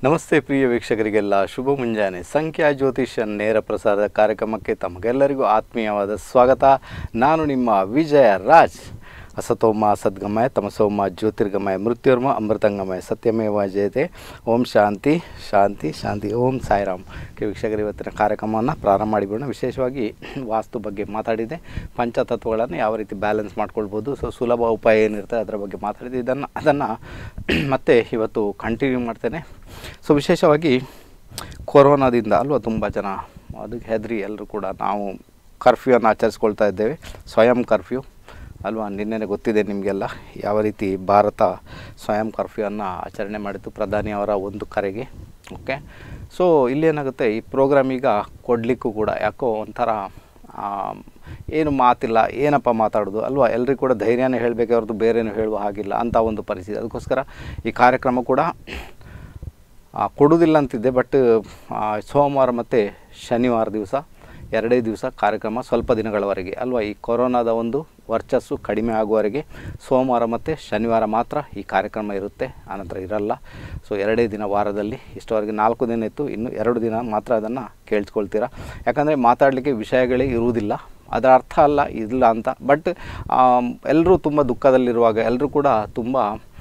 ನಮಸ್ತೆ ಪ್ರಿಯ ವೀಕ್ಷಕರಿಗೆಲ್ಲ ಶುಭ ಮುಂಜಾನೆ ಸಂಖ್ಯಾ ಜ್ಯೋತಿಷ್ಯ ನೇರ ಪ್ರಸಾರದ ಕಾರ್ಯಕ್ರಮಕ್ಕೆ ತಮಗೆಲ್ಲರಿಗೂ ಆತ್ಮೀಯವಾದ ಸ್ವಾಗತ ನಾನು ನಿಮ್ಮ ವಿಜಯ ರಾಜ್ ಅಸತೋಮ ಸದ್ಗಮಯ ತಮಸೋಮ ಜ್ಯೋತಿರ್ಗಮಯ ಮೃತ್ಯುರ್ಮ ಅಮೃತಂಗಮಯ ಸತ್ಯಮೇವ ಜಯತೆ ಓಂ ಶಾಂತಿ ಶಾಂತಿ ಶಾಂತಿ ಓಂ ಸಾಯಿರಾಮ್ ಕೆ ವೀಕ್ಷಕರು ಇವತ್ತಿನ ಕಾರ್ಯಕ್ರಮವನ್ನು ಪ್ರಾರಂಭ ಮಾಡಿಬಿಡೋಣ ವಿಶೇಷವಾಗಿ ವಾಸ್ತು ಬಗ್ಗೆ ಮಾತಾಡಿದೆ ಪಂಚತತ್ವಗಳನ್ನು ಯಾವ ರೀತಿ ಬ್ಯಾಲೆನ್ಸ್ ಮಾಡ್ಕೊಳ್ಬೋದು ಸೊ ಸುಲಭ ಉಪಾಯ ಏನಿರುತ್ತೆ ಅದರ ಬಗ್ಗೆ ಮಾತಾಡಿದೆ ಇದನ್ನು ಅದನ್ನು ಮತ್ತೆ ಇವತ್ತು ಕಂಟಿನ್ಯೂ ಮಾಡ್ತೇನೆ ಸೊ ವಿಶೇಷವಾಗಿ ಕೊರೋನಾದಿಂದ ಅಲ್ವಾ ತುಂಬ ಜನ ಅದಕ್ಕೆ ಹೆದರಿ ಎಲ್ಲರೂ ಕೂಡ ನಾವು ಕರ್ಫ್ಯೂವನ್ನು ಆಚರಿಸ್ಕೊಳ್ತಾ ಇದ್ದೇವೆ ಸ್ವಯಂ ಕರ್ಫ್ಯೂ ಅಲ್ವಾ ನಿನ್ನೆ ಗೊತ್ತಿದೆ ನಿಮಗೆಲ್ಲ ಯಾವ ರೀತಿ ಭಾರತ ಸ್ವಯಂ ಕರ್ಫ್ಯೂವನ್ನು ಆಚರಣೆ ಮಾಡಿತ್ತು ಪ್ರಧಾನಿ ಅವರ ಒಂದು ಕರೆಗೆ ಓಕೆ ಸೊ ಇಲ್ಲೇನಾಗುತ್ತೆ ಈ ಪ್ರೋಗ್ರಾಮ್ ಈಗ ಕೊಡಲಿಕ್ಕೂ ಕೂಡ ಯಾಕೋ ಒಂಥರ ಆ, ಏನು ಮಾತಿಲ್ಲ ಏನಪ್ಪ ಮಾತಾಡೋದು ಅಲ್ವಾ ಎಲ್ರಿಗೂ ಕೂಡ ಧೈರ್ಯನೇ ಹೇಳಬೇಕೆ ಹೊರತು ಬೇರೇನು ಹೇಳುವ ಹಾಗಿಲ್ಲ ಅಂಥ ಒಂದು ಪರಿಸ್ಥಿತಿ ಅದಕ್ಕೋಸ್ಕರ ಈ ಕಾರ್ಯಕ್ರಮ ಕೂಡ ಆ, ಕೊಡುವುದಿಲ್ಲ ಅಂತಿದ್ದೆ ಬಟ್ ಸೋಮವಾರ ಮತ್ತು ಶನಿವಾರ ದಿವಸ ಎರಡೇ ದಿವಸ ಕಾರ್ಯಕ್ರಮ ಸ್ವಲ್ಪ ದಿನಗಳವರೆಗೆ ಅಲ್ವಾ ಈ ಕೊರೋನಾದ ಒಂದು ವರ್ಚಸ್ಸು ಕಡಿಮೆ ಆಗುವವರೆಗೆ ಸೋಮವಾರ ಮತ್ತು ಶನಿವಾರ ಮಾತ್ರ ಈ ಕಾರ್ಯಕ್ರಮ ಇರುತ್ತೆ ಆನಂತರ ಇರಲ್ಲ ಸೊ ಎರಡೇ ದಿನ ವಾರದಲ್ಲಿ ಇಷ್ಟವರೆಗೆ ನಾಲ್ಕು ದಿನ ಇತ್ತು ಇನ್ನು ಎರಡು ದಿನ ಮಾತ್ರ ಅದನ್ನು ಕೇಳಿಸ್ಕೊಳ್ತೀರಾ ಯಾಕಂದರೆ ಮಾತಾಡಲಿಕ್ಕೆ ವಿಷಯಗಳೇ ಇರುವುದಿಲ್ಲ ಅದರ ಅರ್ಥ ಅಲ್ಲ ಇಲ್ಲ ಅಂತ ಬಟ್ ಎಲ್ಲರೂ ತುಂಬ ದುಃಖದಲ್ಲಿರುವಾಗ ಎಲ್ಲರೂ ಕೂಡ ತುಂಬ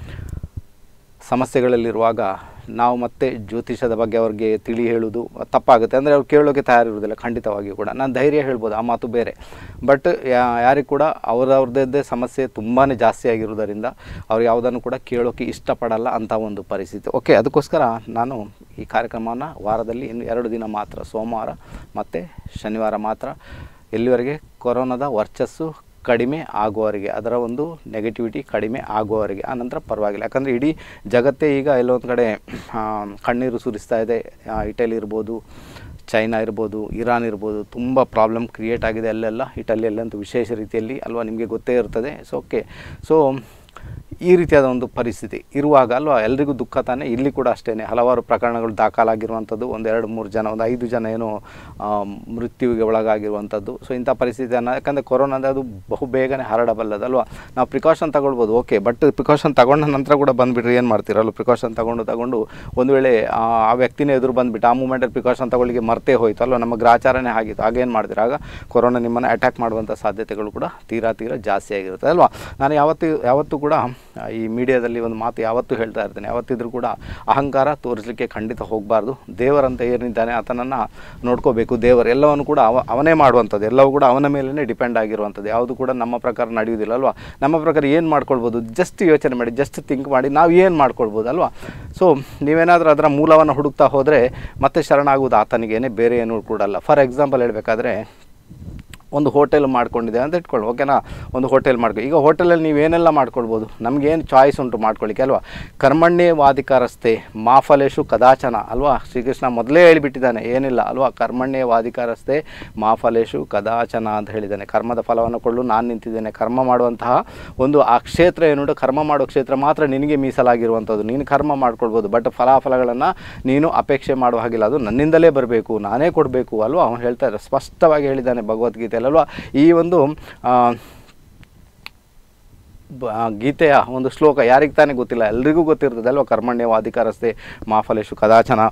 ಸಮಸ್ಯೆಗಳಲ್ಲಿರುವಾಗ ನಾವು ಮತ್ತೆ ಜ್ಯೋತಿಷದ ಬಗ್ಗೆ ಅವ್ರಿಗೆ ತಿಳಿ ಹೇಳೋದು ತಪ್ಪಾಗುತ್ತೆ ಅಂದರೆ ಅವ್ರು ಕೇಳೋಕ್ಕೆ ತಯಾರಿರುವುದಿಲ್ಲ ಖಂಡಿತವಾಗಿಯೂ ಕೂಡ ನಾನು ಧೈರ್ಯ ಹೇಳ್ಬೋದು ಆ ಮಾತು ಬೇರೆ ಬಟ್ ಯಾರಿಗೆ ಕೂಡ ಅವರವ್ರದ್ದೇ ಸಮಸ್ಯೆ ತುಂಬಾ ಜಾಸ್ತಿ ಆಗಿರೋದರಿಂದ ಅವ್ರು ಯಾವುದನ್ನು ಕೂಡ ಕೇಳೋಕ್ಕೆ ಇಷ್ಟಪಡಲ್ಲ ಅಂತ ಒಂದು ಪರಿಸ್ಥಿತಿ ಓಕೆ ಅದಕ್ಕೋಸ್ಕರ ನಾನು ಈ ಕಾರ್ಯಕ್ರಮವನ್ನು ವಾರದಲ್ಲಿ ಇನ್ನು ಎರಡು ದಿನ ಮಾತ್ರ ಸೋಮವಾರ ಮತ್ತು ಶನಿವಾರ ಮಾತ್ರ ಎಲ್ಲಿವರೆಗೆ ಕೊರೋನಾದ ವರ್ಚಸ್ಸು ಕಡಿಮೆ ಆಗುವವರೆಗೆ ಅದರ ಒಂದು ನೆಗೆಟಿವಿಟಿ ಕಡಿಮೆ ಆಗುವವರೆಗೆ ಆನಂತರ ಪರವಾಗಿಲ್ಲ ಯಾಕಂದರೆ ಇಡೀ ಜಗತ್ತೇ ಈಗ ಎಲ್ಲೊಂದು ಕಡೆ ಆ, ಕಣ್ಣೀರು ಸುರಿಸ್ತಾ ಇದೆ ಆ, ಇಟಲಿ ಇರ್ಬೋದು ಚೈನಾ ಇರ್ಬೋದು ಇರಾನ್ ಇರ್ಬೋದು ತುಂಬ ಪ್ರಾಬ್ಲಮ್ ಕ್ರಿಯೇಟ್ ಆಗಿದೆ ಅಲ್ಲೆಲ್ಲ ಇಟಲಿಯಲ್ಲಂತೂ ವಿಶೇಷ ರೀತಿಯಲ್ಲಿ ಅಲ್ವಾ ನಿಮಗೆ ಗೊತ್ತೇ ಇರ್ತದೆ ಸೊ ಓಕೆ ಸೊ ಈ ರೀತಿಯಾದ ಒಂದು ಪರಿಸ್ಥಿತಿ ಇರುವಾಗ ಅಲ್ವಾ ಎಲ್ರಿಗೂ ದುಃಖ ತಾನೇ ಇಲ್ಲಿ ಕೂಡ ಅಷ್ಟೇ ಹಲವಾರು ಪ್ರಕರಣಗಳು ದಾಖಲಾಗಿರುವಂಥದ್ದು ಒಂದು ಎರಡು ಮೂರು ಜನ ಒಂದು ಐದು ಜನ ಏನೋ ಆ, ಮೃತ್ಯುವಿಗೆ ಒಳಗಾಗಿರುವಂಥದ್ದು ಸೊ ಇಂಥ ಪರಿಸ್ಥಿತಿಯನ್ನು ಯಾಕಂದರೆ ಕೊರೋನಾದ ಅದು ಬಹು ಬೇಗನೆ ಹರಡಬಲ್ಲದು ಅಲ್ವಾ ನಾವು ಪ್ರಿಕಾಷನ್ ತಗೊಳ್ಬೋದು ಓಕೆ ಬಟ್ ಪ್ರಿಕಾಷನ್ ತಗೊಂಡ ನಂತರ ಕೂಡ ಬಂದುಬಿಟ್ರೆ ಏನು ಮಾಡ್ತೀರಲ್ಲ ಪ್ರಿಕಾಷನ್ ತಗೊಂಡು ತಗೊಂಡು ಒಂದು ವೇಳೆ ಆ ಆ ವ್ಯಕ್ತಿನೇ ಎದುರು ಬಂದುಬಿಟ್ಟು ಆ ಮೂಮೆಂಟಲ್ಲಿ ಪ್ರಿಕಾಷನ್ ತಗೊಳ್ಳಿಕ್ಕೆ ಮರ್ತೇ ಹೋಯ್ತು ಅಲ್ವಾ ನಮ್ಮ ಗ್ರಾಚಾರನೇ ಆಗಿತ್ತು ಆಗೇನು ಮಾಡ್ತೀರ ಆಗ ಕೊರೋನಾ ನಿಮ್ಮನ್ನು ಅಟ್ಯಾಕ್ ಮಾಡುವಂಥ ಸಾಧ್ಯತೆಗಳು ಕೂಡ ತೀರಾ ತೀರಾ ಜಾಸ್ತಿ ಆಗಿರುತ್ತೆ ಅಲ್ವಾ ನಾನು ಯಾವತ್ತು ಯಾವತ್ತೂ ಕೂಡ ಆ, ಈ ಮೀಡಿಯಾದಲ್ಲಿ ಒಂದು ಮಾತು ಯಾವತ್ತೂ ಹೇಳ್ತಾ ಇರ್ತೇನೆ ಯಾವತ್ತಿದ್ರೂ ಕೂಡ ಅಹಂಕಾರ ತೋರಿಸಲಿಕ್ಕೆ ಖಂಡಿತ ಹೋಗಬಾರ್ದು ದೇವರಂತ ಏನಿದ್ದಾನೆ ಆತನನ್ನು ನೋಡ್ಕೋಬೇಕು ದೇವರು ಎಲ್ಲವನ್ನು ಕೂಡ ಅವ ಅವನೇ ಮಾಡುವಂಥದ್ದು ಎಲ್ಲವೂ ಕೂಡ ಅವನ ಮೇಲೇ ಡಿಪೆಂಡ್ ಆಗಿರುವಂಥದ್ದು ಯಾವುದು ಕೂಡ ನಮ್ಮ ಪ್ರಕಾರ ನಡೆಯುವುದಿಲ್ಲ ಅಲ್ವಾ ನಮ್ಮ ಪ್ರಕಾರ ಏನು ಮಾಡ್ಕೊಳ್ಬೋದು ಜಸ್ಟ್ ಯೋಚನೆ ಮಾಡಿ ಜಸ್ಟ್ ಥಿಂಕ್ ಮಾಡಿ ನಾವು ಏನು ಮಾಡ್ಕೊಳ್ಬೋದು ಅಲ್ವಾ ಸೊ ನೀವೇನಾದರೂ ಅದರ ಮೂಲವನ್ನು ಹುಡುಕ್ತಾ ಹೋದರೆ ಮತ್ತೆ ಶರಣಾಗುವುದು ಆತನಿಗೇನೆ ಬೇರೆ ಏನು ಕೊಡಲ್ಲ ಫಾರ್ ಎಕ್ಸಾಂಪಲ್ ಹೇಳಬೇಕಾದ್ರೆ ಒಂದು ಹೋಟೆಲ್ ಮಾಡ್ಕೊಂಡಿದೆ ಅಂತ ಇಟ್ಕೊಳ್ಳಿ ಓಕೆನಾ ಒಂದು ಹೋಟೆಲ್ ಮಾಡ್ಕೊ ಈಗ ಹೋಟೆಲಲ್ಲಿ ನೀವೇನೆಲ್ಲ ಮಾಡ್ಕೊಳ್ಬೋದು ನಮಗೇನು ಚಾಯ್ಸ್ ಉಂಟು ಮಾಡ್ಕೊಳ್ಳಿಕ್ಕೆ ಅಲ್ವಾ ಕರ್ಮಣ್ಯೇ ವಾದಿಕಾರಸ್ತೆ ಮಾಫಲೇಶು ಕದಾಚನ ಅಲ್ವಾ ಶ್ರೀಕೃಷ್ಣ ಮೊದಲೇ ಹೇಳಿಬಿಟ್ಟಿದ್ದಾನೆ ಏನಿಲ್ಲ ಅಲ್ವಾ ಕರ್ಮಣ್ಯೇ ವಾದಿಕಾರಸ್ತೆ ಮಾಫಲೇಶು ಕದಾಚನ ಅಂತ ಹೇಳಿದ್ದಾನೆ ಕರ್ಮದ ಫಲವನ್ನು ಕೊಳ್ಳಲು ನಾನು ನಿಂತಿದ್ದೇನೆ ಕರ್ಮ ಮಾಡುವಂತಹ ಒಂದು ಆ ಕ್ಷೇತ್ರ ಏನುಂಟು ಕರ್ಮ ಮಾಡೋ ಕ್ಷೇತ್ರ ಮಾತ್ರ ನಿನಗೆ ಮೀಸಲಾಗಿರುವಂಥದ್ದು ನೀನು ಕರ್ಮ ಮಾಡ್ಕೊಳ್ಬೋದು ಬಟ್ ಫಲಾಫಲಗಳನ್ನು ನೀನು ಅಪೇಕ್ಷೆ ಮಾಡುವ ಹಾಗಿಲ್ಲ ಅದು ನನ್ನಿಂದಲೇ ಬರಬೇಕು ನಾನೇ ಕೊಡಬೇಕು ಅಲ್ವಾ ಅವನು ಹೇಳ್ತಾ ಇದ್ದಾರೆ ಸ್ಪಷ್ಟವಾಗಿ ಹೇಳಿದ್ದಾನೆ ಭಗವದ್ಗೀತೆಯಲ್ಲಿ ಅಲ್ವಾ ಈ ಒಂದು ಆ, ಬ- ಆ ಗೀತೆಯ ಒಂದು ಶ್ಲೋಕ ಯಾರಿಗೆ ತಾನೇ ಗೊತ್ತಿಲ್ಲ ಎಲ್ರಿಗೂ ಗೊತ್ತಿರ್ತದೆ ಅಲ್ವಾ ಕರ್ಮಣ್ಯವ ಅಧಿಕಾರಸ್ತೆ ಮಾಫಲೇಶು ಕದಾಚನ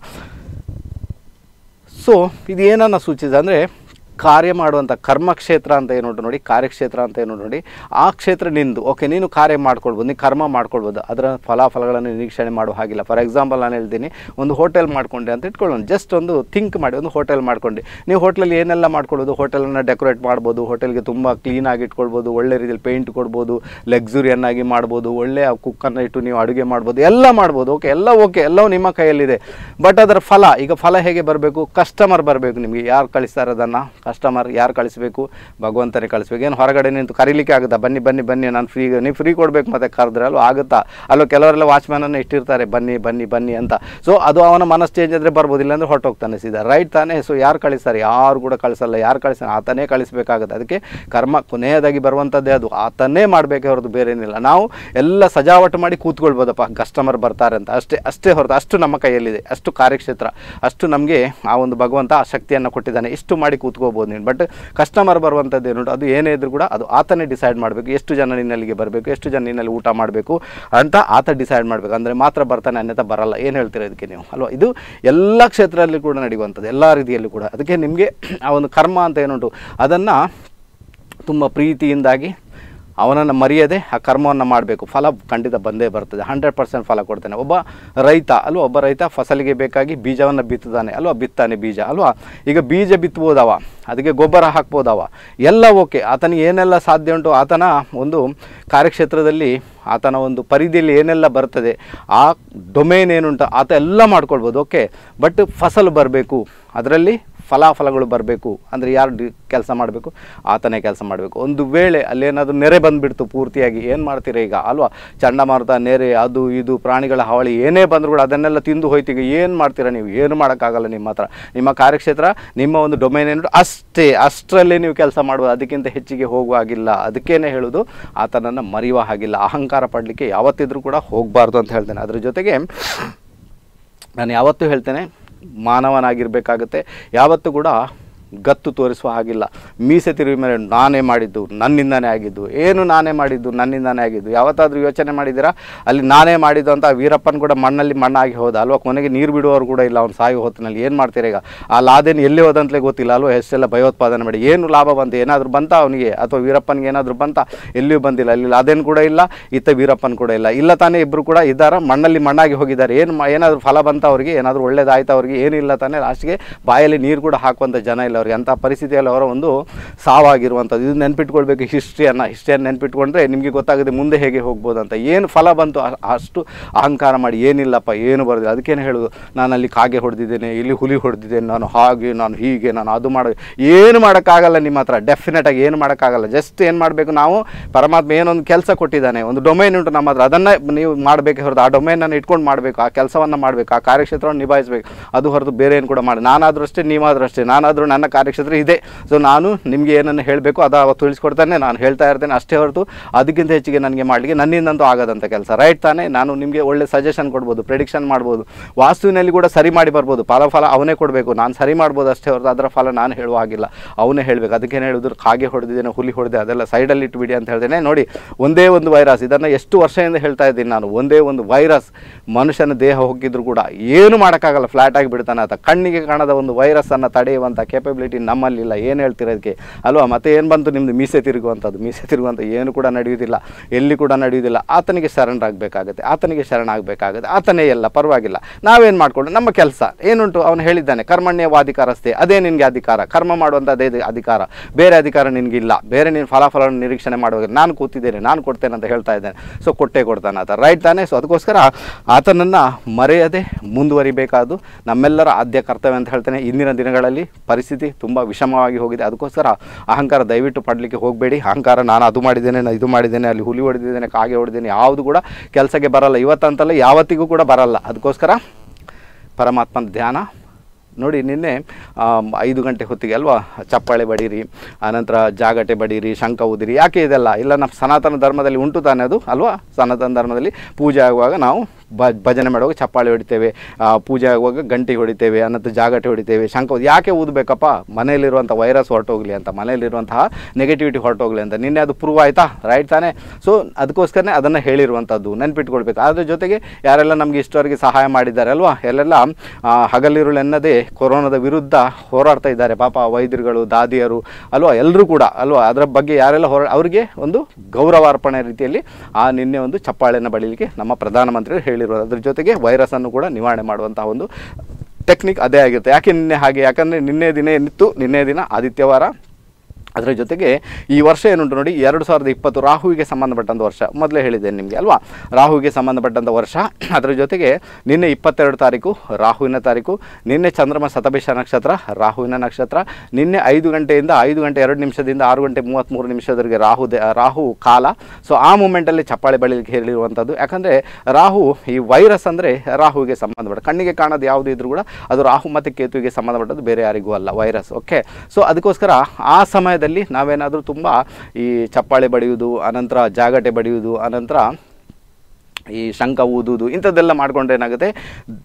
ಸೊ ಇದು ಏನನ್ನು ಸೂಚಿಸಿದೆ ಅಂದರೆ ಕಾರ್ಯ ಮಾಡುವಂಥ ಕರ್ಮಕ್ಷೇತ್ರ ಅಂತ ಏನು ಉಂಟು ನೋಡಿ ಕಾರ್ಯಕ್ಷೇತ್ರ ಅಂತ ಏನು ಉಂಟು ನೋಡಿ ಆ ಕ್ಷೇತ್ರ ನಿಂದು ಓಕೆ ನೀನು ಕಾರ್ಯ ಮಾಡ್ಕೊಳ್ಬೋದು ನೀನು ಕರ್ಮ ಮಾಡ್ಕೊಳ್ಬೋದು ಅದರ ಫಲಾಫಲಗಳನ್ನು ನಿರೀಕ್ಷಣೆ ಮಾಡುವ ಹಾಗಿಲ್ಲ ಫಾರ್ ಎಕ್ಸಾಂಪಲ್ ನಾನು ಹೇಳ್ತೀನಿ ಒಂದು ಹೋಟೆಲ್ ಮಾಡ್ಕೊಂಡೆ ಅಂತ ಇಟ್ಕೊಳ್ಳೋಣ ಜಸ್ಟ್ ಒಂದು ಥಿಂಕ್ ಮಾಡಿ ಒಂದು ಹೋಟೆಲ್ ಮಾಡ್ಕೊಂಡೆ ನೀವು ಹೋಟೆಲಲ್ಲಿ ಏನೆಲ್ಲ ಮಾಡ್ಕೊಳ್ಬೋದು ಹೋಟೆಲನ್ನು ಡೆಕೋರೇಟ್ ಮಾಡ್ಬೋದು ಹೋಟೆಲ್ಗೆ ತುಂಬ ಕ್ಲೀನಾಗಿ ಇಟ್ಕೊಳ್ಬೋದು ಒಳ್ಳೆ ರೀತಿಯಲ್ಲಿ ಪೇಂಟ್ ಕೊಡ್ಬೋದು ಲಕ್ಸುರಿಯನ್ನಾಗಿ ಮಾಡ್ಬೋದು ಒಳ್ಳೆಯ ಕುಕ್ಕನ್ನು ಇಟ್ಟು ನೀವು ಅಡುಗೆ ಮಾಡ್ಬೋದು ಎಲ್ಲ ಮಾಡ್ಬೋದು ಓಕೆ ಎಲ್ಲ ಓಕೆ ಎಲ್ಲವೂ ನಿಮ್ಮ ಕೈಯಲ್ಲಿದೆ ಬಟ್ ಅದರ ಫಲ ಈಗ ಫಲ ಹೇಗೆ ಬರಬೇಕು ಕಸ್ಟಮರ್ ಬರಬೇಕು ನಿಮಗೆ ಯಾರು ಕಳಿಸ್ತಾರೆ ಅದನ್ನು ಕಸ್ಟಮರ್ ಯಾರು ಕಳಿಸ್ಬೇಕು ಭಗವಂತನೇ ಕಳಿಸ್ಬೇಕು ಏನು ಹೊರಗಡೆ ನಿಂತು ಕರೀಲಿಕ್ಕೆ ಆಗುತ್ತಾ ಬನ್ನಿ ಬನ್ನಿ ಬನ್ನಿ ನಾನು ಫ್ರೀ ನೀವು ಫ್ರೀ ಕೊಡಬೇಕು ಮತ್ತೆ ಕರೆದ್ರೆ ಅಲ್ವ ಆಗುತ್ತಾ ಅಲ್ಲೋ ಕೆಲವರೆಲ್ಲ ವಾಚ್ಮ್ಯಾನನ್ನು ಇಟ್ಟಿರ್ತಾರೆ ಬನ್ನಿ ಬನ್ನಿ ಬನ್ನಿ ಅಂತ ಸೊ ಅದು ಅವನ ಮನಸ್ಸು ಚೇಂಜ್ ಆದರೆ ಬರ್ಬೋದು ಇಲ್ಲಾಂದ್ರೆ ಹೊರಟೋಗ್ತಾನೆ ಸೀದಾ ರೈಟ್ ತಾನೇ ಸೊ ಯಾರು ಕಳಿಸ್ತಾರೆ ಯಾರು ಕೂಡ ಕಳಿಸಲ್ಲ ಯಾರು ಕಳಿಸ್ತಾನೆ ಆತನೇ ಕಳಿಸ್ಬೇಕಾಗುತ್ತೆ ಅದಕ್ಕೆ ಕರ್ಮ ಕೊನೆಯದಾಗಿ ಬರುವಂಥದ್ದೇ ಅದು ಆತನೇ ಮಾಡಬೇಕೇ ಹೊರತು ಬೇರೆ ಏನಿಲ್ಲ ನಾವು ಎಲ್ಲ ಸಜಾವಟು ಮಾಡಿ ಕೂತ್ಕೊಳ್ಬೋದಪ್ಪ ಕಸ್ಟಮರ್ ಬರ್ತಾರೆ ಅಂತ ಅಷ್ಟೇ ಅಷ್ಟೇ ಹೊರತು ಅಷ್ಟು ನಮ್ಮ ಕೈಯಲ್ಲಿದೆ ಅಷ್ಟು ಕಾರ್ಯಕ್ಷೇತ್ರ ಅಷ್ಟು ನಮಗೆ ಆ ಒಂದು ಭಗವಂತ ಆ ಶಕ್ತಿಯನ್ನು ಕೊಟ್ಟಿದ್ದಾನೆ ಇಷ್ಟು ಮಾಡಿ ಕೂತ್ಕೋಬೋದು ಹೇಳ್ಬೋದು ನೀನು ಬಟ್ ಕಸ್ಟಮರ್ ಬರುವಂಥದ್ದು ಏನು ಅದು ಏನೇ ಇದ್ರೂ ಕೂಡ ಅದು ಆತನೇ ಡಿಸೈಡ್ ಮಾಡಬೇಕು ಎಷ್ಟು ಜನ ನಿನ್ನಲ್ಲಿಗೆ ಬರಬೇಕು ಎಷ್ಟು ಜನ ನಿನ್ನಲ್ಲಿ ಊಟ ಮಾಡಬೇಕು ಅಂತ ಆತ ಡಿಸೈಡ್ ಮಾಡಬೇಕು ಅಂದರೆ ಮಾತ್ರ ಬರ್ತಾನೆ ಅನ್ಯಥ ಬರಲ್ಲ ಏನು ಹೇಳ್ತೀರಾ ಇದಕ್ಕೆ ನೀವು ಅಲ್ವಾ ಇದು ಎಲ್ಲ ಕ್ಷೇತ್ರದಲ್ಲಿ ಕೂಡ ನಡೆಯುವಂಥದ್ದು ಎಲ್ಲ ರೀತಿಯಲ್ಲೂ ಕೂಡ ಅದಕ್ಕೆ ನಿಮಗೆ ಆ ಒಂದು ಕರ್ಮ ಅಂತ ಏನುಂಟು ಅದನ್ನು ತುಂಬ ಪ್ರೀತಿಯಿಂದಾಗಿ ಅವನನ್ನು ಮರೆಯದೆ ಆ ಕರ್ಮವನ್ನು ಮಾಡಬೇಕು ಫಲ ಖಂಡಿತ ಬಂದೇ ಬರ್ತದೆ ಹಂಡ್ರೆಡ್ ಪರ್ಸೆಂಟ್ ಫಲ ಕೊಡ್ತಾನೆ ಒಬ್ಬ ರೈತ ಅಲ್ವಾ ಒಬ್ಬ ರೈತ ಫಸಲಿಗೆ ಬೇಕಾಗಿ ಬೀಜವನ್ನು ಬಿತ್ತುತ್ತಾನೆ ಅಲ್ವಾ ಬಿತ್ತಾನೆ ಬೀಜ ಅಲ್ವಾ ಈಗ ಬೀಜ ಬಿತ್ಬೋದವ ಅದಕ್ಕೆ ಗೊಬ್ಬರ ಹಾಕ್ಬೋದವ ಎಲ್ಲ ಓಕೆ ಆತನಿಗೆ ಏನೆಲ್ಲ ಸಾಧ್ಯ ಉಂಟು ಆತನ ಒಂದು ಕಾರ್ಯಕ್ಷೇತ್ರದಲ್ಲಿ ಆತನ ಒಂದು ಪರಿಧಿಯಲ್ಲಿ ಏನೆಲ್ಲ ಬರ್ತದೆ ಆ ಡೊಮೇನ್ ಏನುಂಟು ಆತ ಎಲ್ಲ ಮಾಡ್ಕೊಳ್ಬೋದು ಓಕೆ ಬಟ್ ಫಸಲು ಬರಬೇಕು ಅದರಲ್ಲಿ ಫಲಾಫಲಗಳು ಬರಬೇಕು ಅಂದರೆ ಯಾರು ಡಿ ಕೆಲಸ ಮಾಡಬೇಕು ಆತನೇ ಕೆಲಸ ಮಾಡಬೇಕು ಒಂದು ವೇಳೆ ಅಲ್ಲೇನಾದರೂ ನೆರೆ ಬಂದುಬಿಡ್ತು ಪೂರ್ತಿಯಾಗಿ ಏನು ಮಾಡ್ತೀರಾ ಈಗ ಅಲ್ವಾ ಚಂಡಮಾರುತ ನೆರೆ ಅದು ಇದು ಪ್ರಾಣಿಗಳ ಹಾವಳಿ ಏನೇ ಬಂದರೂ ಕೂಡ ಅದನ್ನೆಲ್ಲ ತಿಂದು ಹೋಯ್ತು ಈಗ ಏನು ಮಾಡ್ತೀರಾ ನೀವು ಏನು ಮಾಡೋಕ್ಕಾಗಲ್ಲ ನಿಮ್ಮ ಹತ್ರ ನಿಮ್ಮ ಕಾರ್ಯಕ್ಷೇತ್ರ ನಿಮ್ಮ ಒಂದು ಡೊಮೈನ್ ಏನು ಅಷ್ಟೇ ಅಷ್ಟರಲ್ಲೇ ನೀವು ಕೆಲಸ ಮಾಡುವುದು ಅದಕ್ಕಿಂತ ಹೆಚ್ಚಿಗೆ ಹೋಗುವ ಹಾಗಿಲ್ಲ ಅದಕ್ಕೇನೆ ಹೇಳೋದು ಆತನನ್ನು ಮರೆಯುವ ಹಾಗಿಲ್ಲ ಅಹಂಕಾರ ಪಡಲಿಕ್ಕೆ ಯಾವತ್ತಿದ್ರೂ ಕೂಡ ಹೋಗಬಾರ್ದು ಅಂತ ಹೇಳ್ತೇನೆ ಅದ್ರ ಜೊತೆಗೆ ನಾನು ಯಾವತ್ತೂ ಹೇಳ್ತೇನೆ ಮಾನವನಾಗಿರಬೇಕಾಗುತ್ತೆ ಯಾವತ್ತೂ ಕೂಡ ಗತ್ತು ತೋರಿಸುವ ಹಾಗಿಲ್ಲ ಮೀಸೆ ತಿರುವಿ ಮೇಲೆ ನಾನೇ ಮಾಡಿದ್ದು ನನ್ನಿಂದನೇ ಆಗಿದ್ದು ಏನು ನಾನೇ ಮಾಡಿದ್ದು ನನ್ನಿಂದನೇ ಆಗಿದ್ದು ಯಾವತ್ತಾದರೂ ಯೋಚನೆ ಮಾಡಿದ್ದೀರಾ ಅಲ್ಲಿ ನಾನೇ ಮಾಡಿದ್ದು ಅಂತ ವೀರಪ್ಪನ ಕೂಡ ಮಣ್ಣಲ್ಲಿ ಮಣ್ಣಾಗಿ ಹೋದ ಅಲ್ವಾ ಕೊನೆಗೆ ನೀರು ಬಿಡುವವರು ಕೂಡ ಇಲ್ಲ ಅವ್ನು ಸಾಯಿ ಹೊತ್ತಿನಲ್ಲಿ ಏನು ಮಾಡ್ತೀರಾ ಈಗ ಆ ಲಾದೇನು ಎಲ್ಲಿ ಹೋದಂತಲೇ ಗೊತ್ತಿಲ್ಲ ಅಲ್ವಾ ಎಷ್ಟೆಲ್ಲ ಭಯೋತ್ಪಾದನೆ ಮಾಡಿ ಏನು ಲಾಭ ಬಂತು ಏನಾದರೂ ಬಂತ ಅವನಿಗೆ ಅಥವಾ ವೀರಪ್ಪನಿಗೆ ಏನಾದರೂ ಬಂತ ಎಲ್ಲಿಯೂ ಬಂದಿಲ್ಲ ಅಲ್ಲಿ ಲಾದೇನು ಕೂಡ ಇಲ್ಲ ಇತ್ತ ವೀರಪ್ಪನ ಕೂಡ ಇಲ್ಲ ಇಲ್ಲ ತಾನೇ ಇಬ್ಬರು ಕೂಡ ಇದ್ದಾರೆ ಮಣ್ಣಲ್ಲಿ ಮಣ್ಣಾಗಿ ಹೋಗಿದ್ದಾರೆ ಏನು ಮಾ ಏನಾದರೂ ಫಲ ಬಂತ ಅವ್ರಿಗೆ ಏನಾದರೂ ಒಳ್ಳೇದಾಯ್ತು ಅವ್ರಿಗೆ ಏನಿಲ್ಲ ತಾನೇ ಲಾಸ್ಟ್ಗೆ ಬಾಯಲ್ಲಿ ನೀರು ಕೂಡ ಹಾಕುವಂಥ ಜನ ಇಲ್ಲ ಅವ್ರಿಗೆ ಅಂಥ ಪರಿಸ್ಥಿತಿಯಲ್ಲಿ ಅವರ ಒಂದು ಸಾವಾಗಿರುವಂಥದ್ದು ಇದು ನೆನ್ಪಿಟ್ಕೊಳ್ಬೇಕು ಹಿಸ್ಟ್ರಿಯನ್ನು ಹಿಸ್ಟ್ರಿಯನ್ನು ನೆನ್ಪಿಟ್ಕೊಂಡ್ರೆ ನಿಮಗೆ ಗೊತ್ತಾಗುತ್ತೆ ಮುಂದೆ ಹೇಗೆ ಹೋಗ್ಬೋದು ಅಂತ ಏನು ಫಲ ಬಂತು ಅ- ಅಷ್ಟು ಅಹಂಕಾರ ಮಾಡಿ ಏನಿಲ್ಲಪ್ಪ ಏನು ಬರೋದಿಲ್ಲ ಅದಕ್ಕೇನು ಹೇಳೋದು ನಾನು ಅಲ್ಲಿ ಕಾಗೆ ಹೊಡೆದಿದ್ದೇನೆ ಇಲ್ಲಿ ಹುಲಿ ಹೊಡೆದಿದ್ದೇನೆ ನಾನು ಹಾಗೆ ನಾನು ಹೀಗೆ ನಾನು ಅದು ಮಾಡೋ ಏನು ಮಾಡೋಕ್ಕಾಗಲ್ಲ ನಿಮ್ಮ ಹತ್ರ ಡೆಫಿನೆಟಾಗಿ ಏನು ಮಾಡೋಕ್ಕಾಗಲ್ಲ ಜಸ್ಟ್ ಏನು ಮಾಡಬೇಕು ನಾವು ಪರಮಾತ್ಮ ಏನೊಂದು ಕೆಲಸ ಕೊಟ್ಟಿದ್ದಾನೆ ಒಂದು ಡೊಮೈನ್ ಉಂಟು ನಮ್ಮ ಹತ್ರ ಅದನ್ನೇ ನೀವು ಮಾಡಬೇಕೆ ಹೊರತು ಆ ಡೊಮೈನನ್ನು ಇಟ್ಕೊಂಡು ಮಾಡಬೇಕು ಆ ಕೆಲಸವನ್ನು ಮಾಡಬೇಕು ಆ ಕಾರ್ಯಕ್ಷೇತ್ರವನ್ನು ನಿಭಾಯಿಸಬೇಕು ಅದು ಹೊರತು ಬೇರೆ ಏನು ಕೂಡ ಮಾಡಿ ನಾನಾದರೂ ಅಷ್ಟೇ ನೀವಾದರೂ ಅಷ್ಟೇ ನಾನಾದರೂ ನನ್ನ ಕಾರ್ಯಕ್ಷೇತ್ರ ಇದೆ ಸೊ ನಾನು ನಿಮಗೆ ಏನನ್ನು ಹೇಳಬೇಕು ಅದು ಅವತ್ತು ತಿಳಿಸ್ಕೊಡ್ತಾನೆ ನಾನು ಹೇಳ್ತಾ ಇರ್ತೇನೆ ಅಷ್ಟೇ ಹೊರತು ಅದಕ್ಕಿಂತ ಹೆಚ್ಚಿಗೆ ನನಗೆ ಮಾಡಲಿಕ್ಕೆ ನನ್ನಿಂದಂತೂ ಆಗೋದಂಥ ಕೆಲಸ ರೈಟ್ ತಾನೇ ನಾನು ನಿಮಗೆ ಒಳ್ಳೆ ಸಜೆಷನ್ ಕೊಡ್ಬೋದು ಪ್ರಿಡಿಕ್ಷನ್ ಮಾಡ್ಬೋದು ವಾಸ್ತುವಿನಲ್ಲಿ ಕೂಡ ಸರಿ ಮಾಡಿ ಬರ್ಬೋದು ಫಲ ಫಲ ಅವನೇ ಕೊಡಬೇಕು ನಾನು ಸರಿ ಮಾಡ್ಬೋದು ಅಷ್ಟೇ ಹೊರತು ಅದರ ಫಲ ನಾನು ಹೇಳುವ ಹಾಗಿಲ್ಲ ಅವನೇ ಹೇಳಬೇಕು ಅದಕ್ಕೇನು ಹೇಳಿದ್ರು ಕಾಗೆ ಹೊಡೆದಿದ್ದೇನೆ ಹುಲಿ ಹೊಡೆದೆ ಅದೆಲ್ಲ ಸೈಡಲ್ಲಿ ಇಟ್ಬಿಡಿ ಅಂತ ಹೇಳ್ತೇನೆ ನೋಡಿ ಒಂದೇ ಒಂದು ವೈರಸ್ ಇದನ್ನು ಎಷ್ಟು ವರ್ಷದಿಂದ ಹೇಳ್ತಾ ಇದ್ದೀನಿ ನಾನು ಒಂದೇ ಒಂದು ವೈರಸ್ ಮನುಷ್ಯನ ದೇಹ ಹೋಗಿದ್ರು ಕೂಡ ಏನು ಮಾಡೋಕ್ಕಾಗಲ್ಲ ಫ್ಲಾಟ್ ಆಗಿ ಬಿಡ್ತಾನೆ ಆತ ಕಣ್ಣಿಗೆ ಕಾಣದ ಒಂದು ವೈರಸ್ಸನ್ನು ತಡೆಯುವಂಥ ಕೇಪಬಿಲಿಟಿ ನಮ್ಮಲ್ಲಿಲ್ಲ ಏನು ಹೇಳ್ತೀರ ಅದಕ್ಕೆ ಅಲ್ವಾ ಮತ್ತೆ ಏನು ಬಂತು ನಿಮ್ಮದು ಮೀಸೆ ತಿರುಗುವಂಥದ್ದು ಮೀಸೆ ತಿರುಗುವಂಥ ಏನು ಕೂಡ ನಡೆಯುವುದಿಲ್ಲ ಎಲ್ಲಿ ಕೂಡ ನಡೆಯುವುದಿಲ್ಲ ಆತನಿಗೆ ಶರಣರಾಗಬೇಕಾಗುತ್ತೆ ಆತನಿಗೆ ಶರಣಾಗಬೇಕಾಗುತ್ತೆ ಆತನೇ ಎಲ್ಲ ಪರವಾಗಿಲ್ಲ ನಾವೇನು ಮಾಡ್ಕೊಂಡು ನಮ್ಮ ಕೆಲಸ ಏನುಂಟು ಅವನು ಹೇಳಿದ್ದಾನೆ ಕರ್ಮಣ್ಯವಾಧಿಕಾರಸ್ಥೆ ಅದೇ ನಿನಗೆ ಅಧಿಕಾರ ಕರ್ಮ ಮಾಡುವಂಥ ಅದೇ ಅಧಿಕಾರ ಬೇರೆ ಅಧಿಕಾರ ನಿನಗಿಲ್ಲ ಬೇರೆ ನೀನು ಫಲಾಫಲವನ್ನು ನಿರೀಕ್ಷಣೆ ಮಾಡುವಾಗ ನಾನು ಕೂತಿದ್ದೇನೆ ನಾನು ಕೊಡ್ತೇನೆ ಅಂತ ಹೇಳ್ತಾ ಇದ್ದೇನೆ ಸೊ ಕೊಟ್ಟೇ ಕೊಡ್ತಾನೆ ಆತ ರೈಟ್ ತಾನೇ ಸೊ ಅದಕ್ಕೋಸ್ಕರ ಆತನನ್ನು ಮರೆಯದೆ ಮುಂದುವರಿಬೇಕಾದ್ದು ನಮ್ಮೆಲ್ಲರ ಆದ್ಯ ಕರ್ತವ್ಯ ಅಂತ ಹೇಳ್ತೇನೆ ಇಂದಿನ ದಿನಗಳಲ್ಲಿ ಪರಿಸ್ಥಿತಿ ತುಂಬ ವಿಷಮವಾಗಿ ಹೋಗಿದೆ ಅದಕ್ಕೋಸ್ಕರ ಅಹಂಕಾರ ದಯವಿಟ್ಟು ಪಡಲಿಕ್ಕೆ ಹೋಗಬೇಡಿ ಅಹಂಕಾರ ನಾನು ಅದು ಮಾಡಿದ್ದೇನೆ ನಾನು ಇದು ಮಾಡಿದ್ದೇನೆ ಅಲ್ಲಿ ಹುಲಿ ಹೊಡೆದಿದ್ದೇನೆ ಕಾಗೆ ಹೊಡೆದಿದ್ದೇನೆ ಯಾವುದು ಕೂಡ ಕೆಲಸಕ್ಕೆ ಬರಲ್ಲ ಇವತ್ತಂತಲ್ಲ ಯಾವತ್ತಿಗೂ ಕೂಡ ಬರಲ್ಲ ಅದಕ್ಕೋಸ್ಕರ ಪರಮಾತ್ಮನ ಧ್ಯಾನ ನೋಡಿ ನಿನ್ನೆ ಆಮ್, ಐದು ಗಂಟೆ ಹೊತ್ತಿಗೆ ಅಲ್ವಾ ಚಪ್ಪಾಳೆ ಬಡೀರಿ ಆನಂತರ ಜಾಗಟೆ ಬಡೀರಿ ಶಂಖ ಊದಿರಿ ಯಾಕೆ ಇದೆಲ್ಲ ಇಲ್ಲ ನಮ್ಮ ಸನಾತನ ಧರ್ಮದಲ್ಲಿ ಉಂಟು ತಾನೇ ಅದು ಅಲ್ವಾ ಸನಾತನ ಧರ್ಮದಲ್ಲಿ ಪೂಜೆ ಆಗುವಾಗ ನಾವು ಬ ಭಜನೆ ಮಾಡುವಾಗ ಚಪ್ಪಾಳೆ ಹೊಡಿತೇವೆ ಆ, ಪೂಜೆ ಆಗುವಾಗ ಗಂಟೆ ಹೊಡಿತೇವೆ ಅನಂತರ ಜಾಗಟೆ ಹೊಡಿತೇವೆ ಶಂಖ ಊದಿ ಯಾಕೆ ಊದಬೇಕಪ್ಪ ಮನೆಯಲ್ಲಿರುವಂಥ ವೈರಸ್ ಹೊರಟೋಗ್ಲಿ ಅಂತ ಮನೆಯಲ್ಲಿರುವಂತಹ ನೆಗೆಟಿವಿಟಿ ಹೊರಟೋಗ್ಲಿ ಅಂತ ನಿನ್ನೆ ಅದು ಪ್ರೂವ್ ಆಯಿತಾ ರೈಟ್ ತಾನೇ ಸೊ ಅದಕ್ಕೋಸ್ಕರನೇ ಅದನ್ನು ಹೇಳಿರುವಂಥದ್ದು ನೆನ್ಪಿಟ್ಕೊಳ್ಬೇಕು ಅದ್ರ ಜೊತೆಗೆ ಯಾರೆಲ್ಲ ನಮಗೆ ಇಷ್ಟವರೆಗೆ ಸಹಾಯ ಮಾಡಿದ್ದಾರೆ ಅಲ್ವಾ ಎಲ್ಲೆಲ್ಲ ಆ, ಹಗಲಿರುಳೆನ್ನದೇ ಕೊರೋನಾದ ವಿರುದ್ಧ ಹೋರಾಡ್ತಾ ಇದ್ದಾರೆ ಪಾಪ ವೈದ್ಯರುಗಳು ದಾದಿಯರು ಅಲ್ವಾ ಎಲ್ಲರೂ ಕೂಡ ಅಲ್ವಾ ಅದರ ಬಗ್ಗೆ ಯಾರೆಲ್ಲ ಹೋರ ಅವರಿಗೆ ಒಂದು ಗೌರವಾರ್ಪಣೆ ರೀತಿಯಲ್ಲಿ ಆ ನಿನ್ನೆ ಒಂದು ಚಪ್ಪಾಳೆಯನ್ನು ಬಳಿಲಿಕ್ಕೆ ನಮ್ಮ ಪ್ರಧಾನಮಂತ್ರಿಗಳು ಹೇಳಿರೋದು ಅದ್ರ ಜೊತೆಗೆ ವೈರಸ್ಸನ್ನು ಕೂಡ ನಿವಾರಣೆ ಮಾಡುವಂತಹ ಒಂದು ಟೆಕ್ನಿಕ್ ಅದೇ ಆಗಿರುತ್ತೆ ಯಾಕೆ ನಿನ್ನೆ ಹಾಗೆ ಯಾಕಂದರೆ ನಿನ್ನೆ ದಿನ ಏನಿತ್ತು ನಿನ್ನೆ ದಿನ ಆದಿತ್ಯವಾರ ಅದರ ಜೊತೆಗೆ ಈ ವರ್ಷ ಏನುಂಟು ನೋಡಿ ಎರಡು ಸಾವಿರದ ಇಪ್ಪತ್ತು ರಾಹುವಿಗೆ ಸಂಬಂಧಪಟ್ಟಂಥ ವರ್ಷ ಮೊದಲೇ ಹೇಳಿದ್ದೇನೆ ನಿಮಗೆ ಅಲ್ವಾ ರಾಹುವಿಗೆ ಸಂಬಂಧಪಟ್ಟಂಥ ವರ್ಷ ಅದರ ಜೊತೆಗೆ ನಿನ್ನೆ ಇಪ್ಪತ್ತೆರಡು ತಾರೀಕು ರಾಹುವಿನ ತಾರೀಕು ನಿನ್ನೆ ಚಂದ್ರಮ ಶತಭಿಷ ನಕ್ಷತ್ರ ರಾಹುವಿನ ನಕ್ಷತ್ರ ನಿನ್ನೆ ಐದು ಗಂಟೆಯಿಂದ ಐದು ಗಂಟೆ ಎರಡು ನಿಮಿಷದಿಂದ ಆರು ಗಂಟೆ ಮೂವತ್ತ್ಮೂರು ನಿಮಿಷದವರೆಗೆ ರಾಹು ದೆ- ರಾಹು ಕಾಲ ಸೊ ಆ ಮೂಮೆಂಟಲ್ಲಿ ಚಪ್ಪಾಳೆ ಬಳಿಲಿಕ್ಕೆ ಹೇಳಿರುವಂಥದ್ದು ಯಾಕಂದರೆ ರಾಹು ಈ ವೈರಸ್ ಅಂದರೆ ರಾಹುವಿಗೆ ಸಂಬಂಧಪಟ್ಟ ಕಣ್ಣಿಗೆ ಕಾಣೋದು ಯಾವುದು ಇದ್ರೂ ಕೂಡ ಅದು ರಾಹು ಮತ್ತು ಕೇತುವಿಗೆ ಸಂಬಂಧಪಟ್ಟದ್ದು ಬೇರೆ ಯಾರಿಗೂ ಅಲ್ಲ ವೈರಸ್ ಓಕೆ ಸೊ ಅದಕ್ಕೋಸ್ಕರ ಆ ಸಮಯದಲ್ಲಿ ನಾವೇನಾದರೂ ತುಂಬ ಈ ಚಪ್ಪಾಳೆ ಬಡಿಯುವುದು ಅನಂತರ ಜಾಗಟೆ ಬಡಿಯುವುದು ಅನಂತರ ಈ ಶಂಖ ಊದುವುದು ಇಂಥದ್ದೆಲ್ಲ ಮಾಡ್ಕೊಂಡ್ರೆ ಏನಾಗುತ್ತೆ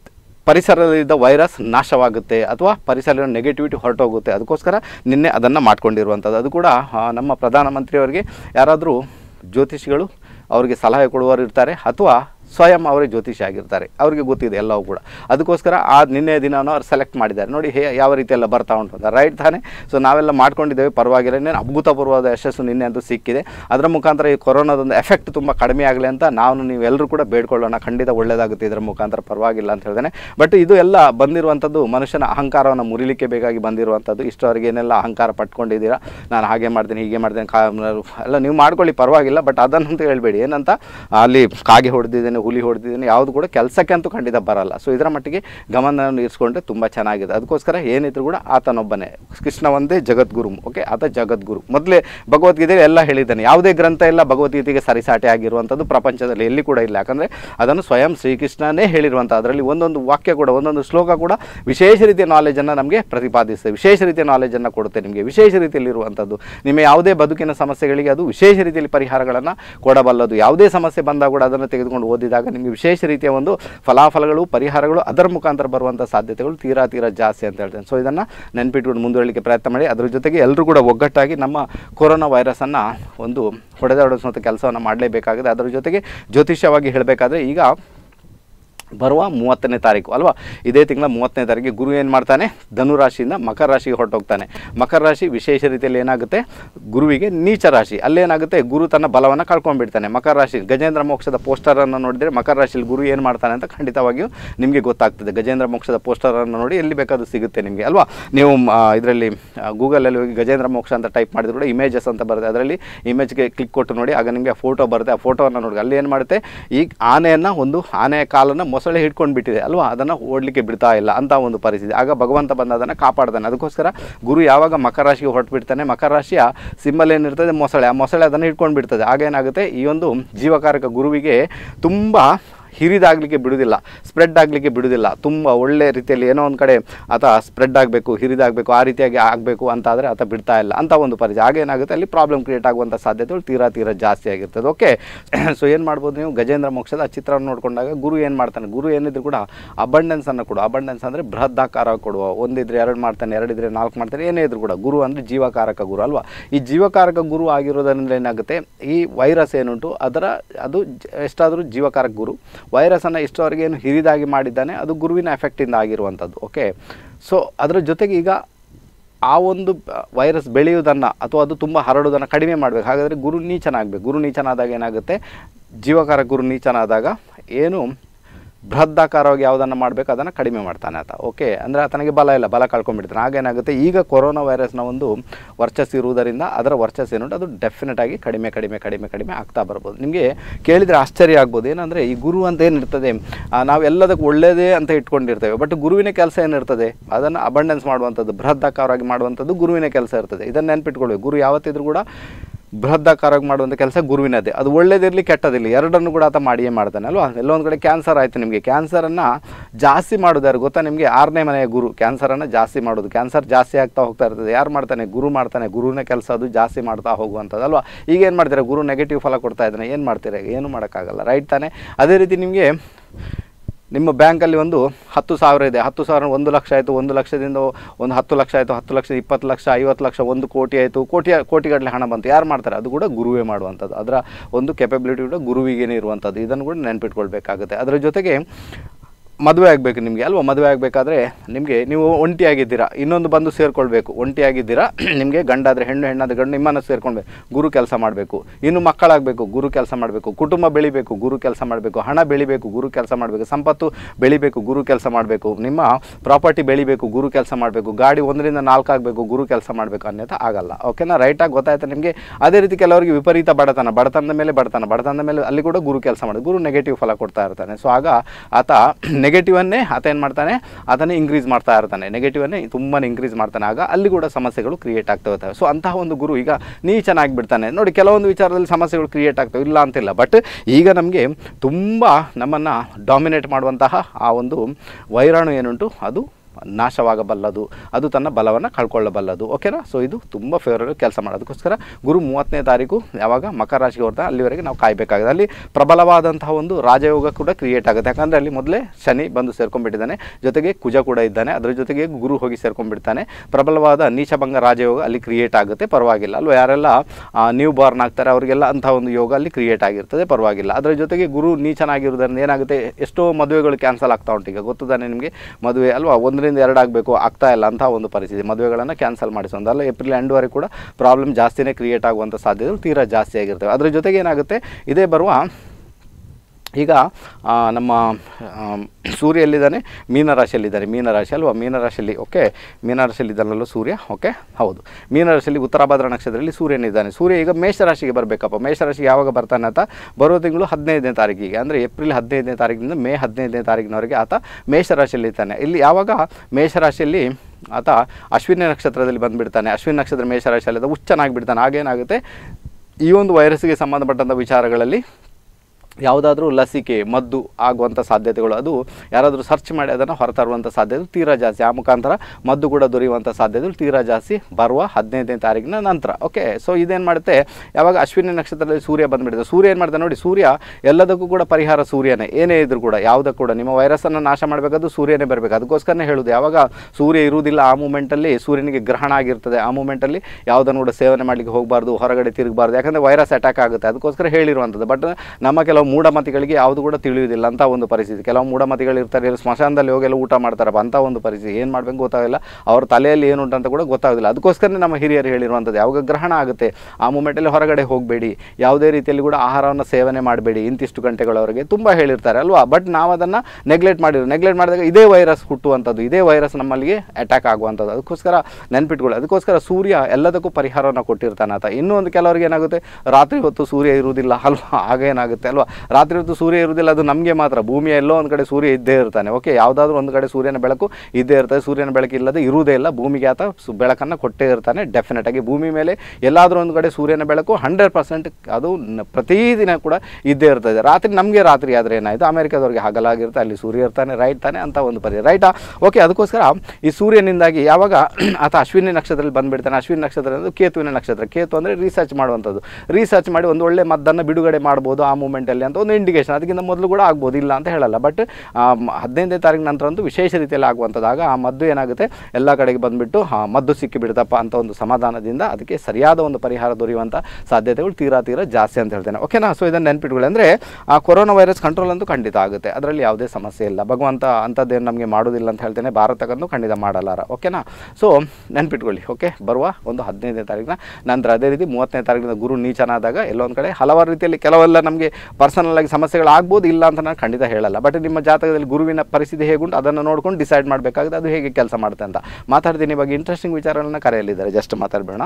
ಪರಿಸರದಲ್ಲಿದ್ದ ವೈರಸ್ ನಾಶವಾಗುತ್ತೆ ಅಥವಾ ಪರಿಸರದ ನೆಗೆಟಿವಿಟಿ ಹೊರಟೋಗುತ್ತೆ ಅದಕ್ಕೋಸ್ಕರ ನಿನ್ನೆ ಅದನ್ನು ಮಾಡ್ಕೊಂಡಿರುವಂಥದ್ದು ಅದು ಕೂಡ ಆ, ನಮ್ಮ ಪ್ರಧಾನಮಂತ್ರಿಯವರಿಗೆ ಯಾರಾದರೂ ಜ್ಯೋತಿಷಿಗಳು ಅವರಿಗೆ ಸಲಹೆ ಕೊಡುವವರು ಇರ್ತಾರೆ ಅಥವಾ ಸ್ವಯಂ ಅವರೇ ಜ್ಯೋತಿಷಿ ಆಗಿರ್ತಾರೆ ಅವರಿಗೆ ಗೊತ್ತಿದೆ ಎಲ್ಲವೂ ಕೂಡ ಅದಕ್ಕೋಸ್ಕರ ಆ ನಿನ್ನೆ ದಿನನೂ ಅವ್ರು ಸೆಲೆಕ್ಟ್ ಮಾಡಿದ್ದಾರೆ ನೋಡಿ ಹೇ ಯಾವ ರೀತಿ ಎಲ್ಲ ಬರ್ತಾ ಉಂಟು ಅಂತ ರೈಟ್ ತಾನೇ ಸೊ ನಾವೆಲ್ಲ ಮಾಡ್ಕೊಂಡಿದ್ದೇವೆ ಪರವಾಗಿಲ್ಲ ಇನ್ನೇನು ಅದ್ಭುತಪೂರ್ವವಾದ ಯಶಸ್ಸು ನಿನ್ನೆ ಅಂತೂ ಸಿಕ್ಕಿದೆ ಅದರ ಮುಖಾಂತರ ಈ ಕೊರೋನಾದೊಂದು ಎಫೆಕ್ಟ್ ತುಂಬ ಕಡಿಮೆ ಆಗಲಿ ಅಂತ ನಾವು ನೀವೆಲ್ಲರೂ ಕೂಡ ಬೇಡ್ಕೊಳ್ಳೋಣ ಖಂಡಿತ ಒಳ್ಳೆಯದಾಗುತ್ತೆ ಇದರ ಮುಖಾಂತರ ಪರವಾಗಿಲ್ಲ ಅಂತ ಹೇಳ್ದೇನೆ ಬಟ್ ಇದು ಎಲ್ಲ ಬಂದಿರುವಂಥದ್ದು ಮನುಷ್ಯನ ಅಹಂಕಾರವನ್ನು ಮುರಿಲಿಕ್ಕೆ ಬೇಕಾಗಿ ಬಂದಿರುವಂಥದ್ದು ಇಷ್ಟವರೆಗೆ ಏನೆಲ್ಲ ಅಹಂಕಾರ ಪಟ್ಕೊಂಡಿದ್ದೀರಾ ನಾನು ಹಾಗೆ ಮಾಡ್ತೀನಿ ಹೀಗೆ ಮಾಡ್ತೀನಿ ಕಾ ಎಲ್ಲ ನೀವು ಮಾಡ್ಕೊಳ್ಳಿ ಪರವಾಗಿಲ್ಲ ಬಟ್ ಅದನ್ನಂತ ಹೇಳ್ಬೇಡಿ ಏನಂತ ಅಲ್ಲಿ ಕಾಗೆ ಹೊಡೆದಿದ್ದೇನೆ ಹುಲಿ ಹೊಡೆದಿದ್ದೇನೆ ಯಾವುದು ಕೂಡ ಕೆಲಸಕ್ಕೆ ಅಂತೂ ಖಂಡಿತ ಬರಲ್ಲ ಸೊ ಇದರ ಮಟ್ಟಿಗೆ ಗಮನ ಇರಿಸ್ಕೊಂಡ್ರೆ ತುಂಬ ಚೆನ್ನಾಗಿದೆ ಅದಕ್ಕೋಸ್ಕರ ಏನಿದ್ರು ಕೂಡ ಆತನೊಬ್ಬನೇ ಕೃಷ್ಣ ಒಂದೇ ಜಗದ್ಗುರು ಓಕೆ ಆತ ಜಗದ್ಗುರು ಮೊದಲೇ ಭಗವದ್ಗೀತೆ ಎಲ್ಲ ಹೇಳಿದ್ದಾನೆ ಯಾವುದೇ ಗ್ರಂಥ ಇಲ್ಲ ಭಗವದ್ಗೀತೆಗೆ ಸರಿಸಾಟಿ ಆಗಿರುವಂಥದ್ದು ಪ್ರಪಂಚದಲ್ಲಿ ಎಲ್ಲಿ ಕೂಡ ಇಲ್ಲ ಯಾಕಂದರೆ ಅದನ್ನು ಸ್ವಯಂ ಶ್ರೀಕೃಷ್ಣನೇ ಹೇಳಿರುವಂಥ ಅದರಲ್ಲಿ ಒಂದೊಂದು ವಾಕ್ಯ ಕೂಡ ಒಂದೊಂದು ಶ್ಲೋಕ ಕೂಡ ವಿಶೇಷ ರೀತಿಯ ನಾಲೆಜನ್ನು ನಮಗೆ ಪ್ರತಿಪಾದಿಸ್ತದೆ ವಿಶೇಷ ರೀತಿಯ ನಾಲೆಜನ್ನು ಕೊಡುತ್ತೆ ನಿಮಗೆ ವಿಶೇಷ ರೀತಿಯಲ್ಲಿರುವಂಥದ್ದು ನಿಮ್ಮ ಯಾವುದೇ ಬದುಕಿನ ಸಮಸ್ಯೆಗಳಿಗೆ ಅದು ವಿಶೇಷ ರೀತಿಯಲ್ಲಿ ಪರಿಹಾರಗಳನ್ನು ಕೊಡಬಲ್ಲದು ಯಾವುದೇ ಸಮಸ್ಯೆ ಬಂದಾಗ ಕೂಡ ಅದನ್ನು ತೆಗೆದುಕೊಂಡು ಓದಿದಾಗ ನಿಮಗೆ ವಿಶೇಷ ರೀತಿಯ ಒಂದು ಫಲಾಫಲಗಳು ಪರಿಹಾರಗಳು ಅದರ ಮುಖಾಂತರ ಬರುವಂಥ ಸಾಧ್ಯತೆಗಳು ತೀರಾ ತೀರಾ ಜಾಸ್ತಿ ಅಂತ ಹೇಳ್ತೇನೆ ಸೊ ಇದನ್ನು ನೆನ್ಪಿಟ್ಕೊಂಡು ಮುಂದುವರಲಿಕ್ಕೆ ಪ್ರಯತ್ನ ಮಾಡಿ ಅದರ ಜೊತೆಗೆ ಎಲ್ಲರೂ ಕೂಡ ಒಗ್ಗಟ್ಟಾಗಿ ನಮ್ಮ ಕೊರೋನಾ ವೈರಸನ್ನು ಒಂದು ಹೊಡೆದಾಡಿಸುವಂಥ ಕೆಲಸವನ್ನು ಮಾಡಲೇಬೇಕಾಗಿದೆ ಅದರ ಜೊತೆಗೆ ಜ್ಯೋತಿಷ್ಯವಾಗಿ ಹೇಳಬೇಕಾದ್ರೆ ಈಗ ಬರುವ ಮೂವತ್ತನೇ ತಾರೀಕು ಅಲ್ವಾ ಇದೇ ತಿಂಗಳ ಮೂವತ್ತನೇ ತಾರೀಕಿಗೆ ಗುರು ಏನು ಮಾಡ್ತಾನೆ ಧನುರಾಶಿಯಿಂದ ಮಕರ ರಾಶಿಗೆ ಹೊರಟೋಗ್ತಾನೆ ಮಕರ ರಾಶಿ ವಿಶೇಷ ರೀತಿಯಲ್ಲಿ ಏನಾಗುತ್ತೆ ಗುರುವಿಗೆ ನೀಚ ರಾಶಿ ಅಲ್ಲೇನಾಗುತ್ತೆ ಗುರು ತನ್ನ ಬಲವನ್ನು ಕಳ್ಕೊಂಡ್ಬಿಡ್ತಾನೆ ಮಕರ ರಾಶಿ ಗಜೇಂದ್ರ ಮೋಕ್ಷದ ಪೋಸ್ಟರನ್ನು ನೋಡಿದರೆ ಮಕರ ರಾಶಿಯಲ್ಲಿ ಗುರು ಏನು ಮಾಡ್ತಾನೆ ಅಂತ ಖಂಡಿತವಾಗಿಯೂ ನಿಮಗೆ ಗೊತ್ತಾಗ್ತದೆ ಗಜೇಂದ್ರ ಮೋಕ್ಷದ ಪೋಸ್ಟರನ್ನು ನೋಡಿ ಎಲ್ಲಿ ಬೇಕಾದ್ರೂ ಸಿಗುತ್ತೆ ನಿಮಗೆ ಅಲ್ವಾ ನೀವು ಇದರಲ್ಲಿ ಗೂಗಲಲ್ಲಿ ಹೋಗಿ ಗಜೇಂದ್ರ ಮೋಕ್ಷ ಅಂತ ಟೈಪ್ ಮಾಡಿದ್ರು ಕೂಡ ಇಮೇಜಸ್ ಅಂತ ಬರುತ್ತೆ ಅದರಲ್ಲಿ ಇಮೇಜ್ಗೆ ಕ್ಲಿಕ್ ಕೊಟ್ಟು ನೋಡಿ ಆಗ ನಿಮಗೆ ಫೋಟೋ ಬರುತ್ತೆ ಆ ಫೋಟೋವನ್ನು ನೋಡಿ ಅಲ್ಲಿ ಏನು ಮಾಡುತ್ತೆ ಈ ಆನೆಯನ್ನು ಒಂದು ಆನೆಯ ಕಾಲನ್ನು ಮೊಸಳೆ ಹಿಡ್ಕೊಂಡು ಬಿಟ್ಟಿದೆ ಅಲ್ವಾ ಅದನ್ನು ಓಡಲಿಕ್ಕೆ ಬಿಡ್ತಾ ಇಲ್ಲ ಅಂತ ಒಂದು ಪರಿಸ್ಥಿತಿ ಆಗ ಭಗವಂತ ಬಂದು ಅದನ್ನು ಕಾಪಾಡ್ತಾನೆ ಅದಕ್ಕೋಸ್ಕರ ಗುರು ಯಾವಾಗ ಮಕರ ರಾಶಿಗೆ ಹೊರಟು ಬಿಡ್ತಾನೆ ಮಕರ ರಾಶಿಯ ಸಿಂಬಲ್ ಏನಿರ್ತದೆ ಮೊಸಳೆ ಆ ಮೊಸಳೆ ಅದನ್ನು ಹಿಡ್ಕೊಂಡು ಬಿಡ್ತದೆ ಆಗ ಏನಾಗುತ್ತೆ ಈ ಒಂದು ಜೀವಕಾರಕ ಗುರುವಿಗೆ ತುಂಬ ಹಿರಿದಾಗಲಿಕ್ಕೆ ಬಿಡುವುದಿಲ್ಲ ಸ್ಪ್ರೆಡ್ ಆಗಲಿಕ್ಕೆ ಬಿಡುವುದಿಲ್ಲ ತುಂಬ ಒಳ್ಳೆ ರೀತಿಯಲ್ಲಿ ಏನೋ ಒಂದು ಕಡೆ ಆತ ಸ್ಪ್ರೆಡ್ ಆಗಬೇಕು ಹಿರಿದಾಗಬೇಕು ಆ ರೀತಿಯಾಗಿ ಆಗಬೇಕು ಅಂತಾದರೆ ಆತ ಬಿಡ್ತಾ ಇಲ್ಲ ಅಂತ ಒಂದು ಪರಿಚಯ ಆಗೇನಾಗುತ್ತೆ ಅಲ್ಲಿ ಪ್ರಾಬ್ಲಮ್ ಕ್ರಿಯೇಟ್ ಆಗುವಂಥ ಸಾಧ್ಯತೆಗಳು ತೀರಾ ತೀರಾ ಜಾಸ್ತಿ ಆಗಿರ್ತದೆ ಓಕೆ ಸೊ ಏನು ಮಾಡ್ಬೋದು ನೀವು ಗಜೇಂದ್ರ ಮೋಕ್ಷದ ಆ ಚಿತ್ರವನ್ನು ನೋಡಿಕೊಂಡಾಗ ಗುರು ಏನು ಮಾಡ್ತಾನೆ ಗುರು ಏನಿದ್ರು ಕೂಡ ಅಬಂಡೆನ್ಸನ್ನು ಕೊಡು ಅಬಂಡೆನ್ಸ್ ಅಂದರೆ ಬೃಹದಾಕಾರ ಕೊಡುವ ಒಂದಿದ್ರೆ ಎರಡು ಮಾಡ್ತಾನೆ ಎರಡಿದ್ರೆ ನಾಲ್ಕು ಮಾಡ್ತಾನೆ ಏನೇ ಇದ್ರು ಕೂಡ ಗುರು ಅಂದರೆ ಜೀವಕಾರಕ ಗುರು ಅಲ್ವಾ ಈ ಜೀವಕಾರಕ ಗುರು ಆಗಿರೋದ್ರಿಂದ ಏನಾಗುತ್ತೆ ಈ ವೈರಸ್ ಏನುಂಟು ಅದರ ಅದು ಜ- ಎಷ್ಟಾದರೂ ಜೀವಕಾರಕ ಗುರು ವೈರಸನ್ನು ಇಷ್ಟವರೆಗೆ ಏನು ಹಿರಿದಾಗಿ ಮಾಡಿದ್ದಾನೆ ಅದು ಗುರುವಿನ ಎಫೆಕ್ಟಿಂದ ಆಗಿರುವಂಥದ್ದು ಓಕೆ ಸೊ ಅದರ ಜೊತೆಗೆ ಈಗ ಆ ಒಂದು ವೈರಸ್ ಬೆಳೆಯುವುದನ್ನು ಅಥವಾ ಅದು ತುಂಬ ಹರಡುವುದನ್ನು ಕಡಿಮೆ ಮಾಡಬೇಕು ಹಾಗಾದರೆ ಗುರು ನೀಚನಾಗಬೇಕು ಗುರು ನೀಚನಾದಾಗ ಏನಾಗುತ್ತೆ ಜೀವಕಾರ ಗುರು ನೀಚನಾದಾಗ ಏನು ಬೃಹದಾಕಾರವಾಗಿ ಯಾವುದನ್ನು ಮಾಡಬೇಕು ಅದನ್ನು ಕಡಿಮೆ ಮಾಡ್ತಾನೆ ಆತ ಓಕೆ ಅಂದರೆ ಆತನಿಗೆ ಬಲ ಇಲ್ಲ ಬಲ ಕಳ್ಕೊಂಡ್ಬಿಡ್ತಾನೆ ಆಗೇನಾಗುತ್ತೆ ಈಗ ಕೊರೋನಾ ವೈರಸ್ನ ಒಂದು ವರ್ಚಸ್ಸು ಇರುವುದರಿಂದ ಅದರ ವರ್ಚಸ್ಸು ಏನುಂಟು ಅದು ಡೆಫಿನೆಟ್ ಆಗಿ ಕಡಿಮೆ ಕಡಿಮೆ ಕಡಿಮೆ ಕಡಿಮೆ ಆಗ್ತಾ ಬರ್ಬೋದು ನಿಮಗೆ ಕೇಳಿದರೆ ಆಶ್ಚರ್ಯ ಆಗ್ಬೋದು ಏನಂದರೆ ಈ ಗುರು ಅಂತ ಏನಿರ್ತದೆ ಆ, ನಾವು ಎಲ್ಲದಕ್ಕೂ ಒಳ್ಳೆಯದೇ ಅಂತ ಇಟ್ಕೊಂಡಿರ್ತೇವೆ ಬಟ್ ಗುರುವಿನ ಕೆಲಸ ಏನಿರ್ತದೆ ಅದನ್ನು ಅಬಂಡೆನ್ಸ್ ಮಾಡುವಂಥದ್ದು ಬೃಹದಾಕಾರವಾಗಿ ಮಾಡುವಂಥದ್ದು ಗುರುವಿನ ಕೆಲಸ ಇರ್ತದೆ ಇದನ್ನು ನೆನ್ಪಿಟ್ಕೊಳ್ಬೇಕು ಗುರು ಯಾವತ್ತಿದ್ರೂ ಕೂಡ ಬೃಹದಾಕಾರವಾಗಿ ಮಾಡುವಂಥ ಕೆಲಸ ಗುರುವಿನದೇ ಅದು ಒಳ್ಳೇದಿರಲಿ ಕೆಟ್ಟದಿರಲಿ ಎರಡನ್ನು ಕೂಡ ಆತ ಮಾಡಿಯೇ ಮಾಡ್ತಾನೆ ಅಲ್ವಾ ಎಲ್ಲೊಂದು ಕಡೆ ಕ್ಯಾನ್ಸರ್ ಆಯಿತು ನಿಮಗೆ ಕ್ಯಾನ್ಸರನ್ನು ಜಾಸ್ತಿ ಮಾಡೋದು ಯಾರು ಗೊತ್ತಾ ನಿಮಗೆ ಆರನೇ ಮನೆಯ ಗುರು ಕ್ಯಾನ್ಸರನ್ನು ಜಾಸ್ತಿ ಮಾಡೋದು ಕ್ಯಾನ್ಸರ್ ಜಾಸ್ತಿ ಆಗ್ತಾ ಹೋಗ್ತಾ ಇರ್ತದೆ ಯಾರು ಮಾಡ್ತಾನೆ ಗುರು ಮಾಡ್ತಾನೆ ಗುರುವಿನ ಕೆಲಸ ಅದು ಜಾಸ್ತಿ ಮಾಡ್ತಾ ಹೋಗುವಂಥದ್ದು ಅಲ್ವಾ ಈಗ ಏನು ಮಾಡ್ತೀರಾ ಗುರು ನೆಗೆಟಿವ್ ಫಲ ಕೊಡ್ತಾ ಇದ್ದಾನೆ ಏನು ಮಾಡ್ತೀರಾ ಈಗ ಏನು ಮಾಡೋಕ್ಕಾಗಲ್ಲ ರೈಟ್ ತಾನೆ ಅದೇ ರೀತಿ ನಿಮಗೆ ನಿಮ್ಮ ಬ್ಯಾಂಕಲ್ಲಿ ಒಂದು ಹತ್ತು ಸಾವಿರ ಇದೆ ಹತ್ತು ಸಾವಿರ ಒಂದು ಲಕ್ಷ ಆಯಿತು ಒಂದು ಲಕ್ಷದಿಂದ ಒಂದು ಹತ್ತು ಲಕ್ಷ ಆಯಿತು ಹತ್ತು ಲಕ್ಷ ಇಪ್ಪತ್ತು ಲಕ್ಷ ಐವತ್ತು ಲಕ್ಷ ಒಂದು ಕೋಟಿ ಆಯಿತು ಕೋಟಿ ಕೋಟಿಗಟ್ಟಲೆ ಹಣ ಬಂತು ಯಾರು ಮಾಡ್ತಾರೆ ಅದು ಕೂಡ ಗುರುವೇ ಮಾಡುವಂಥದ್ದು ಅದರ ಒಂದು ಕೆಪಬಿಲಿಟಿ ಕೂಡ ಗುರುವಿಗೇನೆ ಇರುವಂಥದ್ದು ಇದನ್ನು ಕೂಡ ನೆನ್ಪಿಟ್ಕೊಳ್ಬೇಕಾಗುತ್ತೆ ಅದರ ಜೊತೆಗೆ ಮದುವೆ ಆಗಬೇಕು ನಿಮಗೆ ಅಲ್ವಾ ಮದುವೆ ಆಗಬೇಕಾದ್ರೆ ನಿಮಗೆ ನೀವು ಒಂಟಿಯಾಗಿದ್ದೀರಾ ಇನ್ನೊಂದು ಬಂದು ಸೇರಿಕೊಳ್ಬೇಕು ಒಂಟಿಯಾಗಿದ್ದೀರಾ ನಿಮಗೆ ಗಂಡಾದರೆ ಹೆಣ್ಣು ಹೆಣ್ಣಾದ್ರೆ ಗಂಡು ನಿಮ್ಮನ್ನು ಸೇರ್ಕೊಳ್ಬೇಕು ಗುರು ಕೆಲಸ ಮಾಡಬೇಕು ಇನ್ನು ಮಕ್ಕಳಾಗಬೇಕು ಗುರು ಕೆಲಸ ಮಾಡಬೇಕು ಕುಟುಂಬ ಬೆಳಿಬೇಕು ಗುರು ಕೆಲಸ ಮಾಡಬೇಕು ಹಣ ಬೆಳಿಬೇಕು ಗುರು ಕೆಲಸ ಮಾಡಬೇಕು ಸಂಪತ್ತು ಬೆಳಿಬೇಕು ಗುರು ಕೆಲಸ ಮಾಡಬೇಕು ನಿಮ್ಮ ಪ್ರಾಪರ್ಟಿ ಬೆಳಿಬೇಕು ಗುರು ಕೆಲಸ ಮಾಡಬೇಕು ಗಾಡಿ ಒಂದರಿಂದ ನಾಲ್ಕು ಆಗಬೇಕು ಗುರು ಕೆಲಸ ಮಾಡಬೇಕು ಅನ್ಯಥ ಆಗಲ್ಲ ಓಕೆನಾ ರೈಟಾಗಿ ಗೊತ್ತಾಯ್ತಾ ನಿಮಗೆ ಅದೇ ರೀತಿ ಕೆಲವರಿಗೆ ವಿಪರೀತ ಬಡತನ ಬಡತನದ ಮೇಲೆ ಬಡತನ ಬಡತನದ ಮೇಲೆ ಅಲ್ಲಿ ಕೂಡ ಗುರು ಕೆಲಸ ಮಾಡೋದು ಗುರು ನೆಗೆಟಿವ್ ಫಲ ಕೊಡ್ತಾ ಇರ್ತಾನೆ ಸೊ ಆಗ ಆತ ನೆಗೆಟಿವನ್ನೇ ಆತ ಏನು ಮಾಡ್ತಾನೆ ಅದನ್ನೇ ಇಂಕ್ರೀಸ್ ಮಾಡ್ತಾ ಇರ್ತಾನೆ ನೆಗೆಟಿವನ್ನೇ ತುಂಬಾ ಇಂಕ್ರೀಸ್ ಮಾಡ್ತಾನೆ ಆಗ ಅಲ್ಲಿ ಕೂಡ ಸಮಸ್ಯೆಗಳು ಕ್ರಿಯೇಟ್ ಆಗ್ತಾ ಇರ್ತವೆ ಸೊ ಅಂತಹ ಒಂದು ಗುರು ಈಗ ನೀಚನಾಗಿ ಬಿಡ್ತಾನೆ ನೋಡಿ ಕೆಲವೊಂದು ವಿಚಾರದಲ್ಲಿ ಸಮಸ್ಯೆಗಳು ಕ್ರಿಯೇಟ್ ಆಗ್ತವೆ ಇಲ್ಲ ಅಂತಿಲ್ಲ ಬಟ್ ಈಗ ನಮಗೆ ತುಂಬ ನಮ್ಮನ್ನು ಡಾಮಿನೇಟ್ ಮಾಡುವಂತಹ ಆ ಒಂದು ವೈರಾಣು ಏನುಂಟು ಅದು ನಾಶವಾಗಬಲ್ಲದು ಅದು ತನ್ನ ಬಲವನ್ನು ಕಳ್ಕೊಳ್ಳಬಲ್ಲದು ಓಕೆನಾ ಸೊ ಇದು ತುಂಬ ಫೇವರೇಬಲ್ ಕೆಲಸ ಮಾಡೋದಕ್ಕೋಸ್ಕರ ಗುರು ಮೂವತ್ತನೇ ತಾರೀಕು ಯಾವಾಗ ಮಕರ ರಾಶಿಗೆ ಹೊರತ ಅಲ್ಲಿವರೆಗೆ ನಾವು ಕಾಯಬೇಕಾಗಿದೆ ಅಲ್ಲಿ ಪ್ರಬಲವಾದಂತಹ ಒಂದು ರಾಜಯೋಗ ಕೂಡ ಕ್ರಿಯೇಟ್ ಆಗುತ್ತೆ ಯಾಕಂದರೆ ಅಲ್ಲಿ ಮೊದಲೇ ಶನಿ ಬಂದು ಸೇರ್ಕೊಂಡ್ಬಿಟ್ಟಿದ್ದಾನೆ ಜೊತೆಗೆ ಕುಜ ಕೂಡ ಇದ್ದಾನೆ ಅದರ ಜೊತೆಗೆ ಗುರು ಹೋಗಿ ಸೇರ್ಕೊಂಡ್ಬಿಡ್ತಾನೆ ಪ್ರಬಲವಾದ ನೀಚಭಂಗ ರಾಜಯೋಗ ಅಲ್ಲಿ ಕ್ರಿಯೇಟ್ ಆಗುತ್ತೆ ಪರವಾಗಿಲ್ಲ ಅಲ್ವಾ ಯಾರೆಲ್ಲ ನ್ಯೂ ಬಾರ್ನ್ ಆಗ್ತಾರೆ ಅವರಿಗೆಲ್ಲ ಅಂಥ ಒಂದು ಯೋಗ ಅಲ್ಲಿ ಕ್ರಿಯೇಟ್ ಆಗಿರ್ತದೆ ಪರವಾಗಿಲ್ಲ ಅದರ ಜೊತೆಗೆ ಗುರು ನೀಚನಾಗಿರೋದ್ರಿಂದ ಏನಾಗುತ್ತೆ ಎಷ್ಟೋ ಮದುವೆಗಳು ಕ್ಯಾನ್ಸಲ್ ಆಗ್ತಾ ಉಂಟು ಈಗ ಗೊತ್ತದಾನೆ ನಿಮಗೆ ಮದುವೆ ಅಲ್ವಾ ಒಂದರಿಂದ ಎರಡು ಆಗಬೇಕು ಆಗ್ತಾ ಇಲ್ಲ ಅಂತ ಒಂದು ಪರಿಸ್ಥಿತಿ ಮದುವೆಗಳನ್ನು ಕ್ಯಾನ್ಸಲ್ ಮಾಡಿಸೋದು ಅಲ್ಲ ಏಪ್ರಿಲ್ ಎಂಡ್ವರೆಗೆ ಕೂಡ ಪ್ರಾಬ್ಲಮ್ ಜಾಸ್ತಿನೇ ಕ್ರಿಯೇಟ್ ಆಗುವಂಥ ಸಾಧ್ಯತೆಗಳು ತೀರಾ ಜಾಸ್ತಿ ಆಗಿರ್ತವೆ ಅದರ ಜೊತೆಗೆ ಏನಾಗುತ್ತೆ ಇದೇ ಬರುವ ಈಗ ಆ, ನಮ್ಮ ಆ, ಸೂರ್ಯ ಎಲ್ಲಿದ್ದಾನೆ ಮೀನರಾಶಿಯಲ್ಲಿದ್ದಾನೆ ಮೀನರಾಶಿ ಅಲ್ವಾ ಮೀನರಾಶಿಯಲ್ಲಿ ಓಕೆ ಮೀನರಾಶಿಯಲ್ಲಿದ್ದಾನಲ್ಲ ಸೂರ್ಯ ಓಕೆ ಹೌದು ಮೀನರಾಶಿಯಲ್ಲಿ ಉತ್ತರ ಭದ್ರ ನಕ್ಷತ್ರದಲ್ಲಿ ಸೂರ್ಯನಿದ್ದಾನೆ ಸೂರ್ಯ ಈಗ ಮೇಷರಾಶಿಗೆ ಬರಬೇಕಪ್ಪ ಮೇಷರಾಶಿಗೆ ಯಾವಾಗ ಬರ್ತಾನೆ ಅಂತ ಬರೋ ತಿಂಗಳು ಹದಿನೈದನೇ ತಾರೀಕಿಗೆ ಅಂದರೆ ಏಪ್ರಿಲ್ ಹದಿನೈದನೇ ತಾರೀಕಿನಿಂದ ಮೇ ಹದಿನೈದನೇ ತಾರೀಕಿನವರೆಗೆ ಆತ ಮೇಷರಾಶಿಯಲ್ಲಿ ಇದ್ದಾನೆ ಇಲ್ಲಿ ಯಾವಾಗ ಮೇಷರಾಶಿಯಲ್ಲಿ ಆತ ಅಶ್ವಿನಿ ನಕ್ಷತ್ರದಲ್ಲಿ ಬಂದುಬಿಡ್ತಾನೆ ಅಶ್ವಿನಿ ನಕ್ಷತ್ರ ಮೇಷರಾಶಿಯಲ್ಲಿ ಅದು ಹುಚ್ಚನಾಗಿ ಬಿಡ್ತಾನೆ ಆಗೇನಾಗುತ್ತೆ ಈ ಒಂದು ವೈರಸ್ಗೆ ಸಂಬಂಧಪಟ್ಟಂಥ ವಿಚಾರಗಳಲ್ಲಿ ಯಾವುದಾದ್ರೂ ಲಸಿಕೆ ಮದ್ದು ಆಗುವಂಥ ಸಾಧ್ಯತೆಗಳು ಅದು ಯಾರಾದರೂ ಸರ್ಚ್ ಮಾಡಿ ಅದನ್ನು ಹೊರತರುವಂಥ ಸಾಧ್ಯತೆ ತೀರಾ ಜಾಸ್ತಿ ಆ ಮುಖಾಂತರ ಮದ್ದು ಕೂಡ ದೊರೆಯುವಂಥ ಸಾಧ್ಯತೆಗಳು ತೀರಾ ಜಾಸ್ತಿ ಬರುವ ಹದಿನೈದನೇ ತಾರೀಕಿನ ನಂತರ ಓಕೆ ಸೊ ಇದೇನು ಮಾಡುತ್ತೆ ಯಾವಾಗ ಅಶ್ವಿನಿ ನಕ್ಷತ್ರದಲ್ಲಿ ಸೂರ್ಯ ಬಂದುಬಿಡುತ್ತೆ ಸೂರ್ಯ ಏನು ಮಾಡ್ತಾನೆ ನೋಡಿ ಸೂರ್ಯ ಎಲ್ಲದಕ್ಕೂ ಕೂಡ ಪರಿಹಾರ ಸೂರ್ಯನೇ ಏನೇ ಇದ್ರೂ ಕೂಡ ಯಾವುದಕ್ಕೂ ಕೂಡ ನಿಮ್ಮ ವೈರಸ್ಸನ್ನು ನಾಶ ಮಾಡಬೇಕಾದ್ರೂ ಸೂರ್ಯನೇ ಬರಬೇಕು ಅದಕ್ಕೋಸ್ಕರನೇ ಹೇಳೋದು ಯಾವಾಗ ಸೂರ್ಯ ಇರುವುದಿಲ್ಲ ಆ ಮೂಮೆಂಟಲ್ಲಿ ಸೂರ್ಯನಿಗೆ ಗ್ರಹಣ ಆಗಿರ್ತದೆ ಆ ಮೂಮೆಂಟಲ್ಲಿ ಯಾವುದನ್ನು ಕೂಡ ಸೇವನೆ ಮಾಡಲಿಕ್ಕೆ ಹೋಗಬಾರ್ದು ಹೊರಗಡೆ ತಿರುಗಬಾರ್ದು ಯಾಕಂದರೆ ವೈರಸ್ ಅಟ್ಯಾಕ್ ಆಗುತ್ತೆ ಅದಕ್ಕೋಸ್ಕರ ಹೇಳಿರುವಂಥದ್ದು ಬಟ್ ನಮ್ಮ ಕೆಲವು ಮೂಢಮತಿಗಳಿಗೆ ಯಾವುದು ಕೂಡ ತಿಳಿಯುವುದಿಲ್ಲ ಅಂತ ಒಂದು ಪರಿಸ್ಥಿತಿ ಕೆಲವು ಮೂಢಮತಿಗಳು ಇರ್ತಾರೆ ಇವ್ರು ಸ್ಮಶಾನದಲ್ಲಿ ಹೋಗಿ ಎಲ್ಲ ಊಟ ಮಾಡ್ತಾರಪ್ಪ ಅಂತ ಒಂದು ಪರಿಸ್ಥಿತಿ ಏನು ಮಾಡಬೇಕು ಗೊತ್ತಾಗಿಲ್ಲ ಅವ್ರ ತಲೆಯಲ್ಲಿ ಏನುಂಟು ಅಂತ ಕೂಡ ಗೊತ್ತಾಗೋದಿಲ್ಲ ಅದಕ್ಕೋಸ್ಕರನೇ ನಮ್ಮ ಹಿರಿಯರು ಹೇಳಿರುವಂಥದ್ದು ಯಾವಾಗ ಗ್ರಹಣ ಆಗುತ್ತೆ ಆ ಮೂಮೆಂಟಲ್ಲಿ ಹೊರಗಡೆ ಹೋಗಬೇಡಿ ಯಾವುದೇ ರೀತಿಯಲ್ಲಿ ಕೂಡ ಆಹಾರವನ್ನು ಸೇವನೆ ಮಾಡಬೇಡಿ ಇಂತಿಷ್ಟು ಗಂಟೆಗಳವರೆಗೆ ತುಂಬ ಹೇಳಿರ್ತಾರೆ ಅಲ್ವಾ ಬಟ್ ನಾವು ಅದನ್ನು ನೆಗ್ಲೆಕ್ಟ್ ಮಾಡಿರೋ ನೆಗ್ಲೆಕ್ಟ್ ಮಾಡಿದಾಗ ಇದೇ ವೈರಸ್ ಹುಟ್ಟುವಂಥದ್ದು ಇದೇ ವೈರಸ್ ನಮ್ಮಲ್ಲಿಗೆ ಅಟ್ಯಾಕ್ ಆಗುವಂಥದ್ದು ಅದಕ್ಕೋಸ್ಕರ ನೆನ್ಪಿಟ್ಕೊಳ್ಳಿ ಅದಕ್ಕೋಸ್ಕರ ಸೂರ್ಯ ಎಲ್ಲದಕ್ಕೂ ಪರಿಹಾರವನ್ನು ಕೊಟ್ಟಿರ್ತಾನೆ ಆತ ಇನ್ನೂ ಒಂದು ಕೆಲವರಿಗೆ ಏನಾಗುತ್ತೆ ರಾತ್ರಿ ಹೊತ್ತು ಸೂರ್ಯ ಇರುವುದಿಲ್ಲ ಅಲ್ವಾ ಆಗ ಏನಾಗುತ್ತೆ ಅಲ್ವಾ ರಾತ್ರಿ ಹೊತ್ತು ಸೂರ್ಯ ಇರುವುದಿಲ್ಲ ಅದು ನಮಗೆ ಮಾತ್ರ ಭೂಮಿಯ ಎಲ್ಲೋ ಒಂದು ಕಡೆ ಸೂರ್ಯ ಇದ್ದೇ ಇರ್ತಾನೆ ಓಕೆ ಯಾವುದಾದ್ರೂ ಒಂದು ಕಡೆ ಸೂರ್ಯನ ಬೆಳಕು ಇದ್ದೇ ಇರ್ತದೆ ಸೂರ್ಯನ ಬೆಳಕು ಇಲ್ಲದೆ ಇರುವುದೇ ಇಲ್ಲ ಭೂಮಿಗೆ ಆತ ಸು ಬೆಳಕನ್ನು ಕೊಟ್ಟೇ ಇರ್ತಾನೆ ಡೆಫಿನೆಟ್ ಆಗಿ ಭೂಮಿ ಮೇಲೆ ಎಲ್ಲಾದರೂ ಒಂದು ಕಡೆ ಸೂರ್ಯನ ಬೆಳಕು ಹಂಡ್ರೆಡ್ ಪರ್ಸೆಂಟ್ ಅದು ನ- ಪ್ರತಿದಿನ ಕೂಡ ಇದ್ದೇ ಇರ್ತದೆ ರಾತ್ರಿ ನಮಗೆ ರಾತ್ರಿ ಆದರೆ ಏನಾಯಿತು ಅಮೆರಿಕದವ್ರಿಗೆ ಹಗಲಾಗಿರುತ್ತೆ ಅಲ್ಲಿ ಸೂರ್ಯ ಇರ್ತಾನೆ ರೈಟ್ ತಾನೆ ಅಂತ ಒಂದು ಪರಿ ರೈಟಾ ಓಕೆ ಅದಕ್ಕೋಸ್ಕರ ಈ ಸೂರ್ಯನಿಂದಾಗಿ ಯಾವಾಗ ಆತ ಅಶ್ವಿನಿ ನಕ್ಷತ್ರದಲ್ಲಿ ಬಂದುಬಿಡ್ತಾನೆ ಅಶ್ವಿನಿ ನಕ್ಷತ್ರ ಅಂದರೆ ಕೇತುವಿನ ನಕ್ಷತ್ರ ಕೇತು ಅಂದರೆ ರಿಸರ್ಚ್ ಮಾಡುವಂಥದ್ದು ರಿಸರ್ಚ್ ಮಾಡಿ ಒಂದು ಒಳ್ಳೆ ಮದ್ದನ್ನು ಬಿಡುಗಡೆ ಮಾಡ್ಬೋದು ಆ ಮೂಮೆಂಟಲ್ಲಿ ಅಂತ ಒಂದು ಇಂಡಿಕೇಶನ್ ಅದಕ್ಕಿಂತ ಮೊದಲು ಕೂಡ ಆಗ್ಬೋದು ಇಲ್ಲ ಅಂತ ಹೇಳಲ್ಲ ಬಟ್ ಹದಿನೈದನೇ ತಾರೀಕು ನಂತರ ಅಂತೂ ವಿಶೇಷ ರೀತಿಯಲ್ಲಿ ಆಗುವಂಥದ್ದು ಆಗ ಆ ಮದ್ದು ಏನಾಗುತ್ತೆ ಎಲ್ಲ ಕಡೆಗೆ ಬಂದುಬಿಟ್ಟು ಹಾಂ ಮದ್ದು ಸಿಕ್ಕಿ ಬಿಡ್ತಪ್ಪ ಅಂತ ಒಂದು ಸಮಾಧಾನದಿಂದ ಅದಕ್ಕೆ ಸರಿಯಾದ ಒಂದು ಪರಿಹಾರ ದೊರೆಯುವಂಥ ಸಾಧ್ಯತೆಗಳು ತೀರಾ ತೀರಾ ಜಾಸ್ತಿ ಅಂತ ಹೇಳ್ತೇನೆ ಓಕೆನಾ ಸೊ ಇದನ್ನು ನೆನ್ಪಿಟ್ಕೊಳ್ಳಿ ಅಂದರೆ ಆ ಕೊರೋನಾ ವೈರಸ್ ಕಂಟ್ರೋಲ್ ಅಂತೂ ಖಂಡಿತ ಆಗುತ್ತೆ ಅದರಲ್ಲಿ ಯಾವುದೇ ಸಮಸ್ಯೆ ಇಲ್ಲ ಭಗವಂತ ಅಂಥದ್ದೇನು ನಮಗೆ ಮಾಡೋದಿಲ್ಲ ಅಂತ ಹೇಳ್ತೇನೆ ಭಾರತಕ್ಕಂತೂ ಖಂಡಿತ ಮಾಡಲಾರ ಓಕೆನಾ ಸೊ ನೆನ್ಪಿಟ್ಕೊಳ್ಳಿ ಓಕೆ ಬರುವ ಒಂದು ಹದಿನೈದನೇ ತಾರೀಕಿನ ನಂತರ ಅದೇ ರೀತಿ ಮೂವತ್ತನೇ ತಾರೀಕಿನ ಗುರು ನೀಚನಾದಾಗ ಎಲ್ಲೋ ಒಂದು ಕಡೆ ಹಲವಾರು ರೀತಿಯಲ್ಲಿ ಕೆಲವೆಲ್ಲ ನಮಗೆ ಪರ್ಸನಲ್ ಆಗಿ ಸಮಸ್ಯೆಗಳು ಆಗ್ಬೋದು ಇಲ್ಲ ಅಂತ ನಾನು ಖಂಡಿತ ಹೇಳಲ್ಲ ಬಟ್ ನಿಮ್ಮ ಜಾತಕದಲ್ಲಿ ಗುರುವಿನ ಪರಿಸ್ಥಿತಿ ಹೇಗುಂಟು ಅದನ್ನು ನೋಡ್ಕೊಂಡು ಡಿಸೈಡ್ ಮಾಡಬೇಕಾಗುತ್ತೆ ಅದು ಹೇಗೆ ಕೆಲಸ ಮಾಡುತ್ತೆ ಅಂತ ಮಾತಾಡ್ತೀನಿ ಇವಾಗ ಇಂಟ್ರೆಸ್ಟಿಂಗ್ ವಿಚಾರಗಳನ್ನ ಕರೆಯಲಿದ್ದಾರೆ ಜಸ್ಟ್ ಮಾತಾಡಬೇಡ